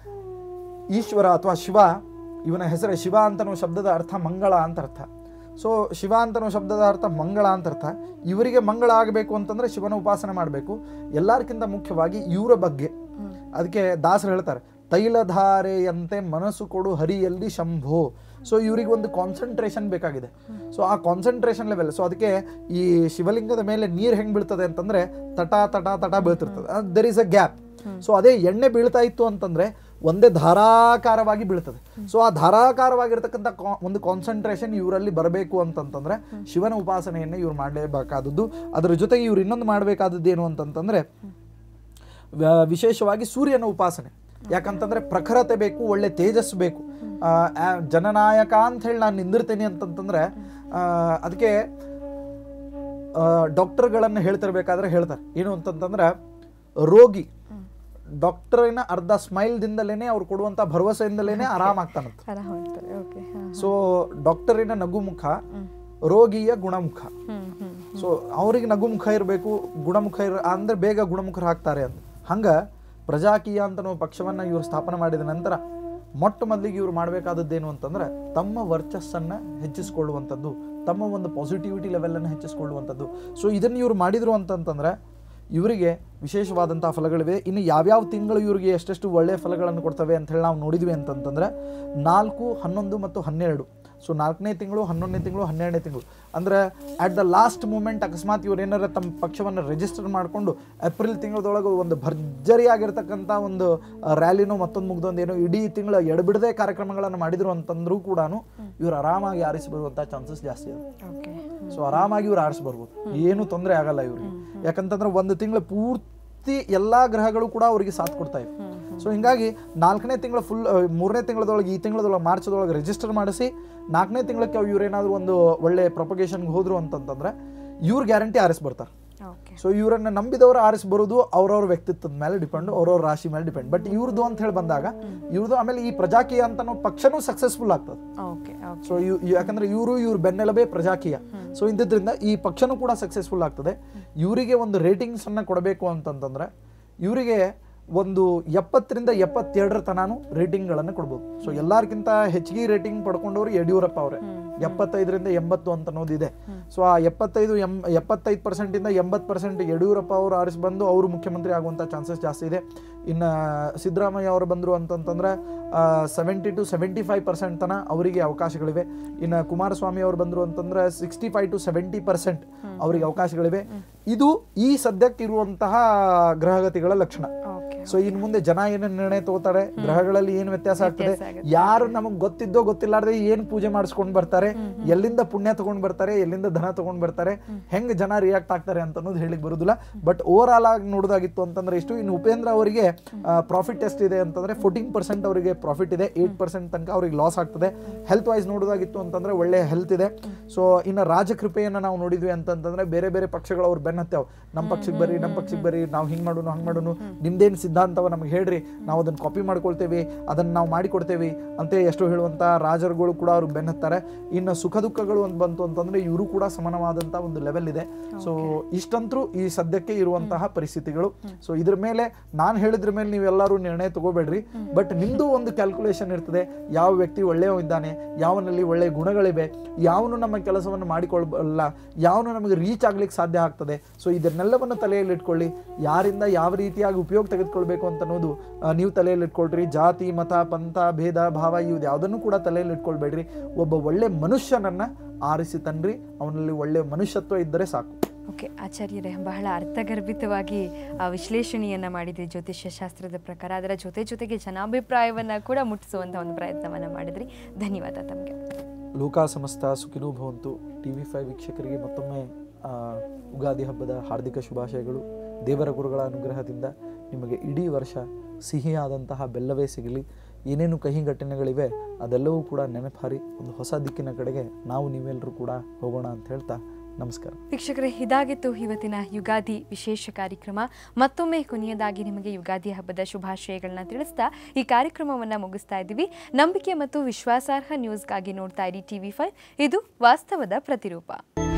ಈಶ್ವರ ಅಥವಾ ಶಿವ ಇವನ ಹೆಸರೇ ಶಿವ ಅಂತನೋ ಶಬ್ದದ ಅರ್ಥ ಮಂಗಳ ಅಂತ ಅರ್ಥ ಸೊ ಶಿವ ಅಂತನೋ ಶಬ್ದದ ಅರ್ಥ ಮಂಗಳ ಅಂತ ಅರ್ಥ ಇವರಿಗೆ ಮಂಗಳ ಆಗಬೇಕು ಅಂತಂದ್ರೆ ಶಿವನ ಉಪಾಸನೆ ಮಾಡಬೇಕು ಎಲ್ಲರಿಗಿಂತ ಮುಖ್ಯವಾಗಿ ಇವರ ಬಗ್ಗೆ ಅದಕ್ಕೆ ದಾಸರು ಹೇಳ್ತಾರೆ ತೈಲಧಾರೆಯಂತೆ ಮನಸ್ಸು ಕೊಡು ಹರಿಯಲ್ಲಿ ಶಂಭೋ ಸೊ ಇವ್ರಿಗೆ ಒಂದು ಕಾನ್ಸಂಟ್ರೇಷನ್ ಬೇಕಾಗಿದೆ ಸೊ ಆ ಕಾನ್ಸಂಟ್ರೇಷನ್ ಲೆವೆಲ್ ಸೊ ಅದಕ್ಕೆ ಈ ಶಿವಲಿಂಗದ ಮೇಲೆ ನೀರು ಹೆಂಗೆ ಬೀಳ್ತದೆ ಅಂತಂದ್ರೆ ತಟ ತಟ ತಟ ಬೀಳ್ತಿರ್ತದೆ there is a gap so ಅದೇ ಎಣ್ಣೆ ಬೀಳ್ತಾ ಇತ್ತು ಅಂತಂದ್ರೆ ಒಂದೇ ಧಾರಾಕಾರವಾಗಿ ಬೀಳ್ತದೆ ಸೊ ಆ ಧಾರಾಕಾರವಾಗಿರ್ತಕ್ಕಂಥ ಕಾ- ಒಂದು ಕಾನ್ಸಂಟ್ರೇಷನ್ ಇವರಲ್ಲಿ ಬರಬೇಕು ಅಂತಂತಂದ್ರೆ ಶಿವನ ಉಪಾಸನೆಯನ್ನು ಇವ್ರು ಮಾಡಲೇಬೇಕಾದದ್ದು ಅದರ ಜೊತೆಗೆ ಇವ್ರು ಇನ್ನೊಂದು ಮಾಡಬೇಕಾದದ್ದು ಏನು ಅಂತಂತಂದ್ರೆ ವ- ವಿಶೇಷವಾಗಿ ಸೂರ್ಯನ ಉಪಾಸನೆ ಯಾಕಂತಂದ್ರೆ ಪ್ರಖರತೆ ಬೇಕು ಒಳ್ಳೆ ತೇಜಸ್ಸು ಬೇಕು ಆ, ಆ, ಜನನಾಯಕ ಅಂತ ಹೇಳಿ ನಾನು ನಿಂದಿರ್ತೇನೆ ಅಂತಂತಂದ್ರೆ ಆ, ಅದಕ್ಕೆ ಡಾಕ್ಟರ್ಗಳನ್ನು ಹೇಳ್ತಿರ್ಬೇಕಾದ್ರೆ ಹೇಳ್ತಾರೆ ಏನು ಅಂತಂತಂದ್ರೆ ರೋಗಿ ಡಾಕ್ಟರಿನ ಅರ್ಧ ಸ್ಮೈಲ್ದಿಂದಲೇ ಅವ್ರು ಕೊಡುವಂತ ಭರವಸೆಯಿಂದಲೇ ಆರಾಮಾಗ್ತಾನಂತ ಆರಾಮ ಹೇಳ್ತಾರೆ ಓಕೆ ಸೊ ಡಾಕ್ಟರಿನ ನಗುಮುಖ ರೋಗಿಯ ಗುಣಮುಖ ಹ್ಮ್ ಹ್ಮ್ ಸೊ ಅವ್ರಿಗೆ ನಗುಮುಖ ಇರಬೇಕು ಗುಣಮುಖ ಇರ ಅಂದ್ರೆ ಬೇಗ ಗುಣಮುಖರಾಗ್ತಾರೆ ಅಂತ ಹಂಗ ಪ್ರಜಾಕೀಯ ಅಂತ ನಾವು ಪಕ್ಷವನ್ನ ಇವರು ಸ್ಥಾಪನೆ ಮಾಡಿದ ನಂತರ ಮೊಟ್ಟ ಮೊದಲಿಗೆ ಇವರು ಮಾಡಬೇಕಾದದ್ದೇನು ಅಂತಂದ್ರೆ ತಮ್ಮ ವರ್ಚಸ್ಸನ್ನ ಹೆಚ್ಚಿಸ್ಕೊಳ್ಳುವಂಥದ್ದು ತಮ್ಮ ಒಂದು ಪಾಸಿಟಿವಿಟಿ ಲೆವೆಲನ್ನು ಹೆಚ್ಚಿಸ್ಕೊಳ್ಳುವಂಥದ್ದು ಸೊ ಇದನ್ನು ಇವರು ಮಾಡಿದ್ರು ಅಂತಂತಂದ್ರೆ ಇವರಿಗೆ ವಿಶೇಷವಾದಂಥ ಫಲಗಳಿವೆ ಇನ್ನು ಯಾವ್ಯಾವ ತಿಂಗಳು ಇವರಿಗೆ ಎಷ್ಟೆಷ್ಟು ಒಳ್ಳೆಯ ಫಲಗಳನ್ನು ಕೊಡ್ತವೆ ಅಂತ ಹೇಳಿ ನಾವು ನೋಡಿದ್ವಿ ಅಂತಂತಂದ್ರೆ ನಾಲ್ಕು ಹನ್ನೊಂದು ಮತ್ತು ಹನ್ನೆರಡು ಸೊ ನಾಲ್ಕನೇ ತಿಂಗಳು ಹನ್ನೊಂದನೇ ತಿಂಗಳು ಹನ್ನೆರಡನೇ ತಿಂಗಳು ಅಂದ್ರೆ ಅಟ್ ದ ಲಾಸ್ಟ್ ಮೂಮೆಂಟ್ ಅಕಸ್ಮಾತ್ ಇವ್ರು ಏನಾರ ತಮ್ಮ ಪಕ್ಷವನ್ನು ರಿಜಿಸ್ಟರ್ ಮಾಡಿಕೊಂಡು ಏಪ್ರಿಲ್ ತಿಂಗಳದೊಳಗೆ ಒಂದು ಭರ್ಜರಿಯಾಗಿರ್ತಕ್ಕಂಥ ಒಂದು ರ್ಯಾಲಿನೋ ಮತ್ತೊಂದು ಮುಗ್ದೊಂದು ಏನೋ ಇಡೀ ತಿಂಗಳ ಎಡಬಿಡದೆ ಕಾರ್ಯಕ್ರಮಗಳನ್ನು ಮಾಡಿದ್ರು ಅಂತಂದ್ರೂ ಕೂಡ ಇವ್ರು ಆರಾಮಾಗಿ ಆರಿಸಿ ಬರುವಂಥ ಚಾನ್ಸಸ್ ಜಾಸ್ತಿ ಇದೆ ಓಕೆ ಸೊ ಆರಾಮಾಗಿ ಇವ್ರು ಆರಿಸಿ ಬರ್ಬೋದು ಏನು ತೊಂದರೆ ಆಗಲ್ಲ ಇವ್ರಿಗೆ ಯಾಕಂತಂದ್ರೆ ಒಂದು ತಿಂಗಳ ಪೂರ್ತಿ ಎಲ್ಲಾ ಗ್ರಹಗಳು ಕೂಡ ಅವರಿಗೆ ಸಾಥ್ ಕೊಡ್ತಾ ಇವೆ ಸೊ ಹಿಂಗಾಗಿ ನಾಲ್ಕನೇ ತಿಂಗಳ ಫುಲ್ ಮೂರನೇ ತಿಂಗಳದೊಳಗೆ ಈ ತಿಂಗಳದೊಳಗೆ ಮಾರ್ಚ್ದೊಳಗೆ ರಿಜಿಸ್ಟರ್ ಮಾಡಿಸಿ ನಾಲ್ಕನೇ ತಿಂಗಳಕ್ಕೆ ಇವ್ರು ಏನಾದ್ರು ಒಂದು ಒಳ್ಳೆ ಪ್ರೊಪಗೇಷನ್ಗೆ ಹೋದ್ರು ಅಂತಂತಂದ್ರೆ ಇವ್ರು ಗ್ಯಾರಂಟಿ ಆರಿಸಿ ಬರ್ತಾರೆ ಓಕೆ ಸೊ ಇವರನ್ನ ನಂಬಿದವರು ಆರಿಸಿ ಬರೋದು ಅವ್ರವ್ರ ವ್ಯಕ್ತಿತ್ವದ ಮೇಲೆ ಡಿಪೆಂಡ್ ಅವ್ರವ್ರ ರಾಶಿ ಮೇಲೆ ಡಿಪೆಂಡ್ ಬಟ್ ಇವ್ರದ್ದು ಅಂತ ಹೇಳಿ ಬಂದಾಗ ಇವ್ರದ್ದು ಆಮೇಲೆ ಈ ಪ್ರಜಾಕೀಯ ಅಂತ ಪಕ್ಷನೂ ಸಕ್ಸಸ್ಫುಲ್ ಆಗ್ತದೆ ಓಕೆ ಓಕೆ ಸೊ ಯಾಕಂದ್ರೆ ಇವರು ಇವ್ರ ಬೆನ್ನೆಲಬೆ ಪ್ರಜಾಕೀಯ ಸೊ ಇಂಥದ್ರಿಂದ ಈ ಪಕ್ಷನೂ ಕೂಡ ಸಕ್ಸಸ್ಫುಲ್ ಆಗ್ತದೆ ಇವರಿಗೆ ಒಂದು ರೇಟಿಂಗ್ಸ್ ಅನ್ನ ಕೊಡಬೇಕು ಅಂತಂತಂದ್ರೆ ಇವರಿಗೆ ಒಂದು ಎಪ್ಪತ್ತರಿಂದ ಎಪ್ಪತ್ತೆರಡರ ತನಾನು ರೇಟಿಂಗ್ಗಳನ್ನು ಕೊಡ್ಬೋದು ಸೊ ಎಲ್ಲಾರ್ಕಿಂತ ಹೆಚ್ಚಿಗೆ ರೇಟಿಂಗ್ ಪಡ್ಕೊಂಡವ್ರು ಯಡಿಯೂರಪ್ಪ ಅವರೇ ಎಪ್ಪತ್ತೈದರಿಂದ ಎಂಬತ್ತು ಅಂತ ಅನ್ನೋದಿದೆ ಸೊ ಆ ಎಪ್ಪತ್ತೈದು ಎಂ ಎಪ್ಪತ್ತೈದು ಪರ್ಸೆಂಟಿಂದ ಎಂಬತ್ತು ಪರ್ಸೆಂಟ್ ಯಡಿಯೂರಪ್ಪ ಅವರು ಆರಿಸಿ ಬಂದು ಅವರು ಮುಖ್ಯಮಂತ್ರಿ ಆಗುವಂಥ ಚಾನ್ಸಸ್ ಜಾಸ್ತಿ ಇದೆ ಇನ್ನು ಸಿದ್ದರಾಮಯ್ಯ ಅವರು ಬಂದರು ಅಂತಂತಂದ್ರೆ seventy to seventy five percent ತನ ಅವರಿಗೆ ಅವಕಾಶಗಳಿವೆ ಇನ್ನು ಕುಮಾರಸ್ವಾಮಿ ಅವರು ಬಂದರು ಅಂತಂದ್ರೆ sixty five to seventy percent ಅವರಿಗೆ ಅವಕಾಶಗಳಿವೆ ಇದು ಈ ಸದ್ಯಕ್ಕೆ ಇರುವಂತಹ ಗ್ರಹಗತಿಗಳ ಲಕ್ಷಣ ಓಕೆ ಸೊ ಇನ್ನು ಮುಂದೆ ಜನ ಏನೇನು ನಿರ್ಣಯ ತಗೋತಾರೆ ಗ್ರಹಗಳಲ್ಲಿ ಏನು ವ್ಯತ್ಯಾಸ ಆಗ್ತದೆ ಯಾರು ನಮಗ್ ಗೊತ್ತಿದ್ದೋ ಗೊತ್ತಿಲ್ಲಾರ್ದೆ ಏನ್ ಪೂಜೆ ಮಾಡಿಸ್ಕೊಂಡ್ ಬರ್ತಾರೆ ಎಲ್ಲಿಂದ ಪುಣ್ಯ ತಗೊಂಡ್ ಬರ್ತಾರೆ ಎಲ್ಲಿಂದ ಧನ ತಗೊಂಡ್ ಬರ್ತಾರೆ ಹೆಂಗ್ ಜನ ರಿಯಾಕ್ಟ್ ಆಗ್ತಾರೆ ಅಂತ ಅನ್ನೋದು ಹೇಳಿಕ್ ಬರುದಿಲ್ಲ ಬಟ್ ಓವರ್ ಆಲ್ ಆಗಿ ನೋಡೋದಾಗಿತ್ತು ಅಂತಂದ್ರೆ ಇಷ್ಟು ಇನ್ನು ಉಪೇಂದ್ರ ಅವರಿಗೆ ಪ್ರಾಫಿಟ್ ಎಷ್ಟು ಇದೆ ಅಂತಂದ್ರೆ ಫೋರ್ಟೀನ್ ಪರ್ಸೆಂಟ್ ಅವರಿಗೆ ಪ್ರಾಫಿಟ್ ಇದೆ ಏಟ್ ಪರ್ಸೆಂಟ್ ತನಕ ಅವ್ರಿಗೆ ಲಾಸ್ ಆಗ್ತದೆ ಹೆಲ್ತ್ ವೈಸ್ ನೋಡೋದಾಗಿತ್ತು ಅಂತಂದ್ರೆ ಒಳ್ಳೆ ಹೆಲ್ತ್ ಇದೆ ಸೊ ಇನ್ನು ರಾಜಕೃಪೆಯನ್ನ ನಾವು ನೋಡಿದ್ವಿ ಅಂತಂತಂದ್ರೆ ಬೇರೆ ಬೇರೆ ಪಕ್ಷಗಳು ಅವ್ರು ಬೆನ್ನತ್ತೇವ್ ನಮ್ಮ ಪಕ್ಷಕ್ಕೆ ಬರ್ರಿ ನಮ್ಮ ಪಕ್ಷಕ್ಕೆ ಬರ್ರಿ ನಾವು ಹಿಂಗ್ ಮಾಡೋನು ಹಂಗ್ ಮಾಡೋನು ನಿಮ್ದೇನ್ ಸಿದ್ಧಾಂತವ ನಮ್ಗೆ ಹೇಳ್ರಿ ನಾವು ಅದನ್ನ ಕಾಪಿ ಮಾಡ್ಕೊಳ್ತೇವೆ ಅದನ್ನ ನಾವು ಮಾಡಿಕೊಡ್ತೇವೆ ಅಂತ ಎಷ್ಟೋ ಹೇಳುವಂತ ರಾಜರುಗಳು ಕೂಡ ಅವ್ರು ಬೆನ್ನತ್ತಾರೆ ಇನ್ನು ಸುಖ ದುಃಖಗಳು ಅಂತ ಬಂತು ಅಂತಂದ್ರೆ ಇವರು ಕೂಡ ಸಮಾನವಾದಂತ ಒಂದು ಲೆವೆಲ್ ಇದೆ ಸೊ ಇಷ್ಟಂತರೂ ಈ ಸದ್ಯಕ್ಕೆ ಇರುವಂತಹ ಪರಿಸ್ಥಿತಿಗಳು ಸೊ ಇದ್ರ ಮೇಲೆ ನಾನು ಹೇಳಿದ್ರ ಮೇಲೆ ನೀವೆಲ್ಲರೂ ನಿರ್ಣಯ ತಗೋಬೇಡ್ರಿ ಬಟ್ ನಿಮ್ದು ಒಂದು ಕ್ಯಾಲ್ಕುಲೇಷನ್ ಇರ್ತದೆ ಯಾವ ವ್ಯಕ್ತಿ ಒಳ್ಳೆಯ ಇದ್ದಾನೆ ಯಾವನಲ್ಲಿ ಒಳ್ಳೆ ಗುಣಗಳಿವೆ ಯಾವನು ನಮ್ಮ ಕೆಲಸವನ್ನು ಮಾಡಿಕೊಳ್ಳಬಲ್ಲ ಯಾವನು ನಮಗೆ ರೀಚ್ ಆಗ್ಲಿಕ್ಕೆ ಸಾಧ್ಯ ಆಗ್ತದೆ ಸೊ ಇದನ್ನೆಲ್ಲವನ್ನು ತಲೆಯಲ್ಲಿ ಇಟ್ಕೊಳ್ಳಿ ಯಾರಿಂದ ಯಾವ ರೀತಿಯಾಗಿ ಉಪಯೋಗ ತೆಗೆದುಕೊಳ್ಬೇಕು ಅಂತ ಅನ್ನೋದು ಆ, ನೀವು ತಲೆಯಲ್ಲಿ ಇಟ್ಕೊಳ್ರಿ ಜಾತಿ ಮತ ಪಂಥ ಭೇದ ಭಾವ ಇವ್ದು ಯಾವುದನ್ನು ಕೂಡ ತಲೆಯಲ್ಲಿ ಇಟ್ಕೊಳ್ಬೇಡ್ರಿ ಒಬ್ಬ ಒಳ್ಳೆ ಮನುಷ್ಯನನ್ನ ಆರಿಸಿ ತನ್ರಿ ಅವನಲ್ಲಿ ಒಳ್ಳೆ ಮನುಷ್ಯತ್ವ ಇದ್ದರೆ ಸಾಕು ಓಕೆ ಆಚಾರ್ಯರೇ ಬಹಳ ಅರ್ಥಗರ್ಭಿತವಾಗಿ ಆ ವಿಶ್ಲೇಷಣೆಯನ್ನ ಮಾಡಿದ್ರಿ ಜ್ಯೋತಿಷ್ಯ ಶಾಸ್ತ್ರದ ಪ್ರಕಾರ ಅದರ ಜೊತೆ ಜೊತೆಗೆ ಜನಾಭಿಪ್ರಾಯವನ್ನ ಕೂಡ ಮುಟ್ಟಿಸುವಂತ ಒಂದು ಪ್ರಯತ್ನವನ್ನ ಮಾಡಿದ್ರಿ ಧನ್ಯವಾದ ತಮಗೆ ಲೋಕ ಸಮಸ್ತ ಸುಖಿನೋ ಭವಂತು ಟಿ ವಿ ಫೈವ್ ವೀಕ್ಷಕರಿಗೆ ಮತ್ತೊಮ್ಮೆ ಆ, ಉಗಾದಿ ಹಬ್ಬದ ಹಾರ್ದಿಕ ಶುಭಾಶಯಗಳು ದೇವರ ಗುರುಗಳ ಅನುಗ್ರಹದಿಂದ ನಿಮಗೆ ಇಡೀ ವರ್ಷ ಸಿಹಿಯಾದಂತಹ ಬೆಲ್ಲವೇ ಸಿಗಲಿ ಏನೇನು ಕಹಿ ಘಟನೆಗಳಿವೆ ಅದೆಲ್ಲವೂ ಕೂಡ ನೆನಪಾರಿ ಒಂದು ಹೊಸ ದಿಕ್ಕಿನ ಕಡೆಗೆ ನಾವು ನೀವೆಲ್ಲರೂ ಕೂಡ ಹೋಗೋಣ ಅಂತ ಹೇಳ್ತಾ ನಮಸ್ಕಾರ ವೀಕ್ಷಕರೇ ಇದಾಗಿತ್ತು ಇವತ್ತಿನ ಯುಗಾದಿ ವಿಶೇಷ ಕಾರ್ಯಕ್ರಮ ಮತ್ತೊಮ್ಮೆ ಕೊನೆಯದಾಗಿ ನಿಮಗೆ ಯುಗಾದಿ ಹಬ್ಬದ ಶುಭಾಶಯಗಳನ್ನ ತಿಳಿಸ್ತಾ ಈ ಕಾರ್ಯಕ್ರಮವನ್ನ ಮುಗಿಸ್ತಾ ಇದ್ದೀವಿ ನಂಬಿಕೆ ಮತ್ತು ವಿಶ್ವಾಸಾರ್ಹ ನ್ಯೂಸ್ಗಾಗಿ ನೋಡ್ತಾ ಇರಿ ಟಿವಿ ಫೈವ್ ಇದು ವಾಸ್ತವದ ಪ್ರತಿರೂಪ